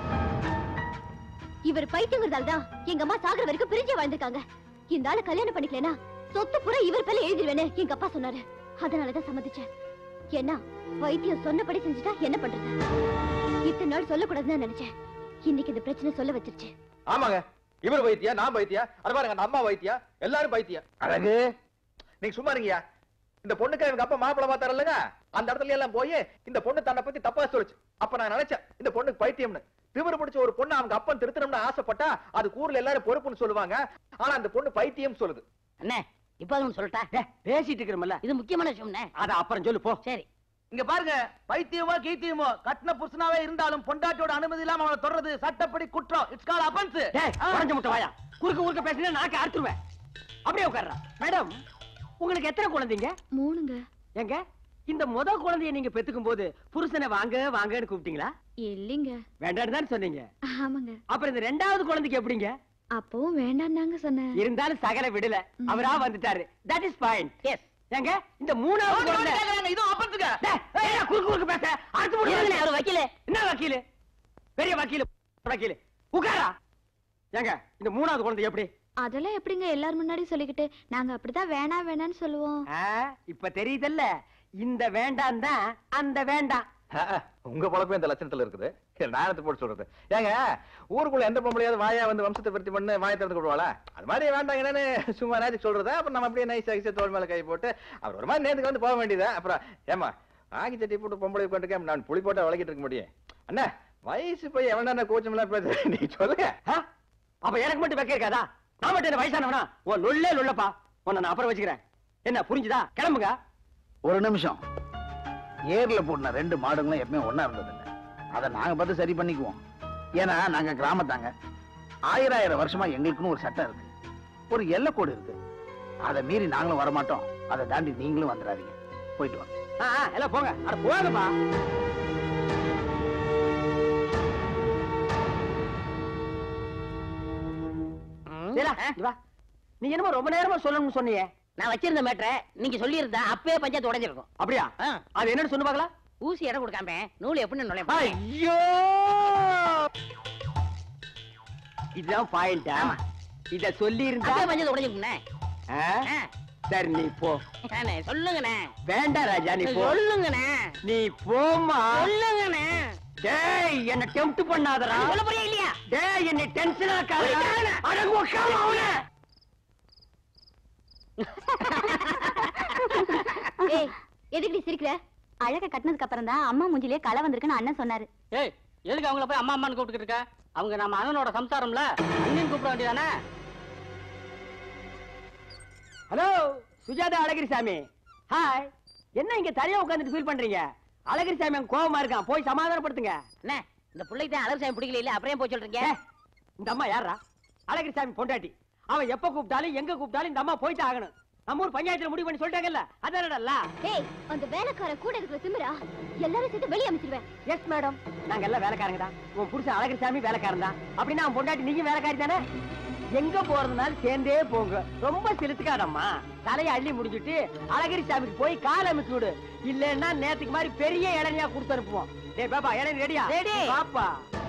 இவர் பைத்தியங்கிறதால தான் எங்க அம்மா சாகர வரைக்கும் பிரிஞ்சே வாழ்ந்திருக்காங்க இந்த ஆளு கல்யாணம் பண்ணிக்கலனா சொத்து பூரா இவர் பேர்ல எழுதிருவேன்னு எங்க அப்பா சொன்னாரு அதனாலதான் சம்மதிச்சேன் என்ன வைத்தியம் சொன்னபடி செஞ்சுட்டா என்ன பண்றது இத்தனை நாள் சொல்லக்கூடாதுன்னு நினைச்சேன் இன்னைக்கு இந்த பிரச்சனை சொல்ல வச்சிருச்சு ஆமாங்க இவர் வைத்தியா நான் வைத்தியா அது பாருங்க அந்த அம்மா வைத்தியா எல்லாரும் வைத்தியா அழகு நீங்க சும்மா இருங்கயா இந்த பொண்ணுக்கு இவங்க அப்பா மாப்பிள பார்த்தாரு இல்லைங்க அந்த இடத்துல எல்லாம் போய் இந்த பொண்ணு தன்னை பத்தி தப்பா சொல்லுச்சு அப்ப நான் நினைச்சேன் இந்த பொண்ணுக்கு பைத்தியம்னு திமிரு பிடிச்ச ஒரு பொண்ணு அவங்க அப்பன் திருத்தணும்னு ஆசைப்பட்டா அது ஊர்ல எல்லாரும் பொறுப்புன்னு சொல்லுவாங்க ஆனா அந்த பொண்ணு பைத்தியம் சொல்லுது அண்ணே இப்ப அது சொல்லட்டா பேசிட்டு இருக்கிறோம்ல இது முக்கியமான விஷயம்ண்ணே அத அப்புறம் சொல்லு போ சரி இங்க பாருங்க பைத்தியமோ கீத்தியமோ கட்டின புருஷனாவே இருந்தாலும் பொண்டாட்டியோட அனுமதி இல்லாம அவனை தொடர்றது சட்டப்படி குற்றம் இட்ஸ் கால் அபன்ஸ் டேய் குறைஞ்ச முட்டை வாயா குறுக்க குறுக்க பேசினா நாக்கு அறுத்துருவேன் அப்படியே உட்கார்றா மேடம் உங்களுக்கு எத்தனை குழந்தைங்க மூணுங்க எங்க இந்த முத குழந்தைய நீங்க பெத்துக்கும் போது புருஷனை வாங்க வாங்கன்னு கூப்பிட்டீங்களா இல்லைங்க வேண்டான்னு தான் சொன்னீங்க ஆமாங்க அப்புறம் இந்த ரெண்டாவது குழந்தைக்கு எப்படிங்க அப்பவும் வேண்டாம் தாங்க சொன்னேன் இருந்தாலும் சகல விடல அவரா வந்துட்டாரு தட் இஸ் பாயிண்ட் எஸ் ஏங்க இந்த மூணாவது குழந்தை இது அப்பத்துக்க டேய், ஏய்யா, குறுக்கு குறுக்கு பேச அடுத்து போடு இருங்க, அவர் வக்கீலு. என்ன வக்கீலு பெரிய வக்கீலு வக்கீலு உட்காரா ஏங்க இந்த மூணாவது குழந்தை எப்படி அதெல்லாம் எப்படிங்க எல்லாரும் முன்னாடி சொல்லிக்கிட்டு நாங்க அப்படிதான் வேணாம் வேணாம்னு சொல்லுவோம் ஆ, இப்ப தெரியுதல்ல இந்த வேண்டாம் தான் அந்த வேண்டாம் உங்க பழக்கம் இந்த லட்சணத்துல இருக்குது நான் எடுத்து போட்டு சொல்றது ஏங்க ஊருக்குள்ள எந்த பொம்பளையாவது வாயா வந்து வம்சத்தை பருத்தி பண்ணு வாயை திறந்து கொடுவாளா அது மாதிரி வேண்டாம் என்னன்னு சும்மா நேரத்துக்கு சொல்றதா அப்புறம் நம்ம அப்படியே நைஸ் ஆகிச்சு தோல் மேல கை போட்டு அவர் ஒரு மாதிரி நேரத்துக்கு வந்து போக வேண்டியதா அப்புறம் ஏமா ஆகி சட்டி போட்டு பொம்பளை உட்காந்துக்க நான் புளி போட்டா வளக்கிட்டு இருக்க முடியும் அண்ணா வயசு போய் எவனா கோச்சம் எல்லாம் பேச நீ சொல்லுங்க அப்ப எனக்கு மட்டும் வைக்க இருக்காதா நான் மட்டும் என்ன வயசானவனா ஓ லொல்லே லொல்லப்பா உன்னை நான் அப்புறம் வச்சுக்கிறேன் என்ன புரிஞ்சுதா கிளம்புங்க ஒரு நிமிஷம் ஏர்ல போன ரெண்டு மாடுங்களும் எப்பவுமே ஒண்ணா இருந்தது இல்ல அதை நாங்க பார்த்து சரி பண்ணிக்குவோம் ஏன்னா நாங்க கிராமத்தாங்க ஆயிரம் ஆயிரம் வருஷமா எங்களுக்குன்னு ஒரு சட்டம் இருக்கு ஒரு எல்லைக்கோடு இருக்கு அதை மீறி நாங்களும் வரமாட்டோம் அதை தாண்டி நீங்களும் வந்துடாதீங்க போயிட்டு வாங்க ஆ, ஆ, எல்லாம் போங்க அட போங்கப்பா ஏலா, இங்க வா. நீ என்னமோ ரொம்ப நேரமா சொல்லணும்னு சொன்னியே நான் வச்சிருந்த மேட்ரை நீங்க சொல்லியிருந்தா அப்பவே பஞ்சாயத்து உடைஞ்சிருக்கும் அப்படியா அது என்னன்னு சொல்லு பார்க்கலாம் ஊசி இடம் கொடுக்காம நூல் எப்படி நுழைப்பா ஐயோ இதுதான் பாயிண்டா இத சொல்லி இருந்தா அப்படியே பஞ்சத்தை உடைஞ்சுக்குண்ணே சரி நீ போ அண்ணே, சொல்லுங்கண்ணே வேண்டாம் ராஜா நீ போ சொல்லுங்கண்ணே நீ போமா சொல்லுங்கண்ணே டேய் என்ன டெம்ப்ட் பண்ணாதடா நீ சொல்ல போறியா இல்லையா டேய் என்ன டென்ஷன் ஆக்காத புரியுதா? அட உக்காம அவன ஏய் எதுக்கு நீ சிரிக்கிற அழக கட்டினதுக்கு அப்புறம் தான் அம்மா மூஞ்சிலே களை வந்திருக்குன்னு அண்ணன் சொன்னாரு ஏய் எதுக்கு அவங்கள போய் அம்மா அம்மான்னு கூப்பிட்டுக்கிட்டு இருக்க அவங்க நம்ம அண்ணனோட சம்சாரம்ல அண்ணன் கூப்பிட வேண்டியதானே ஹலோ சுஜாதா அழகிரிசாமி ஹாய் என்ன இங்க தனியா உட்கார்ந்துட்டு ஃபீல் பண்றீங்க அழகிரிசாமி அங்க கோவமா இருக்கான் போய் சமாதானப்படுத்துங்க அண்ணே இந்த பிள்ளைக்கு தான் அழகு சாமி பிடிக்கல இல்ல அப்புறம் ஏன் போய் சொல்றீங்க இந்த அம்மா யாரா அழகிரிசாமி பொண்டாட்டி அவன் எப்ப கூப்பிட்டாலும் எங்க கூப்பிட்டாலும் இந்த அம்மா போயிட்டு ஆகணும் நம்ம ஊர் பஞ்சாயத்துல முடிவு பண்ணி சொல்லிட்டாங்கல்ல அதானடா ஏய் அந்த வேலைக்கார கூட இருக்கிற திமிரா எல்லாரும் சேர்த்து வெளியே அமைச்சிருவேன் எஸ் மேடம் நாங்க எல்லாம் வேலைக்காரங்க தான் உன் புருஷன் அழகிரிசாமி வேலைக்காரன் தான் அப்படின்னா அவன் பொண்டாட்டி நீங்க வேலைக்காரி தானே எங்க போறதுனாலும் சேர்ந்தே போங்க ரொம்ப செலுத்துக்காதம்மா தலையை அள்ளி முடிஞ்சிட்டு அழகிரி சாமிக்கு போய் கால் அமுக்கி விடு இல்லன்னா நேத்துக்கு மாதிரி பெரிய இளநியா கொடுத்து அனுப்புவோம் டேய் பாப்பா இளநீ ரெடியா Ready. பாப்பா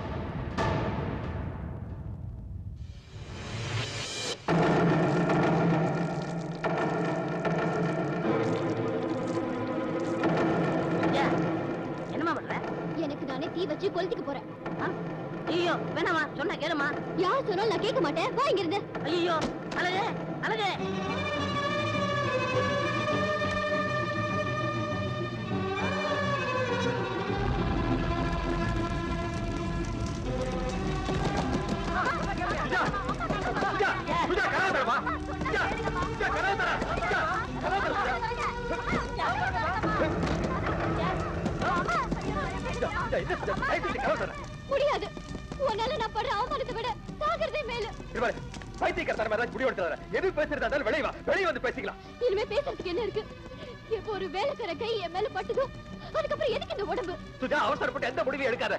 ஐயா, என்னம்மா பண்ற எனக்கு நானே தீ வச்சு கொளுத்திக்க போறேன் ஐயோ வேணாமா சொன்னா கேளுமா யார் சொன்னாலும் நான் கேட்க மாட்டேன் வா இங்க இருந்து ஐயோ அழகு அழகு முடியாது உன்னால நான் படுற அவமானத்தை விட சாகிறதே மேல பைத்தியக்காரத்தனமா ஏதாச்சும் முடிவு எடுத்துறாரு எது பேசுறதா இருந்தாலும் வெளியே வா வெளியே வந்து பேசிக்கலாம் இனிமே பேசுறதுக்கு என்ன இருக்கு எப்போ ஒரு வேலைக்கார கை என் மேல பட்டுதோ அதுக்கப்புறம் எதுக்கு இந்த உடம்பு சுஜா அவசரப்பட்டு எந்த முடிவையும் எடுக்காத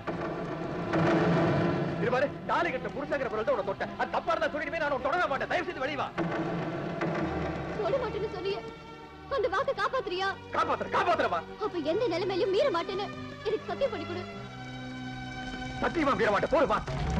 இது பாரு தாலி கட்ட புருஷங்கிற பொருள் தான் உன தொட்ட அது தப்பா இருந்தா சொல்லிடுமே நான் உன்னை தொடர மாட்டேன் தயவு செய்து வெளியே வா தொட மாட்டேன்னு சொன்னியே அந்த வாக்கை காப்பாத்துறியா காப்பாத்துற காப்பாத்துறமா அப்ப எந்த நிலைமையிலும் மீற மாட்டேன்னு எனக்கு சத்தியம் பண்ணி கொடு சத்தியமா மீற மாட்டேன் போடுமா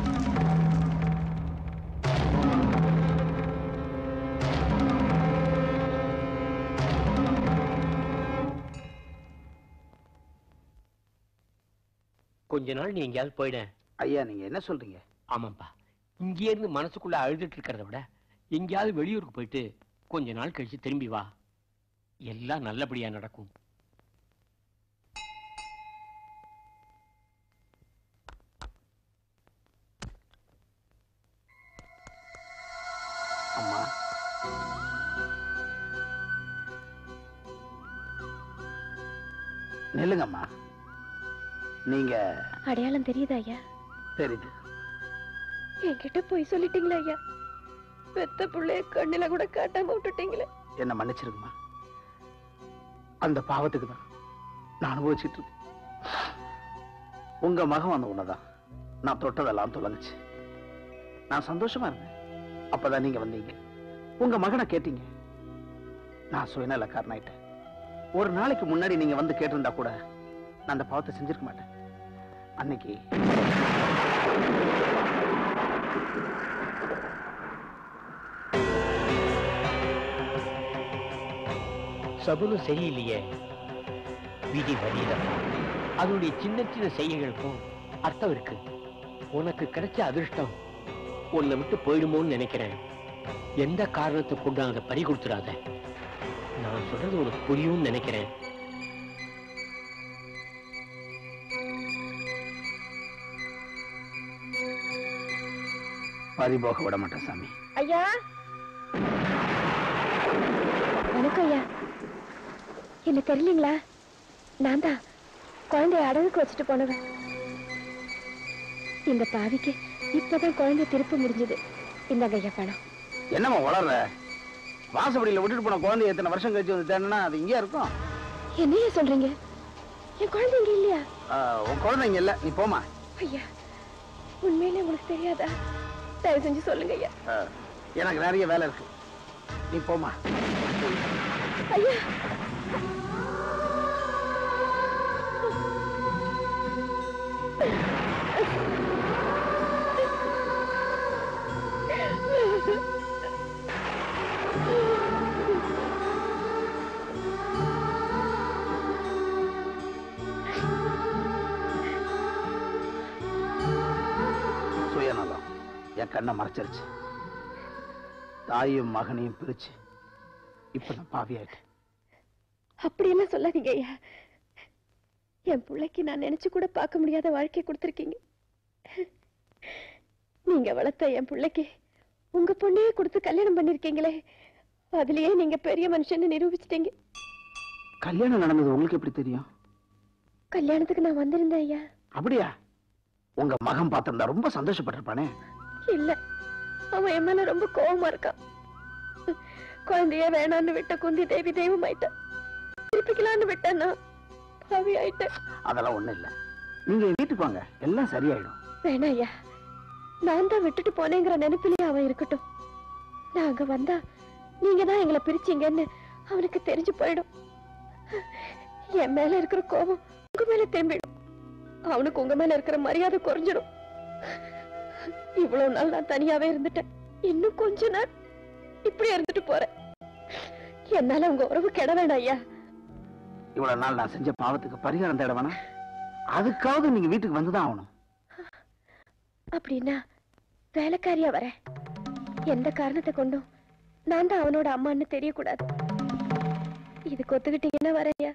கொஞ்ச நாள் நீ எங்கேயாவது போயிட ஐயா நீங்க என்ன சொல்றீங்க ஆமாப்பா இங்கே இருந்து மனசுக்குள்ள அழுதுட்டு இருக்கிறத விட எங்கேயாவது வெளியூருக்கு போயிட்டு கொஞ்ச நாள் கழிச்சு திரும்பி வா எல்லாம் நல்லபடியா நடக்கும் அம்மா நில்லுங்கம்மா நீங்க அடையாளம் தெரியுதா ஐயா தெரியுது என்கிட்ட போய் சொல்லிட்டீங்களா ஐயா பெத்த புள்ளைய கண்ணில கூட காட்டாம விட்டுட்டீங்களே என்ன மன்னிச்சிருங்கம்மா அந்த பாவத்துக்கு தான் நான் அனுபவிச்சிட்டு இருக்கேன் உங்க மகன் வந்த உடனேதான் நான் தொட்டதெல்லாம் தொலைஞ்சுச்சு நான் சந்தோஷமா இருந்தேன் அப்பதான் நீங்க வந்தீங்க உங்க மகனை கேட்டீங்க நான் சுயநலக்காரனாயிட்டேன் ஒரு நாளைக்கு முன்னாடி நீங்க வந்து கேட்டிருந்தா கூட நான் அந்த பாவத்தை செஞ்சிருக்க மாட்டேன் அன்னைக்கு சகுனம் சரியில்லையே விதி வலிதான் அதனுடைய சின்ன சின்ன செய்கைகளுக்கும் அர்த்தம் இருக்கு உனக்கு கிடைச்ச அதிர்ஷ்டம் உன்னை விட்டு போயிடுமோன்னு நினைக்கிறேன் எந்த காரணத்தை கொண்டு அதை பறி கொடுத்துடாத நான் சொல்றது உனக்கு புரியும்னு நினைக்கிறேன் பறி போக விட மாட்டேன் சாமி ஐயா வணக்கம் ஐயா என்ன தெரியலீங்களா நான் தான் குழந்தைய அடகுக்கு வச்சுட்டு போனவன் இந்த பாவிக்கு இப்பதான் குழந்தை திருப்ப முடிஞ்சது இந்தாங்க ஐயா பணம் என்னம்மா வளர்ற வாசப்படியில விட்டுட்டு போன குழந்தை எத்தனை வருஷம் கழிச்சு வந்து தேடினா அது இங்கே இருக்கும் என்னையா சொல்றீங்க என் குழந்தை இங்க இல்லையா ஆஹ், உன் குழந்தை இங்க இல்ல நீ போமா ஐயா உண்மையிலே உங்களுக்கு தெரியாதா தயவு செஞ்சு சொல்லுங்க ஐயா ஆஹ், எனக்கு நிறைய வேலை இருக்கு நீ போமா ஐயா கண்ணை மறைச்சிருச்சு தாயும் மகனையும் பிரிச்சு இப்ப நான் பாவியாயிட்டேன் அப்படியெல்லாம் சொல்லாதீங்க ஐயா என் பிள்ளைக்கு நான் நினைச்சு கூட பார்க்க முடியாத வாழ்க்கையை கொடுத்துருக்கீங்க நீங்க வளர்த்த என் பிள்ளைக்கு உங்க பொண்ணையே கொடுத்து கல்யாணம் பண்ணிருக்கீங்களே அதுலயே நீங்க பெரிய மனுஷன்னு நிரூபிச்சிட்டீங்க கல்யாணம் நடந்தது உங்களுக்கு எப்படி தெரியும் கல்யாணத்துக்கு நான் வந்திருந்தேன் ஐயா அப்படியா உங்க மகன் பார்த்திருந்தா ரொம்ப சந்தோஷப்பட்டிருப்பானே இல்ல அவன் என் மேல ரொம்ப கோவமா இருக்கான் குழந்தைய வேணான்னு விட்ட குந்தி தேவி தெய்வம் ஆயிட்டான் திருப்பிக்கலான்னு விட்டேன்னா பாவி ஆயிட்டேன் அதெல்லாம் ஒண்ணும் இல்ல நீங்க வீட்டுக்கு வாங்க எல்லாம் சரியாயிடும் வேணாம் ஐயா நான் தான் விட்டுட்டு போனேங்கிற நினைப்பிலேயே அவன் இருக்கட்டும் நான் அங்க வந்தா நீங்க தான் எங்களை பிரிச்சீங்கன்னு அவனுக்கு தெரிஞ்சு போயிடும் என் மேல இருக்கிற கோபம் உங்க மேல திரும்பிடும் அவனுக்கு உங்க மேல இருக்கிற மரியாதை குறைஞ்சிடும் இவ்வளவு நாள் நான் தனியாவே இருந்துட்டேன் இன்னும் கொஞ்ச நாள் இப்படி இருந்துட்டு போறேன் என்னால உங்க உறவு கெட வேண்டாம் ஐயா இவ்வளவு நாள் நான் செஞ்ச பாவத்துக்கு பரிகாரம் தேட வேணாம் அதுக்காவது நீங்க வீட்டுக்கு வந்துதான் ஆகணும் அப்படின்னா வேலைக்காரியா வரேன் எந்த காரணத்தை கொண்டும் நான் தான் அவனோட அம்மான்னு தெரியக்கூடாது இதுக்கு ஒத்துக்கிட்டீங்கன்னா வரையா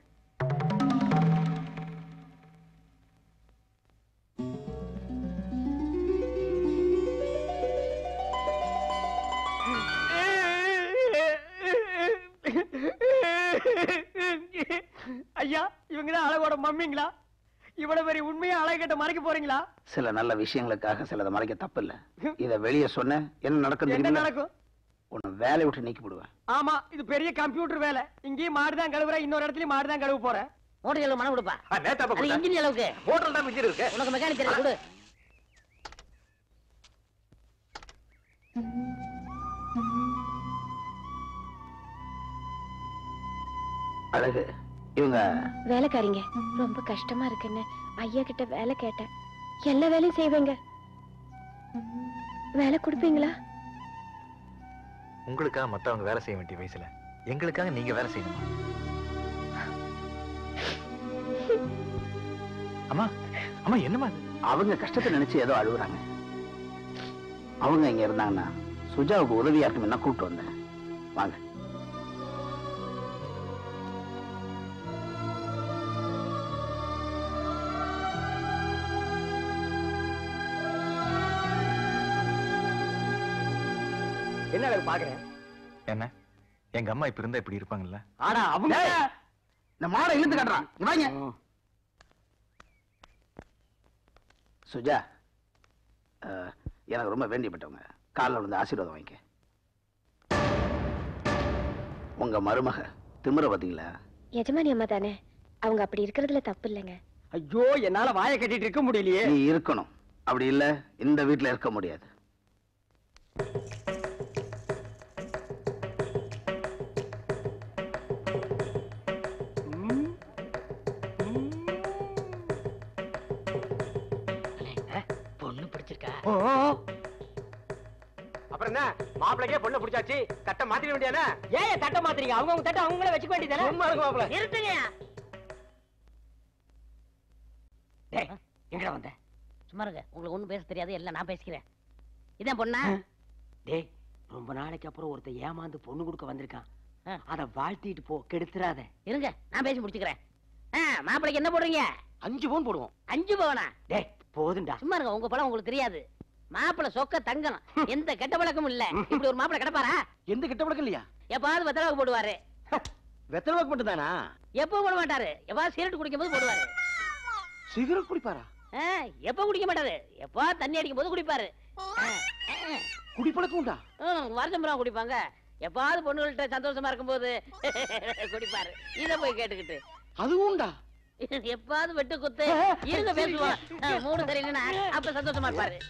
ஐயா இவங்க தான் அழகோட மம்மிங்களா இவ்வளவு பெரிய உண்மையா அழகிட்ட மறைக்க போறீங்களா சில நல்ல விஷயங்களுக்காக சிலதை மறைக்க தப்பு இல்ல இத வெளியே சொன்ன என்ன நடக்கும் என்ன தெரியுமா நடக்கும் உன்னை வேலையை விட்டு நீக்கி விடுவேன் ஆமா இது பெரிய கம்ப்யூட்டர் வேலை இங்கேயும் மாடுதான் கழுவுற இன்னொரு இடத்துலயும் மாடுதான் கழுவ போறேன் மூட்டை செலவு மனம் கொடுப்பா நேத்தாப்ப அது இன்ஜின் அளவுக்கு ஹோட்டல் தான் மிஞ்சி இருக்கு உனக்கு மெக்கானிக் தெரியல கொடு அழகு இவங்க வேலைக்காரிங்க ரொம்ப கஷ்டமா இருக்குன்னு ஐயா கிட்ட வேலை கேட்டேன் எல்லா வேலையும் செய்வேங்க வேலை கொடுப்பீங்களா உங்களுக்காக மத்தவங்க வேலை செய்ய வேண்டிய வயசுல எங்களுக்காக நீங்க வேலை செய்யணுமா அம்மா அம்மா என்னம்மா இது? அவங்க கஷ்டத்தை நினைச்சு ஏதோ அழுகுறாங்க அவங்க இங்க இருந்தாங்கன்னா சுஜாவுக்கு உதவியா இருக்கும் என்ன கூப்பிட்டு வந்தேன் வாங்க என்ன அழகு பாக்குறேன் என்ன எங்க அம்மா இப்ப இருந்தா இப்படி இருப்பாங்கல்ல ஆனா அவங்க இந்த மாடை இழுத்து காட்டுறான் இங்க வாங்க சுஜா அஹ், எனக்கு ரொம்ப வேண்டியப்பட்டவங்க காலில் விழுந்து ஆசீர்வாதம் வாங்கிக்க உங்க மருமக திமிர பாத்தீங்களா எஜமானி அம்மா தானே அவங்க அப்படி இருக்கிறதுல தப்பு இல்லைங்க ஐயோ என்னால வாயை கட்டிட்டு இருக்க முடியலையே நீ இருக்கணும் அப்படி இல்ல இந்த வீட்ல இருக்க முடியாது பொண்ணு பிடிச்சிருக்கா அப்புறம் என்ன மாப்பிளைக்கே பொண்ணு பிடிச்சாச்சு தட்டை மாத்திர வேண்டியானே ஏன் தட்டை மாத்திரீங்க அவங்க அவங்க தட்டை அவங்களே வச்சுக்க வேண்டியதானே சும்மா இருக்கு மாப்பிள நிறுத்துங்க டேய் எங்கடா வந்த சும்மா இருங்க உங்களுக்கு ஒண்ணும் பேச தெரியாது எல்லாம் நான் பேசிக்கிறேன் இதான் பொண்ணா டேய் ரொம்ப நாளைக்கு அப்புறம் ஒருத்தன் ஏமாந்து பொண்ணு கொடுக்க வந்திருக்கான் அத வாழ்த்திட்டு போ கெடுத்துறாத இருங்க நான் பேசி முடிச்சுக்கிறேன் ஆ, மாப்பிள்ளைக்கு என்ன போடுறீங்க அஞ்சு பவுன் போடுவோம் அஞ்சு பவனா டேய் போதும்டா சும்மா இருங்க உங்க பழம் உங்களுக்கு தெரியாது மாப்பிள்ளை சொக்க தங்கம் எந்த கெட்ட பழக்கமும் இல்ல இப்படி ஒரு மாப்பிள்ளை கிடப்பாரா எந்த கிட்ட பழக்கம் இல்லையா எப்பாவது வெத்தலாவுக்கு போடுவாரு வெத்தலை வாக்கு மட்டும் தானா எப்பவும் போட மாட்டாரு எப்பாவது சிகரெட் குடிக்கும் போது போடுவாரு சிகரெட் குடிப்பாரா ஆ, எப்ப குடிக்க மாட்டாரு எப்போ தண்ணி அடிக்கும் போது குடிப்பாரு ஆ, ஆ, குடிப்பழக்கம் உண்டா ம், வருஷம் பூரா குடிப்பாங்க எப்பாவது பொண்ணுகள்கிட்ட சந்தோஷமா இருக்கும்போது குடிப்பாரு இத போய் கேட்டுக்கிட்டு அதுவும் உண்டா எப்பாவது வெட்டு குத்து இருங்க பேசுவோம் ஆ, மூடு சரியில்லைன்னா அப்ப சந்தோஷமா இருப்பாரு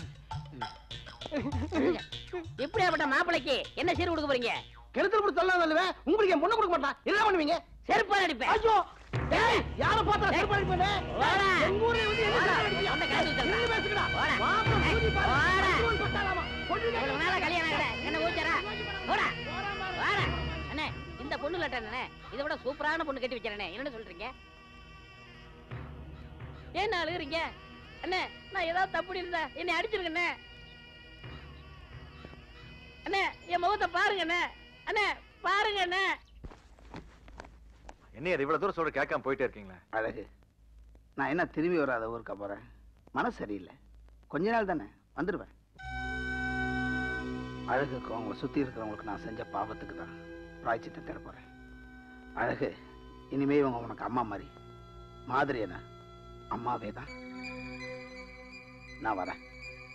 இப்படியாப்பட்ட மாப்பிளைக்கு என்ன சீர் கொடுக்க போறீங்க கிணத்துல போட்டு தள்ளலாம் இல்லவே உங்களுக்கு என் பொண்ணு கொடுக்க மாட்டான் என்ன பண்ணுவீங்க செருப்பால் அடிப்பேன் ஐயோ டேய் யார பார்த்தா செருப்பு அடிப்பேனே வாடா. எங்க ஊர்ல வந்து என்ன வாடா. செருப்பு அடிப்பியா? உன்னை காட்டி விட்டுறேன். நின்னு பேசுங்கடா. வாடா. மாப்பிளை மூஞ்சி பாரு. வாடா. அடிச்சு போட்டாலாமா? கொல்லுங்க. இவ்வளவு நாளா கல்யாணம் ஆகல என்ன ஊச்சரா போடா வாடா அண்ணே இந்த பொண்ணு லட்டண்ணே இதை விட சூப்பரான பொண்ணு கட்டி வச்சிருக்கேன் என்னன்னு சொல்றீங்க ஏன் அழுகுறீங்க அண்ணே நான் ஏதாவது தப்பு இருந்தா என்னை அடிச்சிருக்கண்ணே அண்ணே என் முகத்தை பாருங்க அண்ணே அண்ணே பாருங்க அண்ணே என்ன இவ்வளவு தூரம் சொல்ற கேட்காம போயிட்டே இருக்கீங்களா அழகு நான் என்ன திரும்பி வராத ஊருக்கா போறேன் மனசு சரியில்லை கொஞ்ச நாள் தானே வந்துடுவேன் அழகுக்கு அவங்கள சுத்தி இருக்கிறவங்களுக்கு நான் செஞ்ச பாவத்துக்கு தான் பிராய்ச்சித்தை தேட போறேன் அழகு இனிமே இவங்க உனக்கு அம்மா மாதிரி மாதிரி என்ன அம்மாவே தான் நான் வரேன்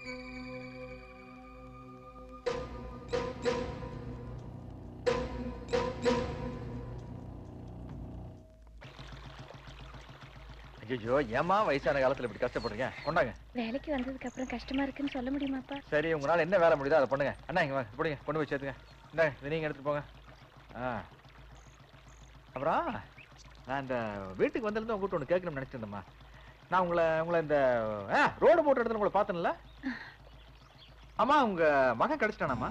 ஐயோ ஏமா வயசான காலத்துல இப்படி கஷ்டப்படுறீங்க கொண்டாங்க வேலைக்கு வந்ததுக்கு அப்புறம் கஷ்டமா இருக்குன்னு சொல்ல முடியுமாப்பா சரி உங்களால என்ன வேலை முடியுதோ அதை பண்ணுங்க அண்ணா இங்க வாங்க பிடிங்க கொண்டு போய் சேர்த்துங்க இந்தாங்க இதை நீங்க எடுத்துட்டு போங்க ஆ அப்புறம் நான் இந்த வீட்டுக்கு வந்திருந்து உங்ககிட்ட ஒன்று கேட்கணும்னு நினைச்சிருந்தேம்மா நான் உங்களை உங்களை இந்த ஆ ரோடு போட்ட இடத்துல உங்களை பார்த்தேன்ல ஆமா உங்க மகன் கிடைச்சிட்டானாமா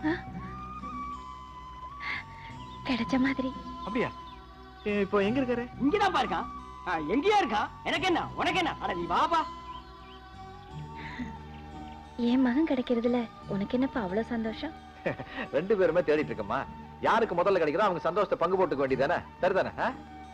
கிடைச்ச மாதிரி அப்படியா இ- இப்போ எங்க இருக்காரு இங்கதான் பாருக்கான் எங்கேயா இருக்கான் எனக்கு என்ன உனக்கு என்ன அட நீ வாப்பா என் மகன் கிடைக்கிறதுல உனக்கு என்னப்பா அவ்வளவு சந்தோஷம் ரெண்டு பேருமே தேடிட்டு இருக்கம்மா யாருக்கு முதல்ல கிடைக்குதோ அவங்க சந்தோஷத்தை பங்கு போட்டுக்க வேண்டியதானே சரிதானே ஆ?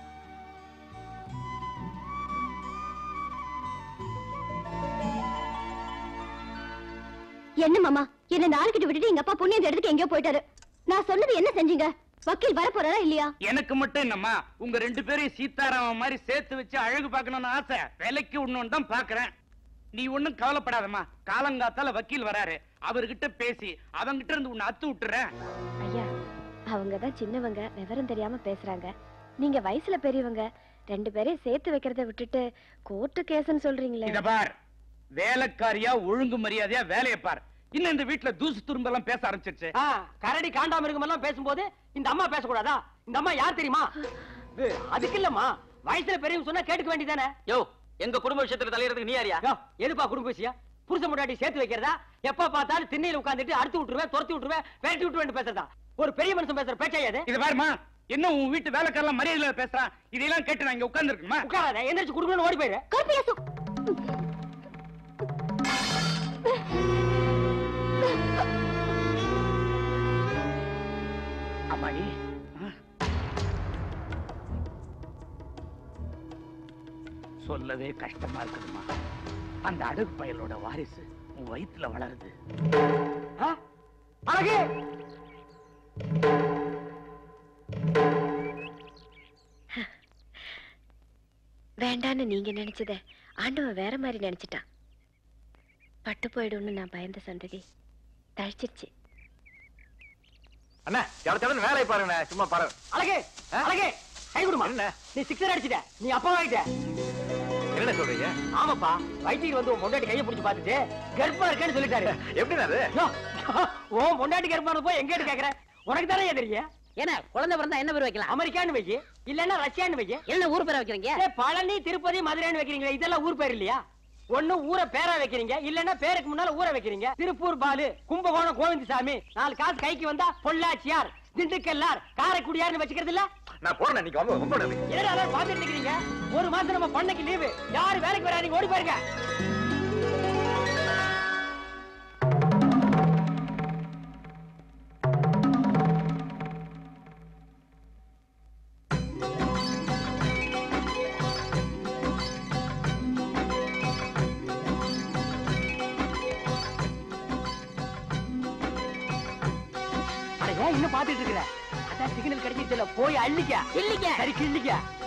என்ன மாமா என்ன இந்த ஆளுகிட்ட விட்டுட்டு எங்க அப்பா புண்ணியம் எடுத்துக்கு எங்கேயோ போயிட்டாரு நான் சொன்னது என்ன செஞ்சீங்க வக்கீல் வர போறாரா இல்லையா எனக்கு மட்டும் என்னம்மா உங்க ரெண்டு பேரையும் சீதாராமன் மாதிரி சேர்த்து வச்சு அழகு பார்க்கணும்னு ஆசை வேலைக்கு விடணும்னு தான் பாக்குறேன் நீ ஒண்ணும் கவலைப்படாதம்மா காலங்காத்தால வக்கீல் வராரு அவர்கிட்ட பேசி அவங்கிட்ட இருந்து உன்னை அத்து விட்டுறேன் ஐயா அவங்க தான் சின்னவங்க விவரம் தெரியாம பேசுறாங்க நீங்க வயசுல பெரியவங்க ரெண்டு பேரையும் சேர்த்து வைக்கிறத விட்டுட்டு கோர்ட்டு கேஸ்ன்னு சொல்றீங்களே இத பார் வேலைக்காரியா ஒழுங்கு மரியாதையா வேலையை பார் இன்னும் இந்த வீட்டுல தூசு துரும்பெல்லாம் பேச ஆரம்பிச்சிருச்சு ஆ, கரடி காண்டாமிருகம் எல்லாம் பேசும்போது இந்த அம்மா பேசக்கூடாதா இந்த அம்மா யார் தெரியுமா ஏ, அதுக்கு இல்லம்மா வயசுல பெரியவங்க சொன்னா கேட்டுக்க வேண்டியதானே யோ எங்க குடும்ப விஷயத்துல தலையிறதுக்கு நீ யாரியா யோ, எதுப்பா குடும்ப விஷயம் புருஷ முன்னாடி சேர்த்து வைக்கிறதா எப்ப பார்த்தாலும் திண்ணையில உட்கார்ந்துட்டு அறுத்து விட்டுருவேன் துரத்தி விட்டுருவேன் பேட்டி விட்டுருவேன் பேசுறதா ஒரு பெரிய மனுஷன் பேசுற பேச்சா அது இது பாருமா என்ன உன் வீட்டு வேலைக்காரெல்லாம் மரியாதையில பேசுறான் இதையெல்லாம் கேட்டு நான் இங்க உட்கார்ந்துருக்குமா உட்காராத எந்திரிச்சு குடுக்கணும்னு ஓடி போயிரு அம்மாடி சொல்லவே கஷ்டமா இருக்குதுமா அந்த அடுக்கு பயலோட வாரிசு உன் வயித்துல வளருது அழகு வேண்டான்னு நீங்க நினைச்சத ஆண்டவன் வேற மாதிரி நினைச்சிட்டான் பட்டு போயிடும்னு நான் பயந்த சந்ததி தழிச்சிருச்சு அண்ணா யார்த்தாலும் வேலையை பாருங்க சும்மா பாரு அழகு அழகு கை கொடுமா நீ சிக்ஸர் அடிச்சிட்ட நீ அப்பா ஆயிட்ட என்ன சொல்றீங்க ஆமாப்பா வைத்தியர் வந்து உன் பொண்டாட்டி கையை பிடிச்சு பார்த்துட்டு கர்ப்பா இருக்கேன்னு சொல்லிட்டாரு எப்படிண்ணா அது யோ, உன் பொண்டாட்டி கர்ப்பானு போய் எங்க கேக்குற உனக்கு தானே தெரியும் ஏன்னா குழந்தை பிறந்தா என்ன பேர் வைக்கலாம் அமெரிக்கான்னு வைக்கி இல்லன்னா ரஷ்யான்னு வைக்கி என்ன ஊர் பேரை வைக்கிறீங்க ஏய், பழனி திருப்பதி மதுரைன்னு வைக்கிறீங்களே இதெல்லாம் ஊர் பேர் இல்லையா ஒண்ணு ஊரை பேரா வைக்கிறீங்க இல்லன்னா பேருக்கு முன்னால ஊரை வைக்கிறீங்க திருப்பூர் பாலு கும்பகோணம் கோவிந்தசாமி நாலு காசு கைக்கு வந்தா பொள்ளாச்சியார் திண்டுக்கல்லார் காரைக்குடியார்னு வச்சுக்கிறது இல்ல நான் போறேன் நீங்க வந்து ரொம்ப நன்றி என்னடா பாத்துட்டு இருக்கீங்க ஒரு மாசம் நம்ம பண்ணைக்கு லீவு யாரு வேலைக்கு வராதீங்க ஓடி பாருங்க அட, ஏன் இன்னும் பாத்துட்டு இருக்கிற அதான் சிக்னல் கிடைச்சிருச்சுல போய் அள்ளிக்க இல்லைங்க சரி கிள்ளிக்க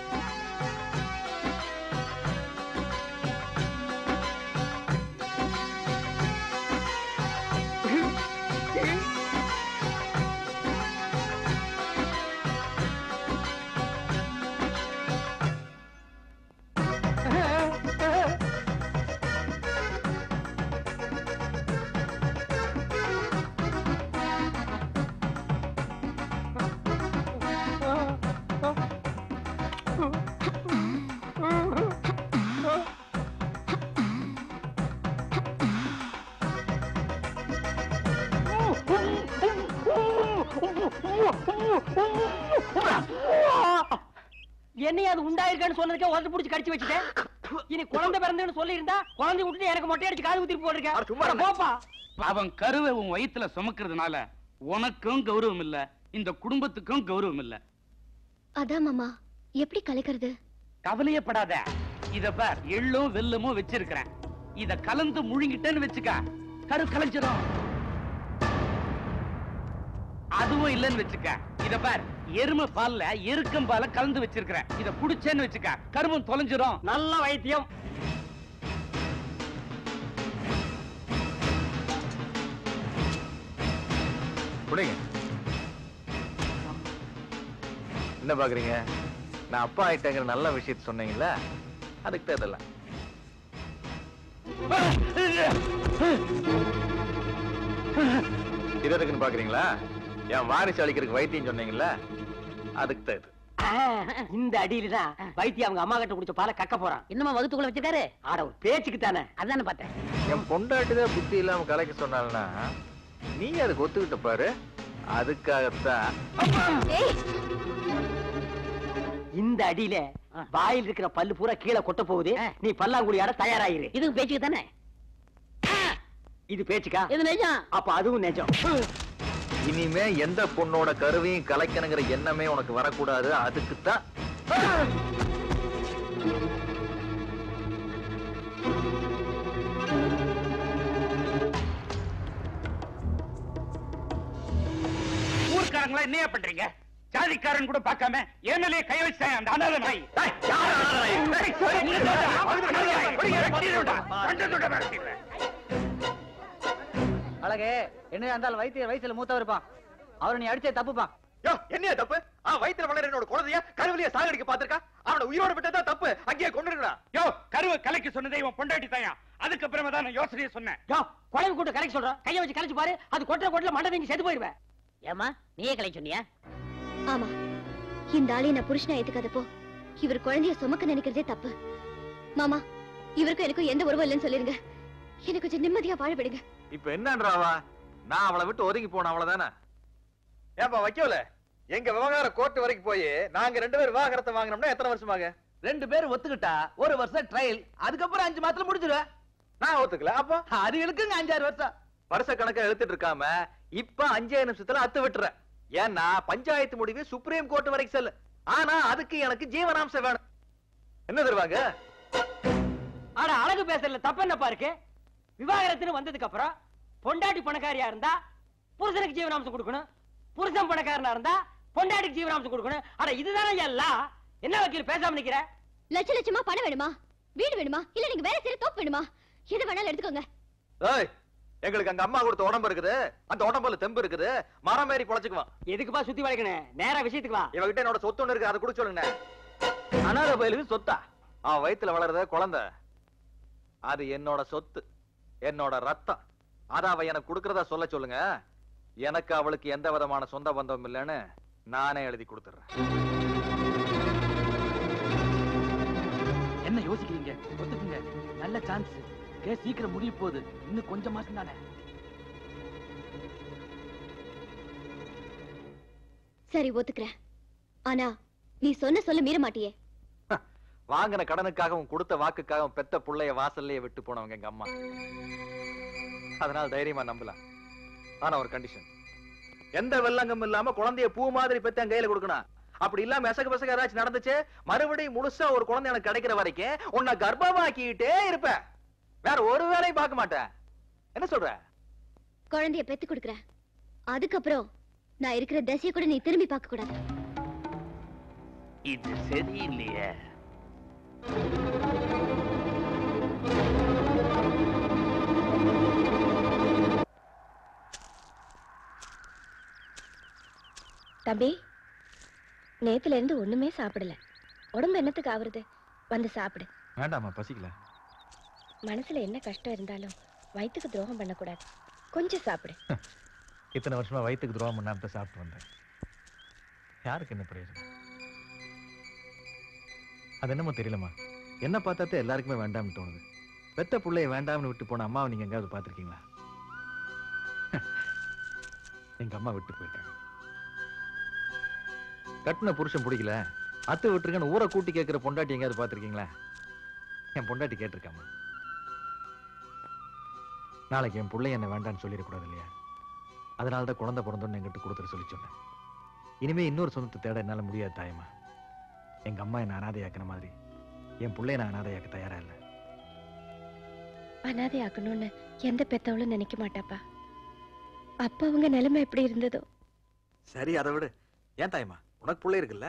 என்னைய அது உண்டாயிருக்கான்னு சொன்னதுக்கே உதட்டு புடிச்சு கடிச்சு வச்சுட்டேன் இனி குழந்தை பிறந்தேன்னு சொல்லி இருந்தா குழந்தை விட்டுட்டு எனக்கு மொட்டை அடிச்சு காது ஊத்திட்டு போட்டிருக்கேன் போப்பா அவன் கருவை உன் வயித்துல சுமக்கிறதுனால உனக்கும் கௌரவம் இல்ல இந்த குடும்பத்துக்கும் கௌரவம் இல்ல அதான் மாமா எப்படி கலைக்கிறது கவலையப்படாத இத பார் எள்ளும் வெல்லமும் வச்சிருக்கிறேன் இத கலந்து முழுங்கிட்டேன்னு வச்சுக்க கரு கலைஞ்சிரும் அதுவும் இல்லைன்னு வச்சுக்க இத பார் எருமை பால்ல எருக்கம் பால கலந்து வச்சிருக்கிறேன் இத குடிச்சேன்னு வச்சுக்க கருமம் தொலைஞ்சிரும் நல்ல வைத்தியம் குடிங்க என்ன பாக்குறீங்க நான் அப்பா ஆயிட்டேங்கிற நல்ல விஷயத்த சொன்னீங்கல்ல அதுக்கு தான் இதெல்லாம் இது எதுக்குன்னு பாக்குறீங்களா என் வாரிசு அழிக்கிறதுக்கு வைத்தியம் சொன்னீங்கல்ல அதுக்கு தான் இது ஆ, இந்த அடியில தான் வைத்தியம் அவங்க அம்மா கிட்ட குடிச்ச பாலை கக்க போறான் இன்னுமா வகுத்துக்குள்ள வச்சிருக்காரு ஆட ஒரு பேச்சுக்கு தானே அதானே பார்த்தேன் என் பொண்டாட்டிதான் புத்தி இல்லாம கலைக்க சொன்னால்னா நீ அதுக்கு ஒத்துக்கிட்ட பாரு அதுக்காகத்தான் இந்த அடியில வாயில் இருக்கிற பல்லு பூரா கீழே கொட்ட போகுது நீ பல்லாங்குழி ஆட தயாராயிரு இதுக்கு பேச்சுக்கு தானே இது பேச்சுக்கா இது நிஜம் அப்ப அதுவும் நிஜம் இனிமே எந்த பொண்ணோட கருவையும் கலைக்கணுங்கிற எண்ணமே உனக்கு வரக்கூடாது அதுக்குத்தான் ஊர்க்காரங்களா என்னையா பண்றீங்க ஜாதிக்காரன் கூட பார்க்காம என் மேலேயே கை வச்சாங்க அந்த அனாதை நாய் அழகே என்ன இருந்தாலும் வைத்திய வயசுல மூத்தவர் இருப்பான் அவரை நீ அடிச்சே தப்புப்பான் யோ என்னையா தப்பு ஆ வயித்துல வளர என்னோட குழந்தைய கருவிலிய சாகடிக்க பாத்திருக்கா அவனை உயிரோட விட்டதா தப்பு அங்கேயே கொண்டு யோ கருவை கலைக்க சொன்னதே இவன் பொண்டாட்டி தாயா அதுக்கப்புறமா தான் நான் யோசனையை சொன்னேன் யோ குழம்பு கூட்டு கலெக்ட் சொல்றோம் கையை வச்சு கலைச்சு பாரு அது கொட்டுற கொட்டுல மண்டை நீங்க செத்து போயிருவேன் ஏமா நீயே கலை சொன்னியா ஆமா இந்த ஆளை நான் புருஷனா ஏத்துக்காதப்போ இவர் குழந்தைய சுமக்க நினைக்கிறதே தப்பு மாமா இவருக்கும் எனக்கும் எந்த உறவும் இல்லைன்னு சொல்லிருங்க எனக்கு கொஞ்சம் நிம்மதியா வாழ விடுங்க இப்ப என்னன்றாவா நான் அவளை விட்டு ஒதுங்கி போன அவ்வளவுதானே ஏன்பா வைக்கல எங்க விவகார கோர்ட் வரைக்கும் போய் நாங்க ரெண்டு பேரும் விவாகரத்தை வாங்கினோம்னா எத்தனை வருஷமாக ரெண்டு பேரும் ஒத்துக்கிட்டா ஒரு வருஷம் ட்ரையல் அதுக்கப்புறம் அஞ்சு மாசத்துல முடிச்சிருவேன் நான் ஒத்துக்கல அப்போ அது இருக்குங்க அஞ்சாறு வருஷம் வருஷ கணக்கா எழுத்துட்டு இருக்காம இப்ப அஞ்சே நிமிஷத்துல அத்து விட்டுறேன் ஏன்னா பஞ்சாயத்து முடிவு சுப்ரீம் கோர்ட் வரைக்கும் செல்லு ஆனா அதுக்கு எனக்கு ஜீவனாம்சம் வேணும் என்ன தருவாங்க ஆனா அழகு பேசல தப்பு என்னப்பா இருக்கு விவாகரத்துன்னு வந்ததுக்கு அப்புறம் பொண்டாட்டி பணக்காரியா இருந்தா புருஷனுக்கு ஜீவனாம்சம் கொடுக்கணும் புருஷன் பணக்காரனா இருந்தா பொண்டாட்டிக்கு ஜீவனாம்சம் கொடுக்கணும் ஆனா இதுதானே எல்லாம் என்ன வக்கீல் பேசாம நிக்கிற லட்ச லட்சமா பணம் வேணுமா வீடு வேணுமா இல்ல நீங்க வேற செய்யற தோப்பு வேணுமா எது வேணாலும் எடுத்துக்கோங்க ஏய் எங்களுக்கு அங்க அம்மா கொடுத்த உடம்பு இருக்குது அந்த உடம்புல தெம்பு இருக்குது மரம் ஏறி பொழைச்சுக்குவான் எதுக்குப்பா சுத்தி வளைக்கணும் நேரா விஷயத்துக்கு வா இவகிட்ட என்னோட சொத்து ஒண்ணு இருக்கு அதை கூட சொல்லுங்க அனாத பயலுக்கு சொத்தா அவன் வயித்துல வளருத குழந்தை அது என்னோட சொத்து என்னோட ரத்தம் அத அவ எனக்கு கொடுக்கறதா சொல்ல சொல்லுங்க எனக்கு அவளுக்கு எந்த விதமான சொந்த பந்தம் இல்லைன்னு நானே எழுதி கொடுத்துறேன் என்ன யோசிக்கிறீங்க ஒத்துக்குங்க நல்ல சான்ஸ் கேஸ் சீக்கிரம் முடிய போகுது இன்னும் கொஞ்சம் மாசம் தானே சரி ஒத்துக்கிறேன் ஆனா நீ சொன்ன சொல்ல மீற மாட்டியே வாங்கின கடனுக்காகவும் கொடுத்த வாக்குக்காகவும் பெத்த புள்ளைய வாசல்லையே விட்டு போனவங்க எங்க அம்மா அதனால தைரியமா நம்பலாம் ஆனா ஒரு கண்டிஷன் எந்த வெள்ளங்கம் இல்லாம குழந்தைய பூ மாதிரி பெத்து என் கையில கொடுக்கணும் அப்படி இல்லாம எசகு பசக ஏதாச்சும் நடந்துச்சு மறுபடியும் முழுசா ஒரு குழந்தை எனக்கு கிடைக்கிற வரைக்கும் உன்னை கர்ப்பமாக்கிட்டே இருப்பேன் வேற ஒரு வேலையும் பார்க்க மாட்டேன் என்ன சொல்ற குழந்தைய பெத்து கொடுக்குறேன் அதுக்கப்புறம் நான் இருக்கிற தசைய கூட நீ திரும்பி பார்க்க கூடாது இது சரியில்லையே தம்பி நேத்துல இருந்து ஒண்ணுமே சாப்பிடல உடம்பு என்னத்துக்கு ஆவறது வந்து சாப்பிடு வேண்டாமா பசிக்கல மனசுல என்ன கஷ்டம் இருந்தாலும் வயித்துக்கு துரோகம் பண்ணக்கூடாது கொஞ்சம் சாப்பிடு இத்தனை வருஷமா வயிற்றுக்கு துரோகம் பண்ணாம சாப்பிட்டு வந்தேன் யாருக்கு என்ன பிரயோஜனம் அது என்னமோ தெரியலம்மா என்ன பார்த்தாத்தே எல்லாருக்குமே வேண்டாம்னு தோணுது பெத்த புள்ளைய வேண்டாம்னு விட்டு போன அம்மாவை நீங்க எங்கேயாவது பார்த்திருக்கீங்களா எங்க அம்மா விட்டு போயிட்டாங்க கட்டின புருஷன் பிடிக்கல அத்து விட்டுருக்கேன்னு ஊரை கூட்டி கேட்கிற பொண்டாட்டி எங்கேயாவது பார்த்திருக்கீங்களா என் பொண்டாட்டி கேட்டிருக்காம்மா நாளைக்கு என் பிள்ளை என்ன வேண்டாம்னு சொல்லிடக்கூடாது இல்லையா அதனால தான் குழந்தை பிறந்தோன்னு என்கிட்ட கொடுத்துட்டு சொல்லி சொன்னேன் இனிமே இன்னொரு சொந்தத்தை தேட என்னால முடியாது தாயம்மா எங்க அம்மா என்ன அனாதையாக்குன மாதிரி என் பிள்ளைய நான் அனாதையாக்க தயாரா இல்லை அனாதை ஆக்கணும்னு எந்த பெத்தவளும் நினைக்க மாட்டாப்பா அப்ப அவங்க நிலைமை எப்படி இருந்ததோ சரி அதை விடு ஏன் தாயம்மா உனக்கு பிள்ளை இருக்குல்ல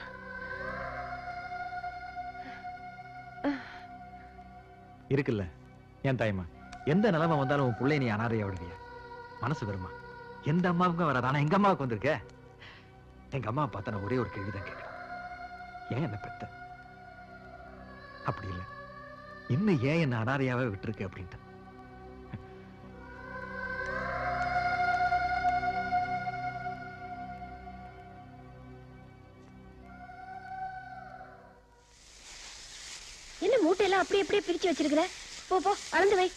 இருக்குல்ல ஏன் தாயம்மா எந்த நிலைமை வந்தாலும் உன் பிள்ளை நீ அனாதையா விடுவியா மனசு வருமா எந்த அம்மாவுக்கும் வராது ஆனா எங்க அம்மாவுக்கு வந்திருக்க எங்க அம்மா பார்த்த நான் ஒரே ஒரு கேள்விதான் கேட்கிறேன் ஏன் என்ன பெத்த அப்படி இல்லை இன்னும் ஏன் என்ன அனாதையாவே விட்டுருக்கு அப்படின்ட்டு என்ன மூட்டையெல்லாம் அப்படி அப்படியே பிரிச்சு வச்சிருக்கிற போ போ அளந்து வை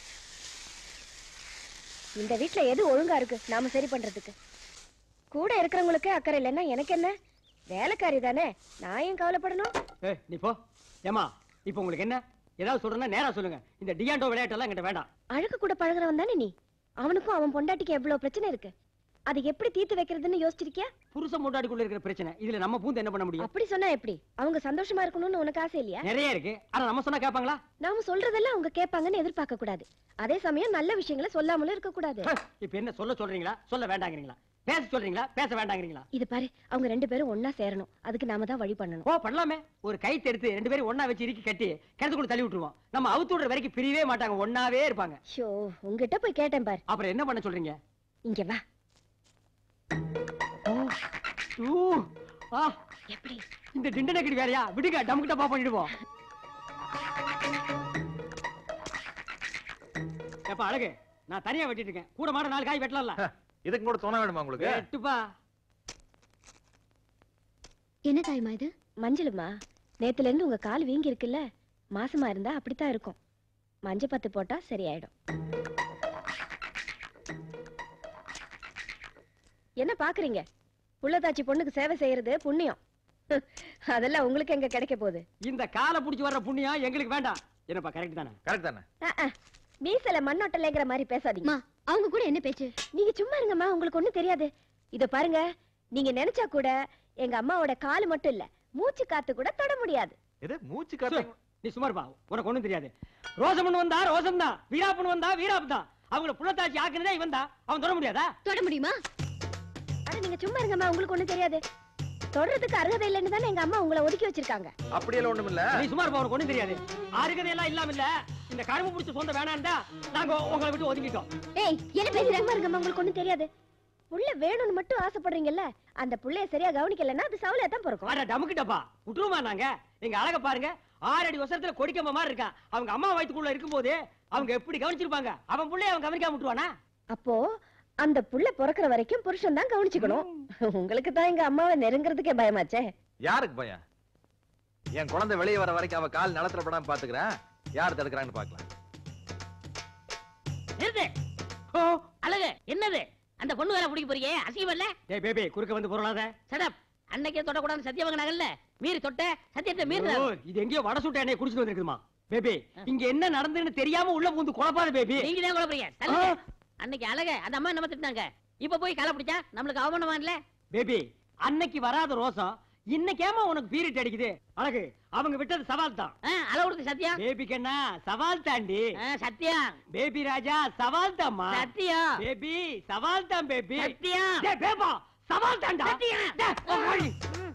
இந்த வீட்ல எது ஒழுங்கா இருக்கு நாம சரி பண்றதுக்கு கூட இருக்கிறவங்களுக்கு அக்கறை இல்லைன்னா எனக்கு என்ன வேலைக்காரி தானே நான் ஏன் கவலைப்படணும் ஏய் நீ போ ஏமா இப்போ உங்களுக்கு என்ன ஏதாவது சொல்றேன்னா நேரா சொல்லுங்க இந்த டியாண்டோ விளையாட்டெல்லாம் என்கிட்ட வேண்டாம் அழுக்கு கூட பழகுறவன் தானே நீ அவனுக்கும் அவன் பொண்டாட்டிக்கு எவ்வளவு பிரச்சனை இருக்கு அது எப்படி தீர்த்து வைக்கிறதுன்னு யோசிச்சிருக்கியா புருஷன் முன்னாடிக்குள்ள இருக்கிற பிரச்சனை இதுல நம்ம பூந்து என்ன பண்ண முடியும் அப்படி சொன்னா எப்படி அவங்க சந்தோஷமா இருக்கணும்னு உனக்கு ஆசை இல்லையா நிறைய இருக்கு ஆனா நம்ம சொன்னா கேட்பாங்களா நாம சொல்றதெல்லாம் அவங்க கேட்பாங்கன்னு எதிர்பார்க்க கூடாது அதே சமயம் நல்ல விஷயங்களை சொல்லாமலும் இருக்க கூடாது இப்ப என்ன சொல்ல சொல்றீங்களா சொல்ல வேண்டாங்கிறீங்களா பேச சொல்றீங்களா பேச வேண்டாங்கிறீங்களா இது பாரு அவங்க ரெண்டு பேரும் ஒன்னா சேரணும் அதுக்கு நாம தான் வழி பண்ணணும் ஓ பண்ணலாமே ஒரு கை எடுத்து ரெண்டு பேரும் ஒண்ணா வச்சு இறுக்கி கட்டி கிணத்துக்குள்ள தள்ளி விட்டுருவோம் நம்ம அவுத்து விடுற வரைக்கும் பிரியவே மாட்டாங்க ஒண்ணாவே இருப்பாங்க ஷோ உங்ககிட்ட போய் கேட்டேன் பாரு அப்புறம் என்ன பண்ண சொல்றீங்க இங்க வா ஊ, ஆ, எப்படி இந்த டிண்டனக்கடி வேறையா விடுங்க டம்கிட்ட பா பண்ணிடுவோம் எப்ப அழகு நான் தனியா வெட்டிட்டு இருக்கேன் கூட மாட நாலு காய் வெட்டலாம்ல இதுக்கு கூட தோண வேணுமா உங்களுக்கு வெட்டுப்பா என்ன தாய்மா இது மஞ்சளுமா நேத்துல இருந்து உங்க கால் வீங்கி இருக்குல்ல மாசமா இருந்தா அப்படித்தான் இருக்கும் மஞ்ச பத்து போட்டா சரியாயிடும் என்ன பாக்குறீங்க புள்ளதாச்சி பொண்ணுக்கு சேவை செய்யறது புண்ணியம் அதெல்லாம் உங்களுக்கு எங்க கிடைக்க போகுது இந்த காலை புடிச்சு வர்ற புண்ணியம் எங்களுக்கு வேண்டாம் என்னப்பா கரெக்ட் தானே கரெக்ட் தானே அஹ், அஹ். மீசல மண்ணோட்டலைங்கிற மாதிரி பேசாதீங்க அவங்க கூட என்ன பேச்சு நீங்க சும்மா இருங்கம்மா உங்களுக்கு ஒண்ணும் தெரியாது இத பாருங்க நீங்க நினைச்சா கூட எங்க அம்மாவோட கால் மட்டும் இல்ல மூச்சு காத்து கூட தொட முடியாது இது மூச்சு சு, நீ சும்மா இருப்பா உனக்கு ஒண்ணும் தெரியாது ரோசமன் வந்தா ரோசம் தான் வீராப்பன் வந்தா வீராப்பு தான் அவங்கள புள்ளத்தாச்சி ஆக்குனதே இவன் தான் அவன் தொட முடியாதா தொட முடியுமா அட நீங்க சும்மா இருங்கம்மா உங்களுக்கு ஒண்ணும் தெரியாது தொடறதுக்கு அருகதை இல்லைன்னு தானே எங்க அம்மா உங்களை ஒதுக்கி வச்சிருக்காங்க அப்படியெல்லாம் ஒண்ணும் இல்ல நீ சும்மா இருப்பா உனக்கு ஒண்ணும் தெரியாது ஆறுகதை எல்லாம் இல்லாம இல்ல இந்த கரும்பு பிடிச்ச சொந்த வேணாம் தான் நாங்க உங்களை விட்டு ஒதுங்கிட்டோம் ஏய் என்ன பேசுறீங்க இருங்கம்மா உங்களுக்கு ஒண்ணும் தெரியாது புள்ள வேணும்னு மட்டும் ஆசைப்படுறீங்கல்ல அந்த புள்ளைய சரியா கவனிக்கலன்னா அது சவுலையா தான் பிறக்கும் அட டமுக்கிட்டப்பா விட்டுருமா நாங்க எங்க அழக பாருங்க ஆறு அடி வசரத்துல கொடிக்கம்ப மாதிரி இருக்கான் அவங்க அம்மா வயித்துக்குள்ள இருக்கும்போது அவங்க எப்படி கவனிச்சிருப்பாங்க அவன் புள்ளைய அவன் கவனிக்காம விட்டுருவானா அப்போ அந்த புள்ள பிறக்கிற வரைக்கும் புருஷன் தான் கவனிச்சுக்கணும் உங்களுக்கு தான் எங்க அம்மாவை நெருங்குறதுக்கே பயமாச்சே யாருக்கு பயம் என் குழந்தை வெளியே வர வரைக்கும் அவ கால் நிலத்துல படாம பாத்துக்கிறேன் யார் தடுக்கிறான்னு பாக்கலாம் நிறுத்து ஓ அழகு என்னது அந்த பொண்ணு வேலை பிடிக்க போறீங்க அசிங்கம் இல்ல டேய் பேபி குறுக்க வந்து பொருளாத சடப் அன்னைக்கே தொடக்கூடாது சத்தியம் வாங்கினாங்கல்ல மீறி தொட்ட சத்தியத்தை மீறி ஓ, இது எங்கேயோ வட சுட்ட எண்ணெய் குடிச்சிட்டு வந்திருக்குமா பேபி இங்க என்ன நடந்துன்னு தெரியாம உள்ள பூந்து குழப்பாத பேபி நீங்க தான் குழப்பறீங்க தள்ளுங்க. அன்னைக்கு அழக அந்த அம்மா நம்ம திட்டினாங்க இப்ப போய் களை பிடிச்சா நம்மளுக்கு அவமானமா இல்ல பேபி அன்னைக்கு வராத ரோசம் இன்னைக்கேமா உனக்கு பீரிட் அடிக்குது அழகு அவங்க விட்டது சவால் தான் அளவுக்கு சத்தியம் பேபிக்கு என்ன சவால் தாண்டி சத்தியம் பேபி ராஜா சவால் தாம்மா சத்தியம். பேபி சவால் தான் பேபி சத்தியம். டேய் பேபா சவால் தாண்டா சத்தியம். டேய், ஓ, ஓடி.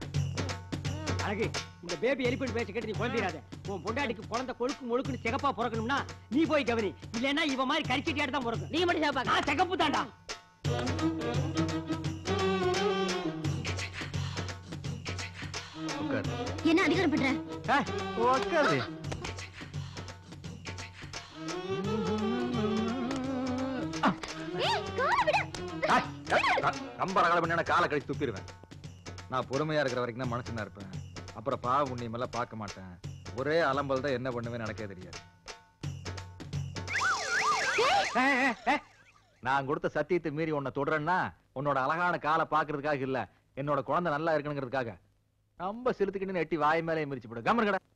அழகு இந்த பேபி எலிபென்ட் பேச்ச கேட்டு நீ குழம்பிடாத உன் பொண்டாட்டிக்கு குழந்தை கொழுக்கு முழுக்குன்னு சிகப்பா பிறக்கணும்னா நீ போய் கவனி இல்லைன்னா இவ மாதிரி கரிச்சட்டியாடு தான் பிறக்கும் நீங்க மட்டும் சாப்பாங்க நான் சிகப்பு தாண்டா உட்காரு என்ன அதிகாரம் பண்ற ஏய், உட்காரு ரொம்ப ரகலை பண்ணி காலை கழிச்சு துப்பிடுவேன் நான் பொறுமையா இருக்கிற வரைக்கும் தான் மனுஷனா இருப்பேன் அப்புறம் பாவ புண்ணியம் எல்லாம் பார்க்க மாட்டேன் ஒரே அலம்பல் தான் என்ன பண்ணுவேன் எனக்கே தெரியாது நான் கொடுத்த சத்தியத்தை மீறி உன்னை தொடரேன்னா உன்னோட அழகான காலை பாக்குறதுக்காக இல்ல என்னோட குழந்தை நல்லா இருக்கணுங்கிறதுக்காக ரொம்ப சிலுத்துக்கிட்டு எட்டி வாய் மேலே மிரிச்சு போடு கம்மன் கடை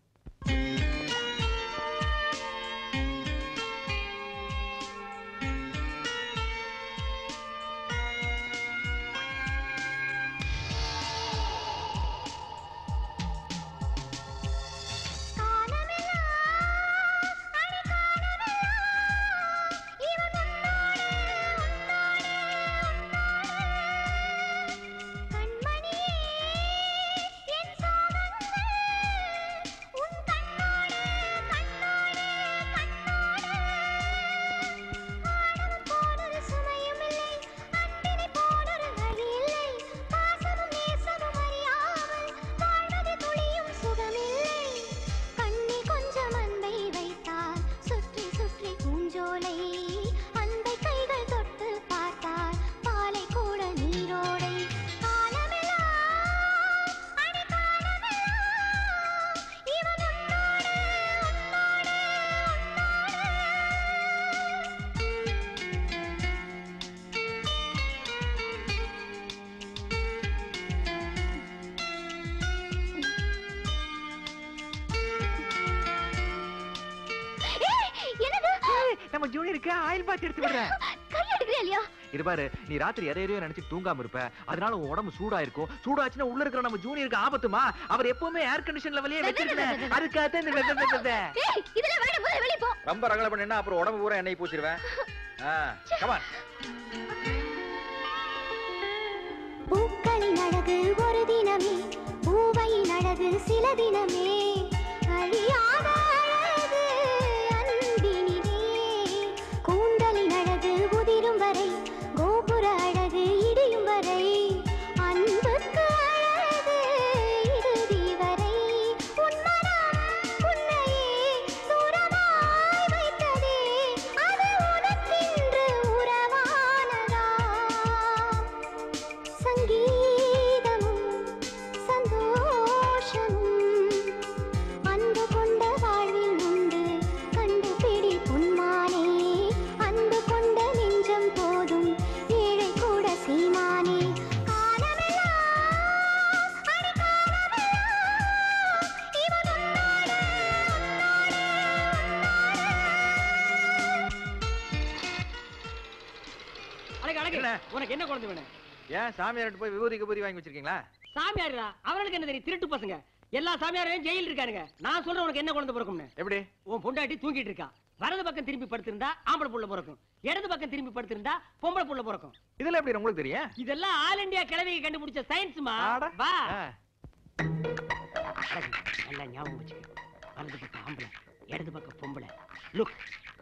நம்ம ஜூனியருக்கு ஆயில் பாத் எடுத்து விடுறேன் கை எடுக்கிறியா இல்லையா இது பாரு நீ ராத்திரி எதையோ நினைச்சு தூங்காம இருப்ப அதனால உன் உடம்பு சூடா இருக்கும் சூடாச்சுன்னா உள்ள இருக்கிற நம்ம ஜூனியருக்கு ஆபத்துமா அவர் எப்பவுமே ஏர் கண்டிஷன் லெவலே வச்சிருக்கேன் அதுக்காக தான் இந்த வெப்ப வெப்ப வெப்ப. ஏய் இதெல்லாம் வேணாம் முதல்ல வெளிய போ ரொம்ப ரகலை பண்ணா அப்புறம் உடம்பு பூரா எண்ணெய் பூச்சிருவேன் கமான் பூக்களின் அழகு ஒரு தினமே பூவையின் அழகு சில தினமே அழியாத அழகு அன்பினிலே கூந்தலின் அழகு உதிரும் வரை கோபுர அழகு இடியும் வரை அன்புக்கு அழகு இறுதி வரை உன்மனம் உன்னையே தூரமாய் வைத்ததே அது உனக்கென்று உறவானதா சங்கீதமும் சந்தோஷமும் அன்பு கொண்ட வாழ்வில் உண்டு கண்டுபிடி பொன்மானே அன்பு கொண்ட நெஞ்சம் போதும் ஏழை கூட சீமானே காலமெல்லாம் அடி காலமெல்லாம் இவன் உன்னோடு அழகு அழகு உனக்கு என்ன குழந்தை வேணும் ஏன் சாமியார்ட்ட போய் விபூதி கபூதி வாங்கி வச்சிருக்கீங்களா சாமியாரா அவனுக்கு என்ன தெரியும் திருட்டு பசங்க எல்லா சாமியாரையும் ஜெயில் இருக்கானுங்க நான் சொல்றேன் உனக்கு என்ன குழந்தை பிறக்கும்னு எப்படி உன் பொண்டாட்டி தூங்கிட்டு இருக்கா வலது பக்கம் திரும்பி படுத்திருந்தா ஆம்பளை புள்ள பிறக்கும் இடது பக்கம் திரும்பி படுத்திருந்தா பொம்பளை புள்ள பிறக்கும் இதுல எப்படி உங்களுக்கு தெரியும் இதெல்லாம் ஆல் இந்தியா கிழவிக்கு கண்டுபிடிச்ச சயின்ஸ்மா வா அழகு, நல்லா ஞாபகம் வச்சுக்க வலது பக்கம் ஆம்பளை இடது பக்கம் பொம்பளை லுக்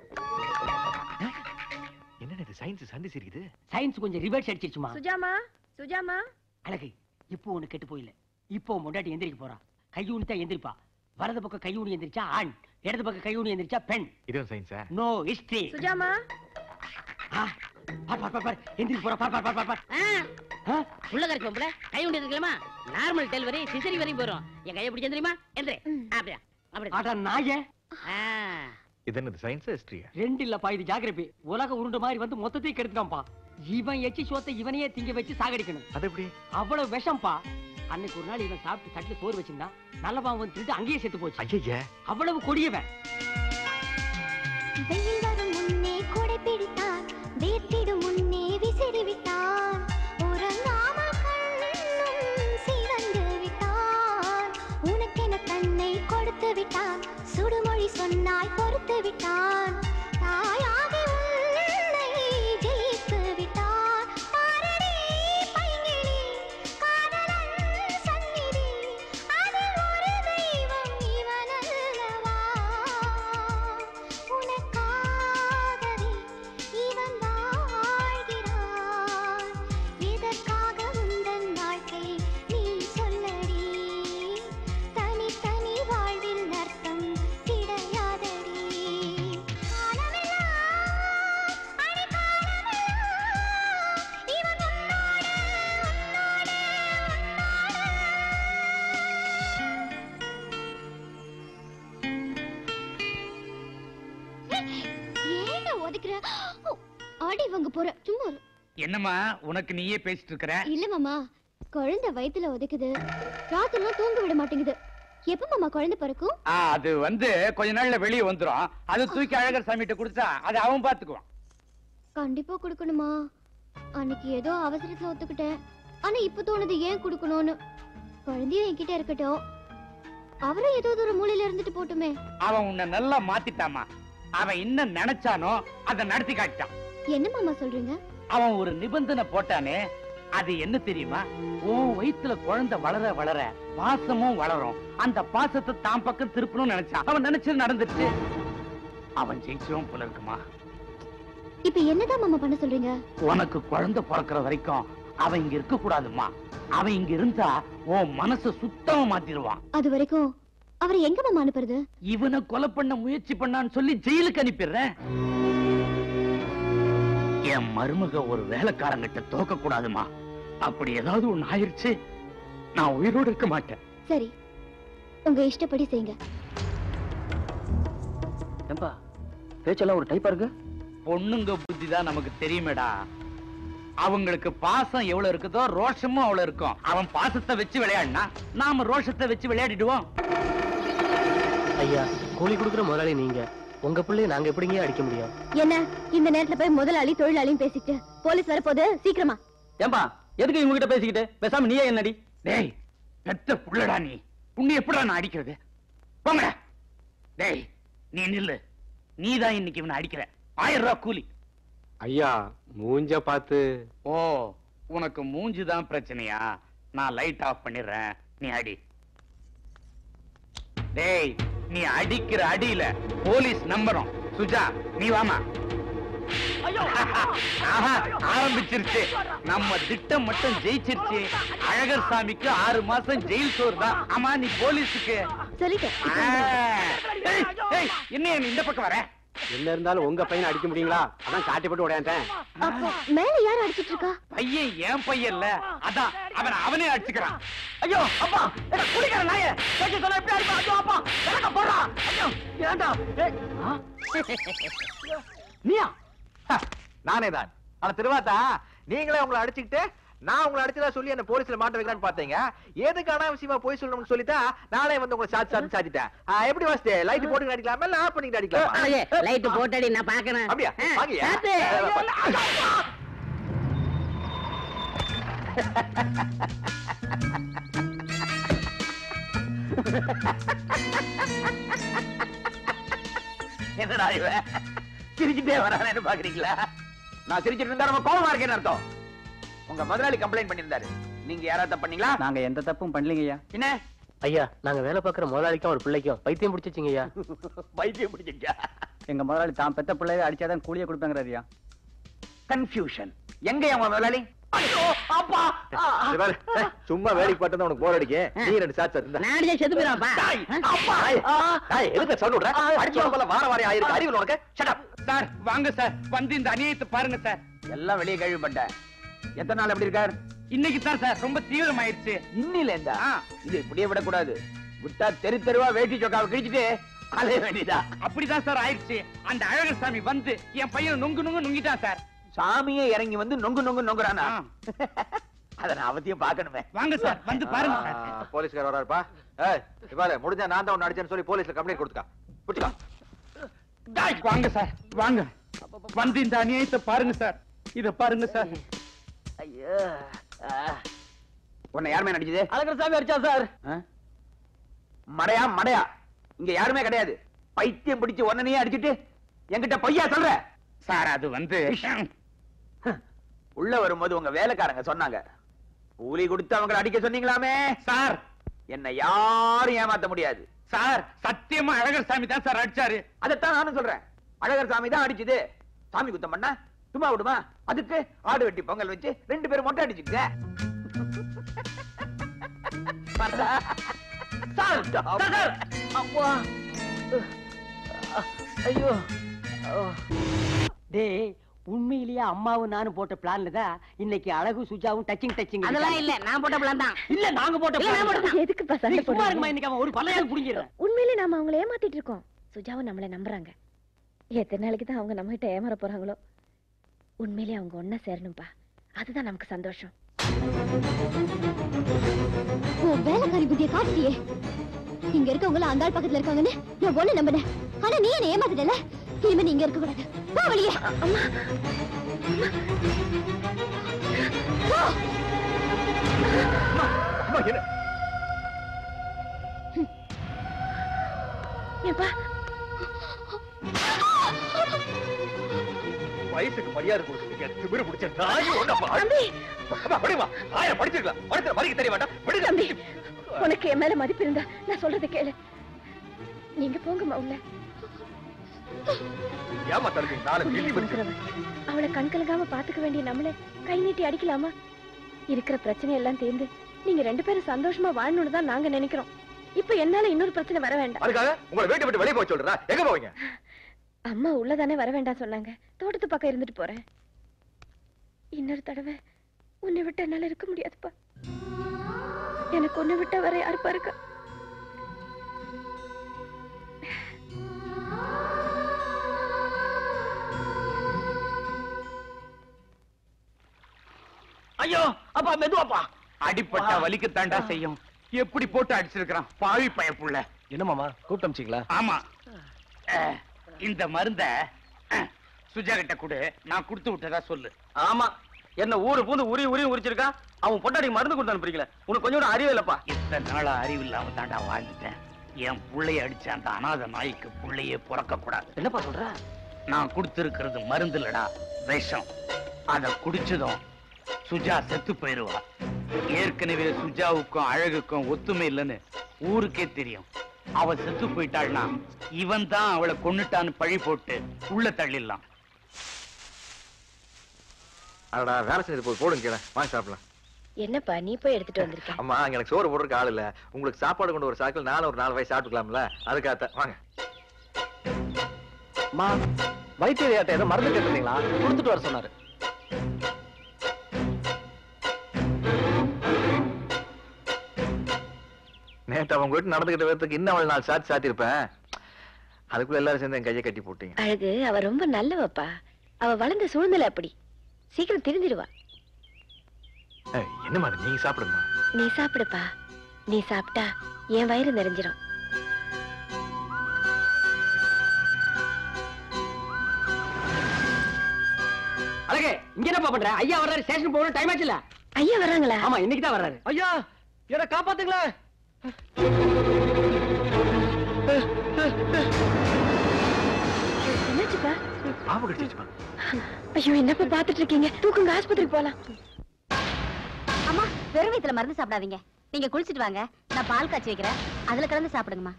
என்னது இது சயின்ஸ் சந்தி சிரிக்குது சயின்ஸ் கொஞ்சம் ரிவர்ஸ் அடிச்சிருச்சுமா சுஜாமா சுஜாமா அழகு இப்போ ஒண்ணு கெட்டு போயில இப்போ உன் பொண்டாட்டி எந்திரிக்க போறா கையூனி தான் எந்திரிப்பா வலது பக்கம் கையூனி எந்திரிச்சா ஆண் இடது பக்கம் கையூனி எந்திரிச்சா பெண் இதுவும் சயின்ஸா நோ ஹிஸ்டரி சுஜாமா பார் பார் பார் பார் எந்திரிக்க போறா பார் பார் பார் பார் பார் உள்ள கரைச்சு பொம்பளை கை உண்டு இருக்கலாமா நார்மல் டெலிவரி சிசரி வரையும் போறோம் என் கையை பிடிச்சா தெரியுமா எந்திரி அப்படியா அப்படி ஆடா நாயே இது என்னது சயின்ஸ் ஹிஸ்டரியா ரெண்டு இல்லப்பா இது ஜாகிரபி உலக உருண்டு மாதிரி வந்து மொத்தத்தையும் கெடுத்துட்டான்ப்பா இவன் எச்சி சோத்தை இவனையே திங்க வச்சு சாகடிக்கணும் அது எப்படி அவ்வளவு விஷம்பா அன்னைக்கு ஒரு நாள் இவன் சாப்பிட்டு தட்டுல சோறு வச்சிருந்தான் நல்லவன் வந்து திருட்டு அங்கேயே செத்து போச்சு ஐயா அவ்வளவு கொடியவன் வெயில் வரும் முன்னே கொடை பிடித்தான் வேர்த்திடும் முன்னே விசிறி விட்டான் உறங்காமல் கண்ணும் சிவந்து விட்டான் உனக்கென தன்னை கொடுத்து விட்டான் சுடுமொழி சொன்னாய் பொறுத்து விட்டான் தாயாகி உன்னை ஜெயித்து விட்டான் பாரடி பைங்கிளி காதலன் சந்நிதி அதில் ஒரு தெய்வம் இவன் அல்லவா உனக்காகவே இவன் வாழ்கிறான் எதற்காக உந்தன் வாழ்க்கை நீ சொல்லடி தனித்தனி வாழ்வில் அர்த்தம் கிடையாதடி காலமெல்லாம் அடி காலமெல்லாம் இவன் உன்னோடு உன்னோடு ஏன்டா ஒதுக்குற ஆடி வாங்க போற சும்மா இரு. என்னம்மா உனக்கு நீயே பேசிட்டு இருக்கிற இல்ல மாமா குழந்தை வயித்துல உதைக்குது ராத்திரிலாம் தூங்க விட மாட்டேங்குது எப்ப மாமா குழந்தை பிறக்கும் ஆ, அது வந்து கொஞ்ச நாள்ல வெளியே வந்துரும் அது தூக்கி அழகர் சாமிகிட்ட கொடுத்தா அது அவன் பாத்துக்குவான் கண்டிப்பா கொடுக்கணுமா அன்னைக்கு ஏதோ அவசரத்துல ஒத்துக்கிட்டேன் ஆனா இப்ப தோணுது ஏன் கொடுக்கணும்னு குழந்தையும் என்கிட்ட இருக்கட்டும் அவரும் ஏதோ ஒரு மூலையில இருந்துட்டு போட்டுமே அவன் உன்னை நல்லா மாத்திட்டாமா அவன் என்ன நினைச்சானோ அதை நடத்தி காட்டிட்டான் என்ன மாமா சொல்றீங்க அவன் ஒரு நிபந்தனை போட்டானே அது என்ன தெரியுமா உன் வயித்துல குழந்தை வளர வளர பாசமும் வளரும் அந்த பாசத்தை தான் பக்கம் திருப்பணும்னு நினைச்சான் அவன் நினைச்சது நடந்துச்சு அவன் ஜெயிச்சிரும் போல இருக்குமா இப்ப என்னதான் மாமா பண்ண சொல்றீங்க உனக்கு குழந்தை பிறக்கிற வரைக்கும் அவன் இங்க இருக்க கூடாதுமா அவன் இங்க இருந்தா உன் மனச சுத்தமா மாத்திடுவான் அது வரைக்கும் அவரை எங்க மாமா அனுப்புறது இவனை கொலை பண்ண முயற்சி பண்ணான்னு சொல்லி ஜெயிலுக்கு அனுப்பிடுறேன் என் மருமக ஒரு வேலைக்காரங்கிட்ட தோக்க கூடாதுமா அப்படி ஏதாவது ஒண்ணு ஆயிருச்சு நான் உயிரோடு இருக்க மாட்டேன் சரி உங்க இஷ்டப்படி செய்யுங்க ஏம்பா பேச்செல்லாம் ஒரு டைப்பா இருக்கு பொண்ணுங்க புத்தி தான் நமக்கு தெரியுமேடா அவங்களுக்கு பாசம் எவ்வளவு இருக்குதோ ரோஷமும் அவ்வளவு இருக்கும் அவன் பாசத்தை வச்சு விளையாடினா நாம ரோஷத்தை வச்சு விளையாடிடுவோம் ஐயா கூலி கொடுக்குற முதலாளி நீங்க உங்க பிள்ளைய நாங்க எப்படிங்க அடிக்க முடியும் என்ன இந்த நேரத்துல போய் முதலாளி தொழிலாளியும் பேசிட்டு போலீஸ் வரப்போகுது சீக்கிரமா ஏம்பா எதுக்கு இவங்க கிட்ட பேசிக்கிட்டு பேசாம நீயே என்னடி டேய் பெத்த புள்ளடா நீ உன்னை எப்படா நான் அடிக்கிறது போங்கடா டேய் நீ நில்லு நீதான் இன்னைக்கு இவனை அடிக்கிற ஆயிரம் ரூபாய் கூலி ஐயா மூஞ்ச பார்த்து ஓ உனக்கு மூஞ்சுதான் பிரச்சனையா நான் லைட் ஆஃப் பண்ணிடுறேன் நீ அடி டேய் நீ அடிக்கிற அடியில போலீஸ் நம்பரும் சுஜா நீ வாமா ஆஹா, ஆரம்பிச்சிருச்சு நம்ம திட்டம் மட்டும் ஜெயிச்சிருச்சு அழகர் சாமிக்கு ஆறு மாசம் ஜெயில் சோறு தான் ஆமா நீ போலீஸுக்கு சொல்லிட்டேன் ஆ. ஏய், ஏய், என்ன நீ இந்த பக்கம் வர என்ன இருந்தாலும் உங்க பையனை அடிக்க முடியுங்களா அதான் காட்டி போட்டு உடையாண்டேன் அப்போ மேல யார் அடிச்சிட்டு இருக்கா பையன் ஏன் பையன் இல்ல அதான் அவன் அவனே அடிச்சுக்கிறான் ஐயோ அப்பா என்ன குடிக்கிற நாய கேட்க சொன்னா எப்படி அடிப்பா ஐயோ அப்பா எனக்கு போடுறா ஐயோ ஏண்டா ஏய், ஆ? நீயா நானே தான் ஆனா திருவாத்தா நீங்களே உங்களை அடிச்சுக்கிட்டு நான் உங்களை அடிச்சதா சொல்லி என்ன போலீஸ்ல மாட்ட வைக்கலாம்னு பாத்தீங்க எதுக்கு அனாவசியமா போய் சொல்லணும்னு சொல்லிட்டா நானே வந்து உங்களை சாத்தி சாத்தி சாத்திட்டேன் ஆ, எப்படி வாசிட்டு லைட் போட்டு அடிக்கலாமா இல்ல ஆஃப் பண்ணிட்டு அடிக்கலாமா லைட் போட்டடி நான் பாக்கணும் அப்படியா வாங்கியா சாத்து. என்னடா இவன் சிரிச்சுட்டே வரானு பாக்குறீங்களா நான் சிரிச்சிட்டு இருந்தா நம்ம கோவமா இருக்கேன்னு அர்த்தம் உங்க முதலாளி கம்ப்ளைண்ட் பண்ணியிருந்தாரு நீங்க யாராவது தப்பு பண்ணீங்களா நாங்க எந்த தப்பும் பண்ணலீங்கய்யா என்ன ஐயா நாங்க வேலை பார்க்குற முதலாளிக்கும் ஒரு பிள்ளைக்கும் பைத்தியம் பிடிச்சிச்சிங்க ஐயா பைத்தியம் பிடிச்சிருக்கா எங்க முதலாளி தான் பெத்த பிள்ளைய அடிச்சாதான் கூலிய கொடுப்பாங்கிறாரியா கன்ஃபியூஷன் எங்க என் முதலாளி ஐயோ அப்பா ஆ, ஆ. இது பாரு, ஏய், சும்மா வேலைக்கு பார்த்தா உனக்கு போர் அடிக்க நீ ரெண்டு சாத்து இருந்தா நான் அடிச்சா செத்து போயிடுவாப்பா டேய், அப்பா ஆ. எதுக்கு சவுண்ட் விடுற அடிச்சு போல வார வாரி ஆயிருக்கு அறிவு உனக்கு Shut up. சார் வாங்க சார் வந்து இந்த அநியாயத்தை பாருங்க சார் எல்லாம் வெளியே கழுவிப்பட்டேன் எத்தனை நாள் எப்படி இருக்கார் இன்னைக்கு தான் சார் ரொம்ப தீவிரமாயிருச்சு இன்னில இருந்தா இது இப்படியே விடக்கூடாது விட்டா தெரு தெருவா வேட்டி சொக்காவை கிழிச்சிட்டு அலைய வேண்டியதா அப்படிதான் சார் ஆயிடுச்சு அந்த அழகர் சாமி வந்து என் பையன் நொங்கு நொங்கு நொங்கிட்டான் சார் சாமியே இறங்கி வந்து நொங்கு நொங்கு நொங்குறானா அத நான் அவத்தையும் பார்க்கணுமே வாங்க சார் வந்து பாருங்க ஆ, போலீஸ்கார வராருப்பா ஏய் இது பாரு முடிஞ்சா நான் தான் உன்னை அடிச்சேன்னு சொல்லி போலீஸ்ல கம்ப்ளைண்ட் கொடுத்துக்கா புடிச்சுக்கா வாங்க சார் வாங்க வந்து இந்த அநியாயத்தை பாருங்க சார் இத பாருங்க சார் ஐயோ ஆ. உன்னை யாருமே நடிச்சது அழகர் சாமி அடிச்சா சார் மடையா மடையா இங்க யாருமே கிடையாது பைத்தியம் பிடிச்சு உடனே அடிச்சிட்டு என்கிட்ட பொய்யா சொல்ற சார் அது வந்து உள்ள வரும்போது உங்க வேலைக்காரங்க சொன்னாங்க கூலி கொடுத்து அவங்கள அடிக்க சொன்னீங்களாமே சார் என்ன யாரும் ஏமாத்த முடியாது சார் சத்தியமா அழகர் சாமி தான் சார் அடிச்சாரு அதைத்தான் நானும் சொல்றேன் அழகர் சாமி தான் அடிச்சது சாமி குத்தம் பண்ணா சும்மா விடுமா அதுக்கு ஆடு வெட்டி பொங்கல் வச்சு ரெண்டு பேரும் மொட்டை அடிச்சுக்க சார் சார், சார் அம்மா ஐயோ டேய் உண்மையிலேயே அம்மாவும் நானும் போட்ட பிளான்ல தான் இன்னைக்கு அழகு சுஜாவும் டச்சிங் டச்சிங் அதெல்லாம் இல்ல நான் போட்ட பிளான் தான் இல்ல நாங்க போட்ட இல்ல, நான் plan போட்டது தான். எதுக்குப்பா சண்டை நீ சும்மா போடுறீங்க? இருக்குமா இன்னைக்கு அவன் ஒரு பல்லையாவது புடிங்கிடுறேன் உண்மையிலே நாம அவங்கள ஏமாத்திட்டு இருக்கோம் சுஜாவும் நம்மளை நம்புறாங்க எத்தனை நாளைக்கு தான் அவங்க நம்ம கிட்ட ஏமாற போறாங்களோ உண்மையிலே அவங்க ஒன்னா சேரணும்பா அதுதான் நமக்கு சந்தோஷம் உன் வேலைக்காரி புத்திய காட்டியே இங்க இருக்கவங்கள அந்த ஆள் பக்கத்துல இருக்காங்கன்னு நான் ஒண்ணு நம்பினேன் ஆனா நீ என்ன ஏமாத்திட்டல இனிமே நீ இங்க இருக்க கூடாது வா வெளியே அம்மா வா. ஏப்பா வயசுக்கு மரியாதை கொடுக்குறீங்க திமிரு பிடிச்ச நாய் ஒண்ணப்பா தம்பி அப்பா படிமா ஆயிரம் படிச்சிருக்கலாம் படிக்கிற மதிக்க தெரிய வேண்டாம் படி தம்பி உனக்கு என் மேல மதிப்பு இருந்தா நான் சொல்றதை கேளு நீங்க போங்கம்மா உள்ள ஏமா தருங்க நாலு கிள்ளி படிச்சு இருக்கிறவன். அவளை கண் கலங்காம பாத்துக்க வேண்டிய நம்மளே கை நீட்டி அடிக்கலாமா இருக்கிற பிரச்சனை எல்லாம் தீர்ந்து நீங்க ரெண்டு பேரும் சந்தோஷமா வாழணும்னு தான் நாங்க நினைக்கிறோம் இப்ப என்னால இன்னொரு பிரச்சனை வர வேண்டாம் அதுக்காக உங்களை வீட்டை விட்டு வெளியே போக சொல்றா எங்க போவீங்க அம்மா உள்ளதானே வர வேண்டாம் சொன்னாங்க தோட்டத்து பக்கம் இருந்துட்டு போறேன் இன்னொரு தடவை உன்னை விட்டு என்னால இருக்க முடியாதுப்பா எனக்கு உன்னை விட்ட வர யாருப்பா இருக்கா ஐயோ அப்பா மெதுவாப்பா அடிப்பட்டா வலிக்கத்தாண்டா செய்யும் எப்படி போட்டு அடிச்சிருக்கிறான் பாவி பயப்புள்ள என்ன மாமா கூப்பிட்டு அமிச்சிங்களா ஆமா அஹ், இந்த மருந்த சுஜா கிட்ட கொடு நான் கொடுத்து விட்டதா சொல்லு ஆமா என்ன ஊரு பூந்து உரி உரி உரிச்சிருக்கான் அவன் பொண்டாடி மருந்து கொடுத்து அனுப்புறீங்களே உனக்கு கொஞ்சம் கூட அறிவே இல்லப்பா இத்தனை நாளா அறிவு இல்லாம தாண்டா வாழ்ந்துட்டேன் என் புள்ளைய அடிச்ச அந்த அனாதை நாய்க்கு புள்ளையே பிறக்க கூடாது என்னப்பா சொல்ற நான் கொடுத்திருக்கிறது மருந்து இல்லடா விஷம் அத குடிச்சதும் சுஜா செத்து போயிருவா ஏற்கனவே சுஜாவுக்கும் அழகுக்கும் ஒத்துமை இல்லைன்னு ஊருக்கே தெரியும் அவ செத்து போயிட்டாள்னா இவன் தான் அவளை கொன்னுட்டான்னு பழி போட்டு உள்ள தள்ளிடலாம் அடடா வேலை செஞ்சது போய் போடுங்க கீழே வாங்கி சாப்பிடலாம் என்னப்பா நீ போய் எடுத்துட்டு வந்திருக்க அம்மா அங்க எனக்கு சோறு போடுறதுக்கு ஆள் இல்ல உங்களுக்கு சாப்பாடு கொண்டு ஒரு சாக்கில் நானும் ஒரு நாலு வயசு சாப்பிட்டுக்கலாம்ல அதுக்காக வாங்க மா வைத்தியர்கிட்ட ஏதோ மருந்து கேட்டிருந்தீங்களா கொடுத்துட்டு வர சொன்னாரு நேத்து அவங்க வீட்டு நடந்துகிட்ட விதத்துக்கு இன்னும் அவள் நாள் சாத்தி சாத்திருப்பேன் அதுக்குள்ள எல்லாரும் சேர்ந்து என் கையை கட்டி போட்டீங்க அழகு அவ ரொம்ப நல்லவப்பா அவ வளர்ந்த சூழ்நிலை அப்படி சீக்கிரம் திருந்திடுவா ஏய், என்னம்மா இது? நீங்க சாப்பிடுங்கம்மா நீ சாப்பிடுப்பா நீ சாப்பிட்டா என் வயிறு நிறைஞ்சிரும் அழகே இங்க என்னப்பா பண்ற ஐயா வர்றாரு ஸ்டேஷன் போகணும் டைம் ஆச்சுல ஐயா வர்றாங்களா ஆமா இன்னைக்கு தான் வர்றாரு ஐயா என்ன காப்பாத்துங்களேன் என்னாச்சுப்பா பாம்பு கடிச்சிச்சுமா ஐயோ என்னப்பா பாத்துட்டு இருக்கீங்க தூக்குங்க ஆஸ்பத்திரிக்கு போலாம் அம்மா வெறும் வயித்துல மருந்து சாப்பிடாதீங்க நீங்க குளிச்சிட்டு வாங்க நான் பால் காய்ச்சி வைக்கிறேன் அதுல கலந்து சாப்பிடுங்கம்மா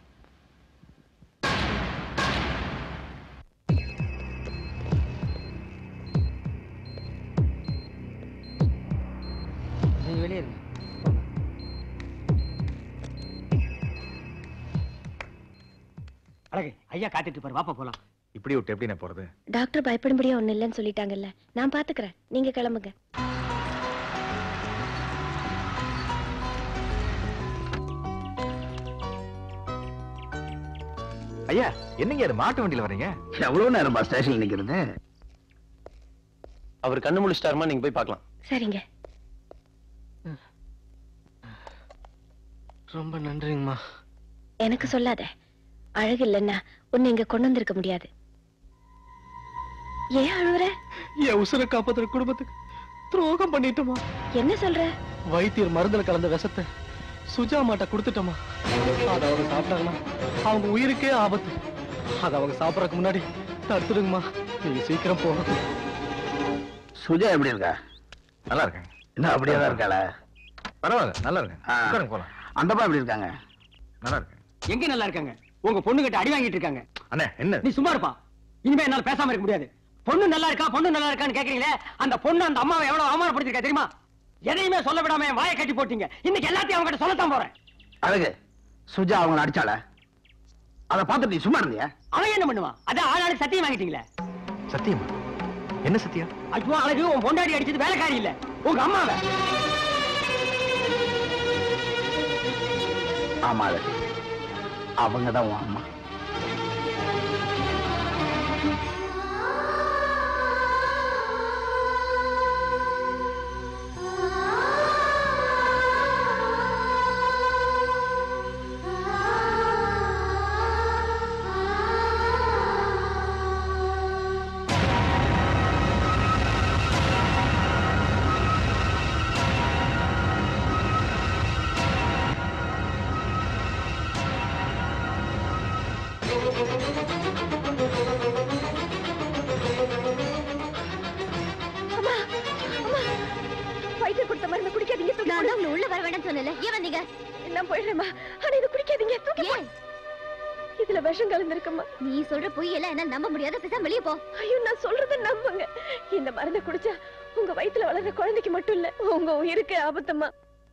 நீங்க வெளியே இருங்க அழகு ஐயா காத்துட்டு இருப்பாரு வாப்பா போலாம் இப்படி விட்டு எப்படி நான் போறது டாக்டர் பயப்படும்படியா ஒண்ணு இல்லைன்னு சொல்லிட்டாங்கல்ல நான் பாத்துக்கிறேன் நீங்க கிளம்புங்க ஐயா என்னங்க அது மாட்டு வண்டியில வர்றீங்க எவ்வளவு நேரம்பா ஸ்டேஷன்ல நிக்கிறது அவர் கண்ணு முழிச்சிட்டாருமா நீங்க போய் பார்க்கலாம் சரிங்க ரொம்ப நன்றிங்கம்மா எனக்கு சொல்லாத அழகு இல்லைன்னா உன்னை இங்க கொண்டு வந்திருக்க முடியாது ஏன் அழுவுற என் உசுரை காப்பாத்துற குடும்பத்துக்கு துரோகம் பண்ணிட்டோமா என்ன சொல்ற வைத்தியர் மருந்துல கலந்த விஷத்தை சுஜா மாட்ட கொடுத்துட்டோமா அதை அவங்க சாப்பிட்டாங்கன்னா அவங்க உயிருக்கே ஆபத்து அதை அவங்க சாப்பிடறதுக்கு முன்னாடி தடுத்துடுங்கம்மா நீங்க சீக்கிரம் போகணும் சுஜா எப்படி இருக்கா நல்லா இருக்கேன் என்ன அப்படியே தான் இருக்காளா பரவாயில்ல நல்லா இருக்கேன் ஆ. உட்காருங்க போலாம் அந்தப்பா எப்படி இருக்காங்க நல்லா இருக்கேன் எங்க நல்லா இருக்காங்க உங்க பொண்ணு கிட்ட அடி வாங்கிட்டு இருக்காங்க அண்ணே என்ன நீ சும்மா இருப்பா இனிமே என்னால பேசாம இருக்க முடியாது பொண்ணு நல்லா இருக்கா பொண்ணு நல்லா இருக்கான்னு கேக்குறீங்களே அந்த பொண்ணு அந்த அம்மாவை எவ்வளவு அவமானப்படுத்திருக்கா தெரியுமா எதையுமே சொல்ல விடாம என் வாயை கட்டி போட்டீங்க இன்னைக்கு எல்லாத்தையும் அவங்க கிட்ட சொல்லத்தான் போறேன் அழகு சுஜா அவங்கள அடிச்சாள அதை பார்த்துட்டு நீ சும்மா இருந்தியா அவன் என்ன பண்ணுவான் அதான் ஆளாளுக்கு சத்தியம் வாங்கிட்டீங்களே சத்தியமா என்ன சத்தியம் ஐயோ அழகு உன் பொண்டாடி அடிச்சது வேலைக்காரி இல்ல உங்க அம்மாவை ஆமா அழகு அவங்க தான் உன் அம்மா அம்மா அம்மா வைத்தியர் கொடுத்த மருந்து குடிக்காதீங்க தூக்கி நான் உங்களை உள்ள வர வேண்டாம் சொன்னல ஏன் வந்தீங்க நான் போயிடுறேம்மா ஆனா இது குடிக்காதீங்க தூக்கி போ. இதுல விஷம் கலந்துருக்கம்மா நீ சொல்ற பொய் எல்லாம் என்ன நம்ப முடியாத பேசாம வெளியே போ ஐயோ நான் சொல்றத நம்புங்க இந்த மருந்தை குடிச்சா உங்க வயித்துல வளர்ற குழந்தைக்கு மட்டும் இல்ல உங்க உயிருக்கு ஆபத்தம்மா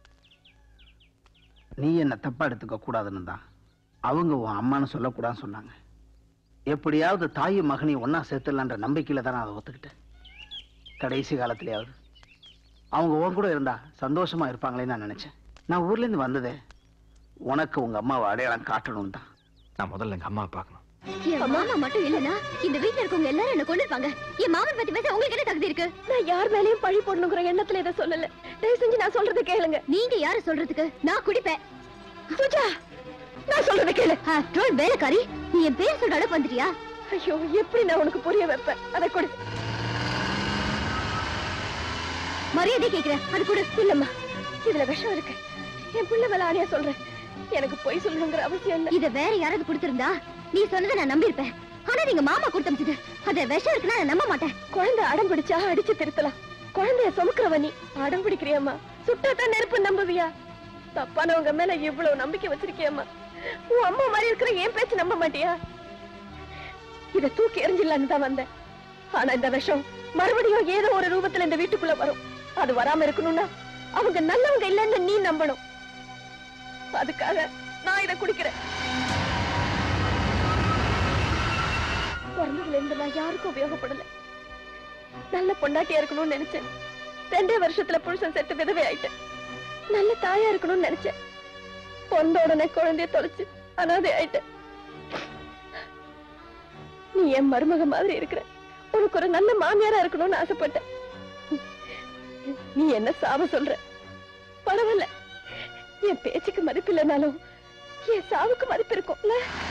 நீ என்ன தப்பா எடுத்துக்க கூடாதுன்னு தான் அவங்க உன் அம்மான்னு சொல்லக்கூடாதுன்னு சொன்னாங்க எப்படியாவது தாயும் மகனையும் ஒண்ணா சேர்த்துடலான்ற நம்பிக்கையில தான் நான் அதை ஒத்துக்கிட்டேன் கடைசி காலத்துலயாவது அவங்க உன் கூட இருந்தா சந்தோஷமா இருப்பாங்களேன்னு நான் நினைச்சேன் நான் ஊர்ல இருந்து வந்ததே உனக்கு உங்க அம்மாவை அடையாளம் காட்டணும் தான் நான் முதல்ல எங்க அம்மா பார்க்கணும் என் மாமா மட்டும் இல்லனா இந்த வீட்ல இருக்கவங்க எல்லாரும் என்ன கொண்டிருப்பாங்க என் மாமன் பத்தி பேச உங்களுக்கு என்ன தகுதி இருக்கு நான் யார் மேலயும் பழி போடணுங்கிற எண்ணத்துல இதை சொல்லல தயவு செஞ்சு நான் சொல்றதை கேளுங்க நீங்க யாரு சொல்றதுக்கு நான் குடிப்பேன் சுஜா நான் சொல்றதை கேளு ஆஃப்டர் வேலைக்காரி நீ என் பேர் சொல்ற அளவுக்கு வந்துட்டியா ஐயோ எப்படி நான் உனக்கு புரிய வைப்பேன் அதை கொடு மரியாதை கேக்குறேன் அது கொடு இல்லம்மா இதுல விஷம் இருக்கு என் பிள்ளை மேல ஆணையா சொல்றேன் எனக்கு பொய் சொல்லணுங்கிற அவசியம் இல்ல இத வேற யாராவது கொடுத்திருந்தா நீ சொன்னதை நான் நம்பியிருப்பேன் ஆனா நீங்க மாமா கொடுத்தமிச்சது அது விஷம் இருக்குன்னா நான் நம்ப மாட்டேன் குழந்தை அடம் பிடிச்சா அடிச்சு திருத்தலாம் குழந்தைய சுமக்கிறவ நீ அடம் பிடிக்கிறியம்மா சுட்டாதான் நெருப்பு நம்புவியா தப்பானவங்க மேல இவ்வளவு நம்பிக்கை வச்சிருக்கியம்மா உன் அம்மா மாதிரி இருக்கிற என் பேச்சு நம்ப மாட்டியா இத தூக்கி எறிஞ்சிடலான்னு தான் வந்தேன் ஆனா இந்த விஷம் மறுபடியும் ஏதோ ஒரு ரூபத்துல இந்த வீட்டுக்குள்ள வரும் அது வராம இருக்கணும்னா அவங்க நல்லவங்க இல்லைன்னு நீ நம்பணும் அதுக்காக நான் இத குடிக்கிறேன் பிறந்ததுல இருந்து நான் யாருக்கும் உபயோகப்படல நல்ல பொண்டாட்டியா இருக்கணும்னு நினைச்சேன் ரெண்டே வருஷத்துல புருஷன் செத்து விதவை ஆயிட்டேன் நல்ல தாயா இருக்கணும்னு நினைச்சேன் பொந்த உடனே குழந்தைய தொலைச்சு அனாதை ஆயிட்டேன் நீ என் மருமக மாதிரி இருக்கிற உனக்கு ஒரு நல்ல மாமியாரா இருக்கணும்னு ஆசைப்பட்டேன் நீ என்ன சாவ சொல்ற பரவாயில்ல என் பேச்சுக்கு மதிப்பு இல்லைனாலும் என் சாவுக்கு மதிப்பு இருக்கும்ல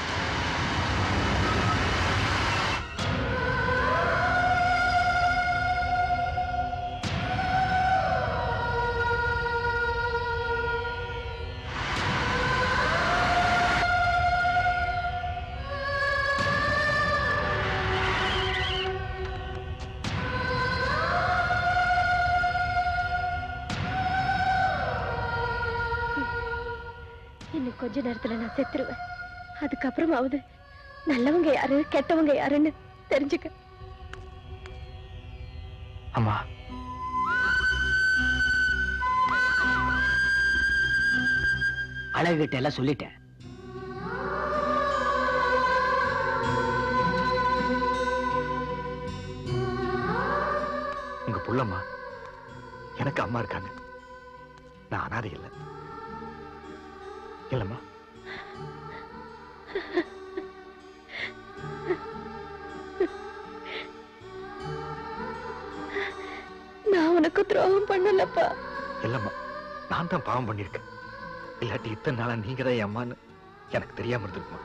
இன்னும் கொஞ்ச நேரத்துல நான் செத்துருவேன் அதுக்கப்புறமாவது நல்லவங்க யாரு கெட்டவங்க யாருன்னு தெரிஞ்சுக்க அம்மா அழகுகிட்ட எல்லாம் சொல்லிட்டேன் உங்க புள்ளம்மா எனக்கு அம்மா இருக்காங்க நான் அனாதை இல்லை இல்லம்மா நான் உனக்கு துரோகம் பண்ணலப்பா இல்லம்மா நான் தான் பாவம் பண்ணிருக்கேன் இல்லாட்டி இத்தனை நாளா நீங்க தான் என் அம்மான்னு எனக்கு தெரியாம இருந்திருக்குமா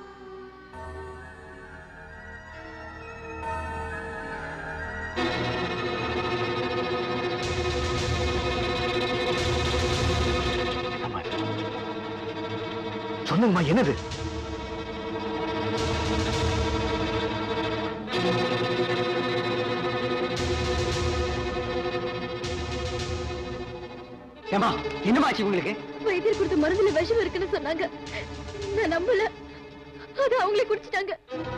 அம்மா, சொல்லுங்கம்மா என்னது ஏமா என்னமாச்சு உங்களுக்கு வைத்தியர் கொடுத்த மருந்துல விஷம் இருக்குன்னு சொன்னாங்க நான் நம்பல அது அவங்களே குடிச்சிட்டாங்க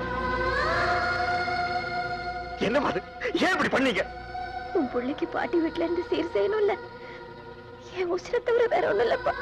என்னம்மா அது ஏன் இப்படி பண்ணீங்க உன் பிள்ளைக்கு பாட்டி வீட்டுல இருந்து சீர் செய்யணும்ல என் உசிரை தவிர வேற ஒண்ணும் இல்லப்பா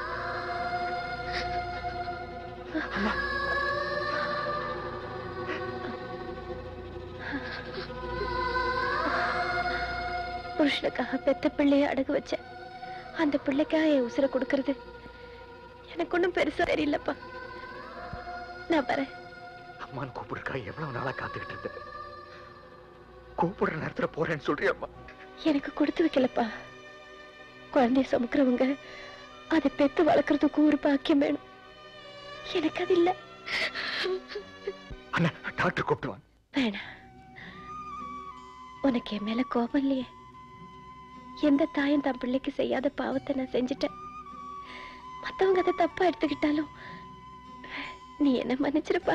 புருஷனுக்காக பெத்த பிள்ளைய அடகு வச்சேன் அந்த பிள்ளைக்காக என் உசிரை கொடுக்கறது எனக்கு ஒண்ணும் பெருசா தெரியலப்பா நான் வரேன் அம்மான்னு கூப்பிடுறக்கா எவ்வளவு நாளா காத்துக்கிட்டு இருந்தேன் கூப்பிடுற நேரத்துல போறேன்னு சொல்றியம்மா எனக்கு கொடுத்து வைக்கலப்பா குழந்தைய சுமக்கிறவங்க அதை பெத்து வளர்க்கறதுக்கும் ஒரு பாக்கியம் வேணும் எனக்கு அது இல்ல அண்ணா டாக்டர் கூப்பிட்டுவான் வேணாம் உனக்கு என் மேல கோபம் இல்லையே எந்த தாயும் தன் பிள்ளைக்கு செய்யாத பாவத்தை நான் செஞ்சுட்டேன் மத்தவங்க அதை தப்பா எடுத்துக்கிட்டாலும் நீ என்ன மன்னிச்சிருப்பா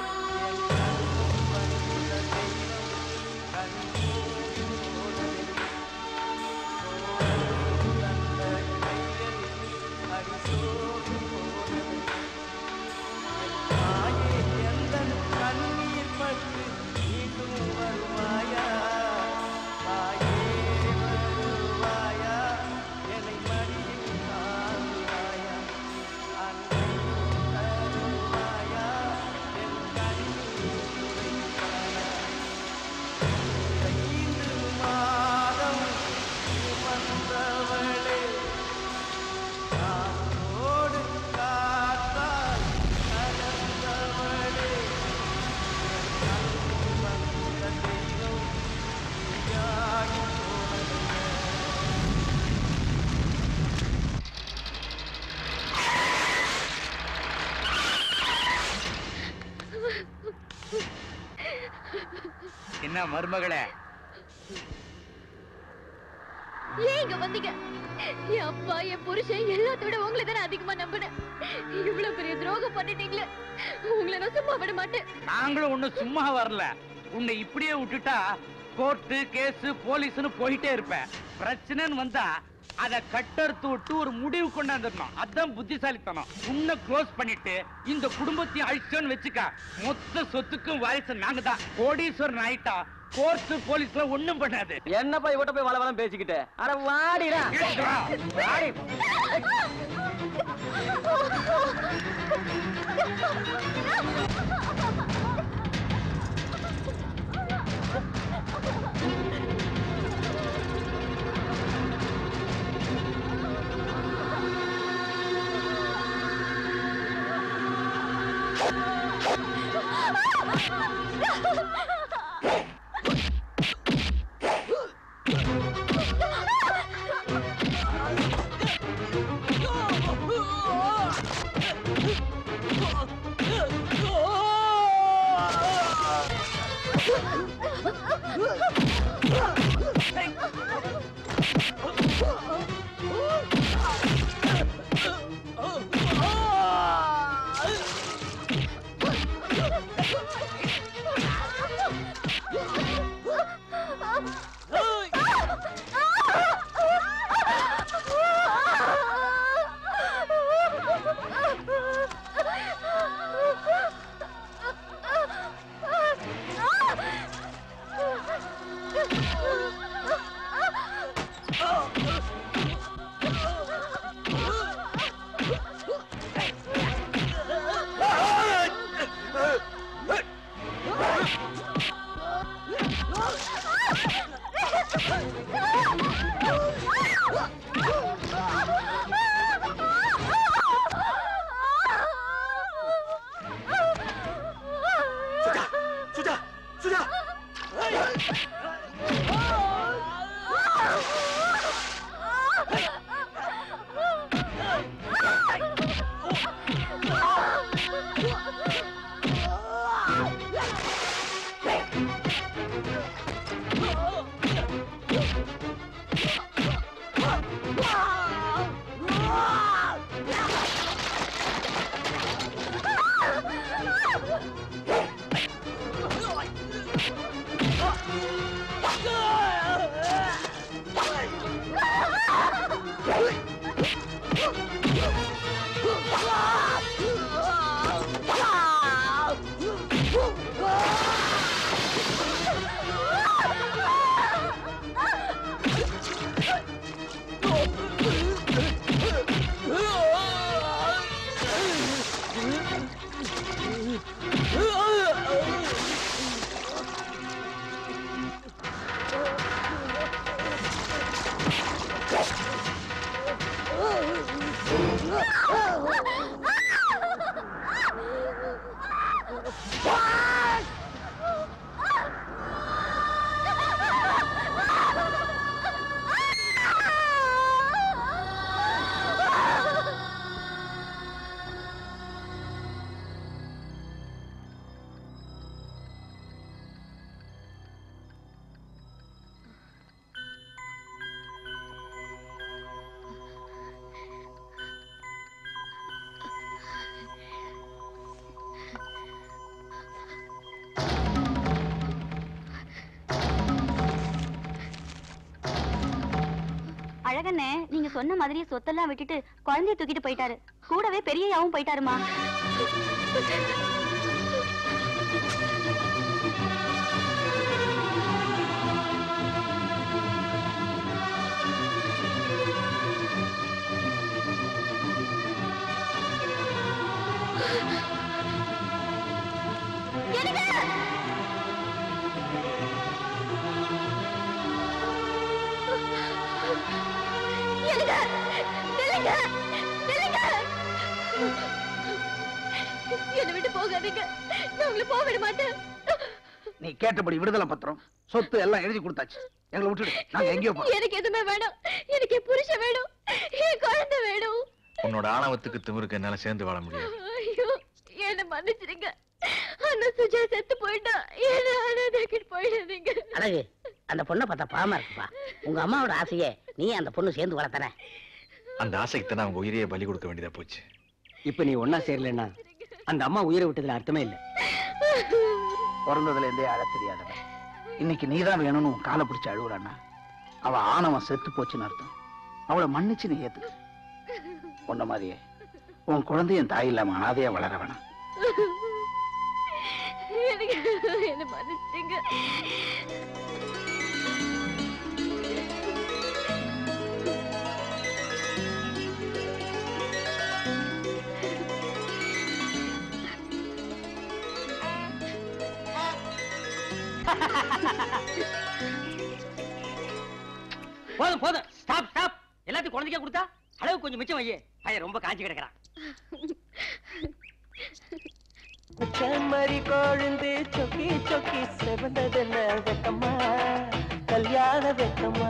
கண்ணீரின் என்ன மருமகளே ஏன் இங்க வந்தீங்க என் அப்பா என் புருஷன் எல்லாத்த விட உங்களை தானே அதிகமா நம்பினேன் இவ்வளவு பெரிய துரோகம் பண்ணிட்டீங்களே உங்களை நான் சும்மா விட மாட்டேன் நாங்களும் ஒண்ணு சும்மா வரல உன்னை இப்படியே விட்டுட்டா கோர்ட்டு கேஸ் போலீஸ்னு போயிட்டே இருப்பேன் பிரச்சனைன்னு வந்தா அத கட்டறுத்து விட்டு ஒரு முடிவு கொண்டாந்துடணும் அதான் புத்திசாலித்தனம் உன்னை க்ளோஸ் பண்ணிட்டு இந்த குடும்பத்தையும் அழிச்சோன்னு வச்சுக்க மொத்த சொத்துக்கும் வாரிசு நாங்க தான் கோடீஸ்வரன் ஆயிட்டா கோர்ட்டு போலீஸ்ல ஒண்ணும் பண்ணாது என்னப்பா இவட்ட போய் வள வளம் பேசிக்கிட்டு அட வாடிடா வாடி சுஜா சுஜா அழகண்ணே நீங்க சொன்ன மாதிரியே சொத்தெல்லாம் விட்டுட்டு குழந்தைய தூக்கிட்டு போயிட்டாரு கூடவே பெரியயாவும் போயிட்டாருமா நில்லுங்க! நில்லுங்க! நில்லுங்க! என்னை விட்டு போகாதீங்க நான் உங்களை போக விட மாட்டேன் நீ கேட்டபடி விடுதலை பத்திரம் சொத்து எல்லாம் எழுதி கொடுத்தாச்சு எங்களை விட்டுடு நாங்க எங்கேயோ போறோம் எனக்கு எதுவுமே வேணும் எனக்கு என் புருஷன் வேணும் என் குழந்தை வேணும் உன்னோட ஆணவத்துக்கு திமிருக்கு என்னால சேர்ந்து வாழ முடியாது ஐயோ என்ன மன்னிச்சிடுங்க அண்ணன் சுஜா செத்து போயிட்டா என்ன அனாதைக்கிட்டு போயிடாதீங்க அழகு அந்த பொண்ணை பார்த்தா பாவமா இருக்குப்பா உங்க அம்மாவோட ஆசையே நீ அந்த பொண்ணு சேர்ந்து வளர்த்தன அந்த ஆசைக்கு தான் அவங்க உயிரையே பலி கொடுக்க வேண்டியதா போச்சு இப்ப நீ ஒன்னா சேரலன்னா அந்த அம்மா உயிரை விட்டதுல அர்த்தமே இல்ல பிறந்ததுல இருந்தே அழ தெரியாதவன் இன்னைக்கு நீதான் வேணும்னு உன் காலை பிடிச்சு அழுகுறான்னா அவ ஆணவம் செத்து போச்சுன்னு அர்த்தம் அவளை மன்னிச்சு நீ ஏத்துக்க உன்ன மாதிரியே உன் குழந்தையும் தாய் இல்லாம அனாதையா வளர வேணாம் எனக்கு என்ன மன்னிச்சிங்க போதும் போதும் ஸ்டாப் ஸ்டாப் எல்லாத்தையும் குழந்தைக்கே கொடுத்தா அளவு கொஞ்சம் மிச்சம் வையே பையன் ரொம்ப காஞ்சி கிடக்குறான் செம்மறி கொழுந்து சொக்கி சொக்கி செவந்ததென்ன வெக்கமா கல்யாண வெக்கமா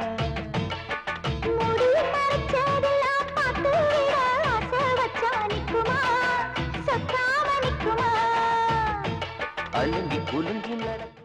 முடி மறைச்சதெல்லாம் பார்த்து விட ஆசை வச்சா நிக்குமா சொக்காம நிக்குமா அழுங்கி குலுங்கி நடக்கும்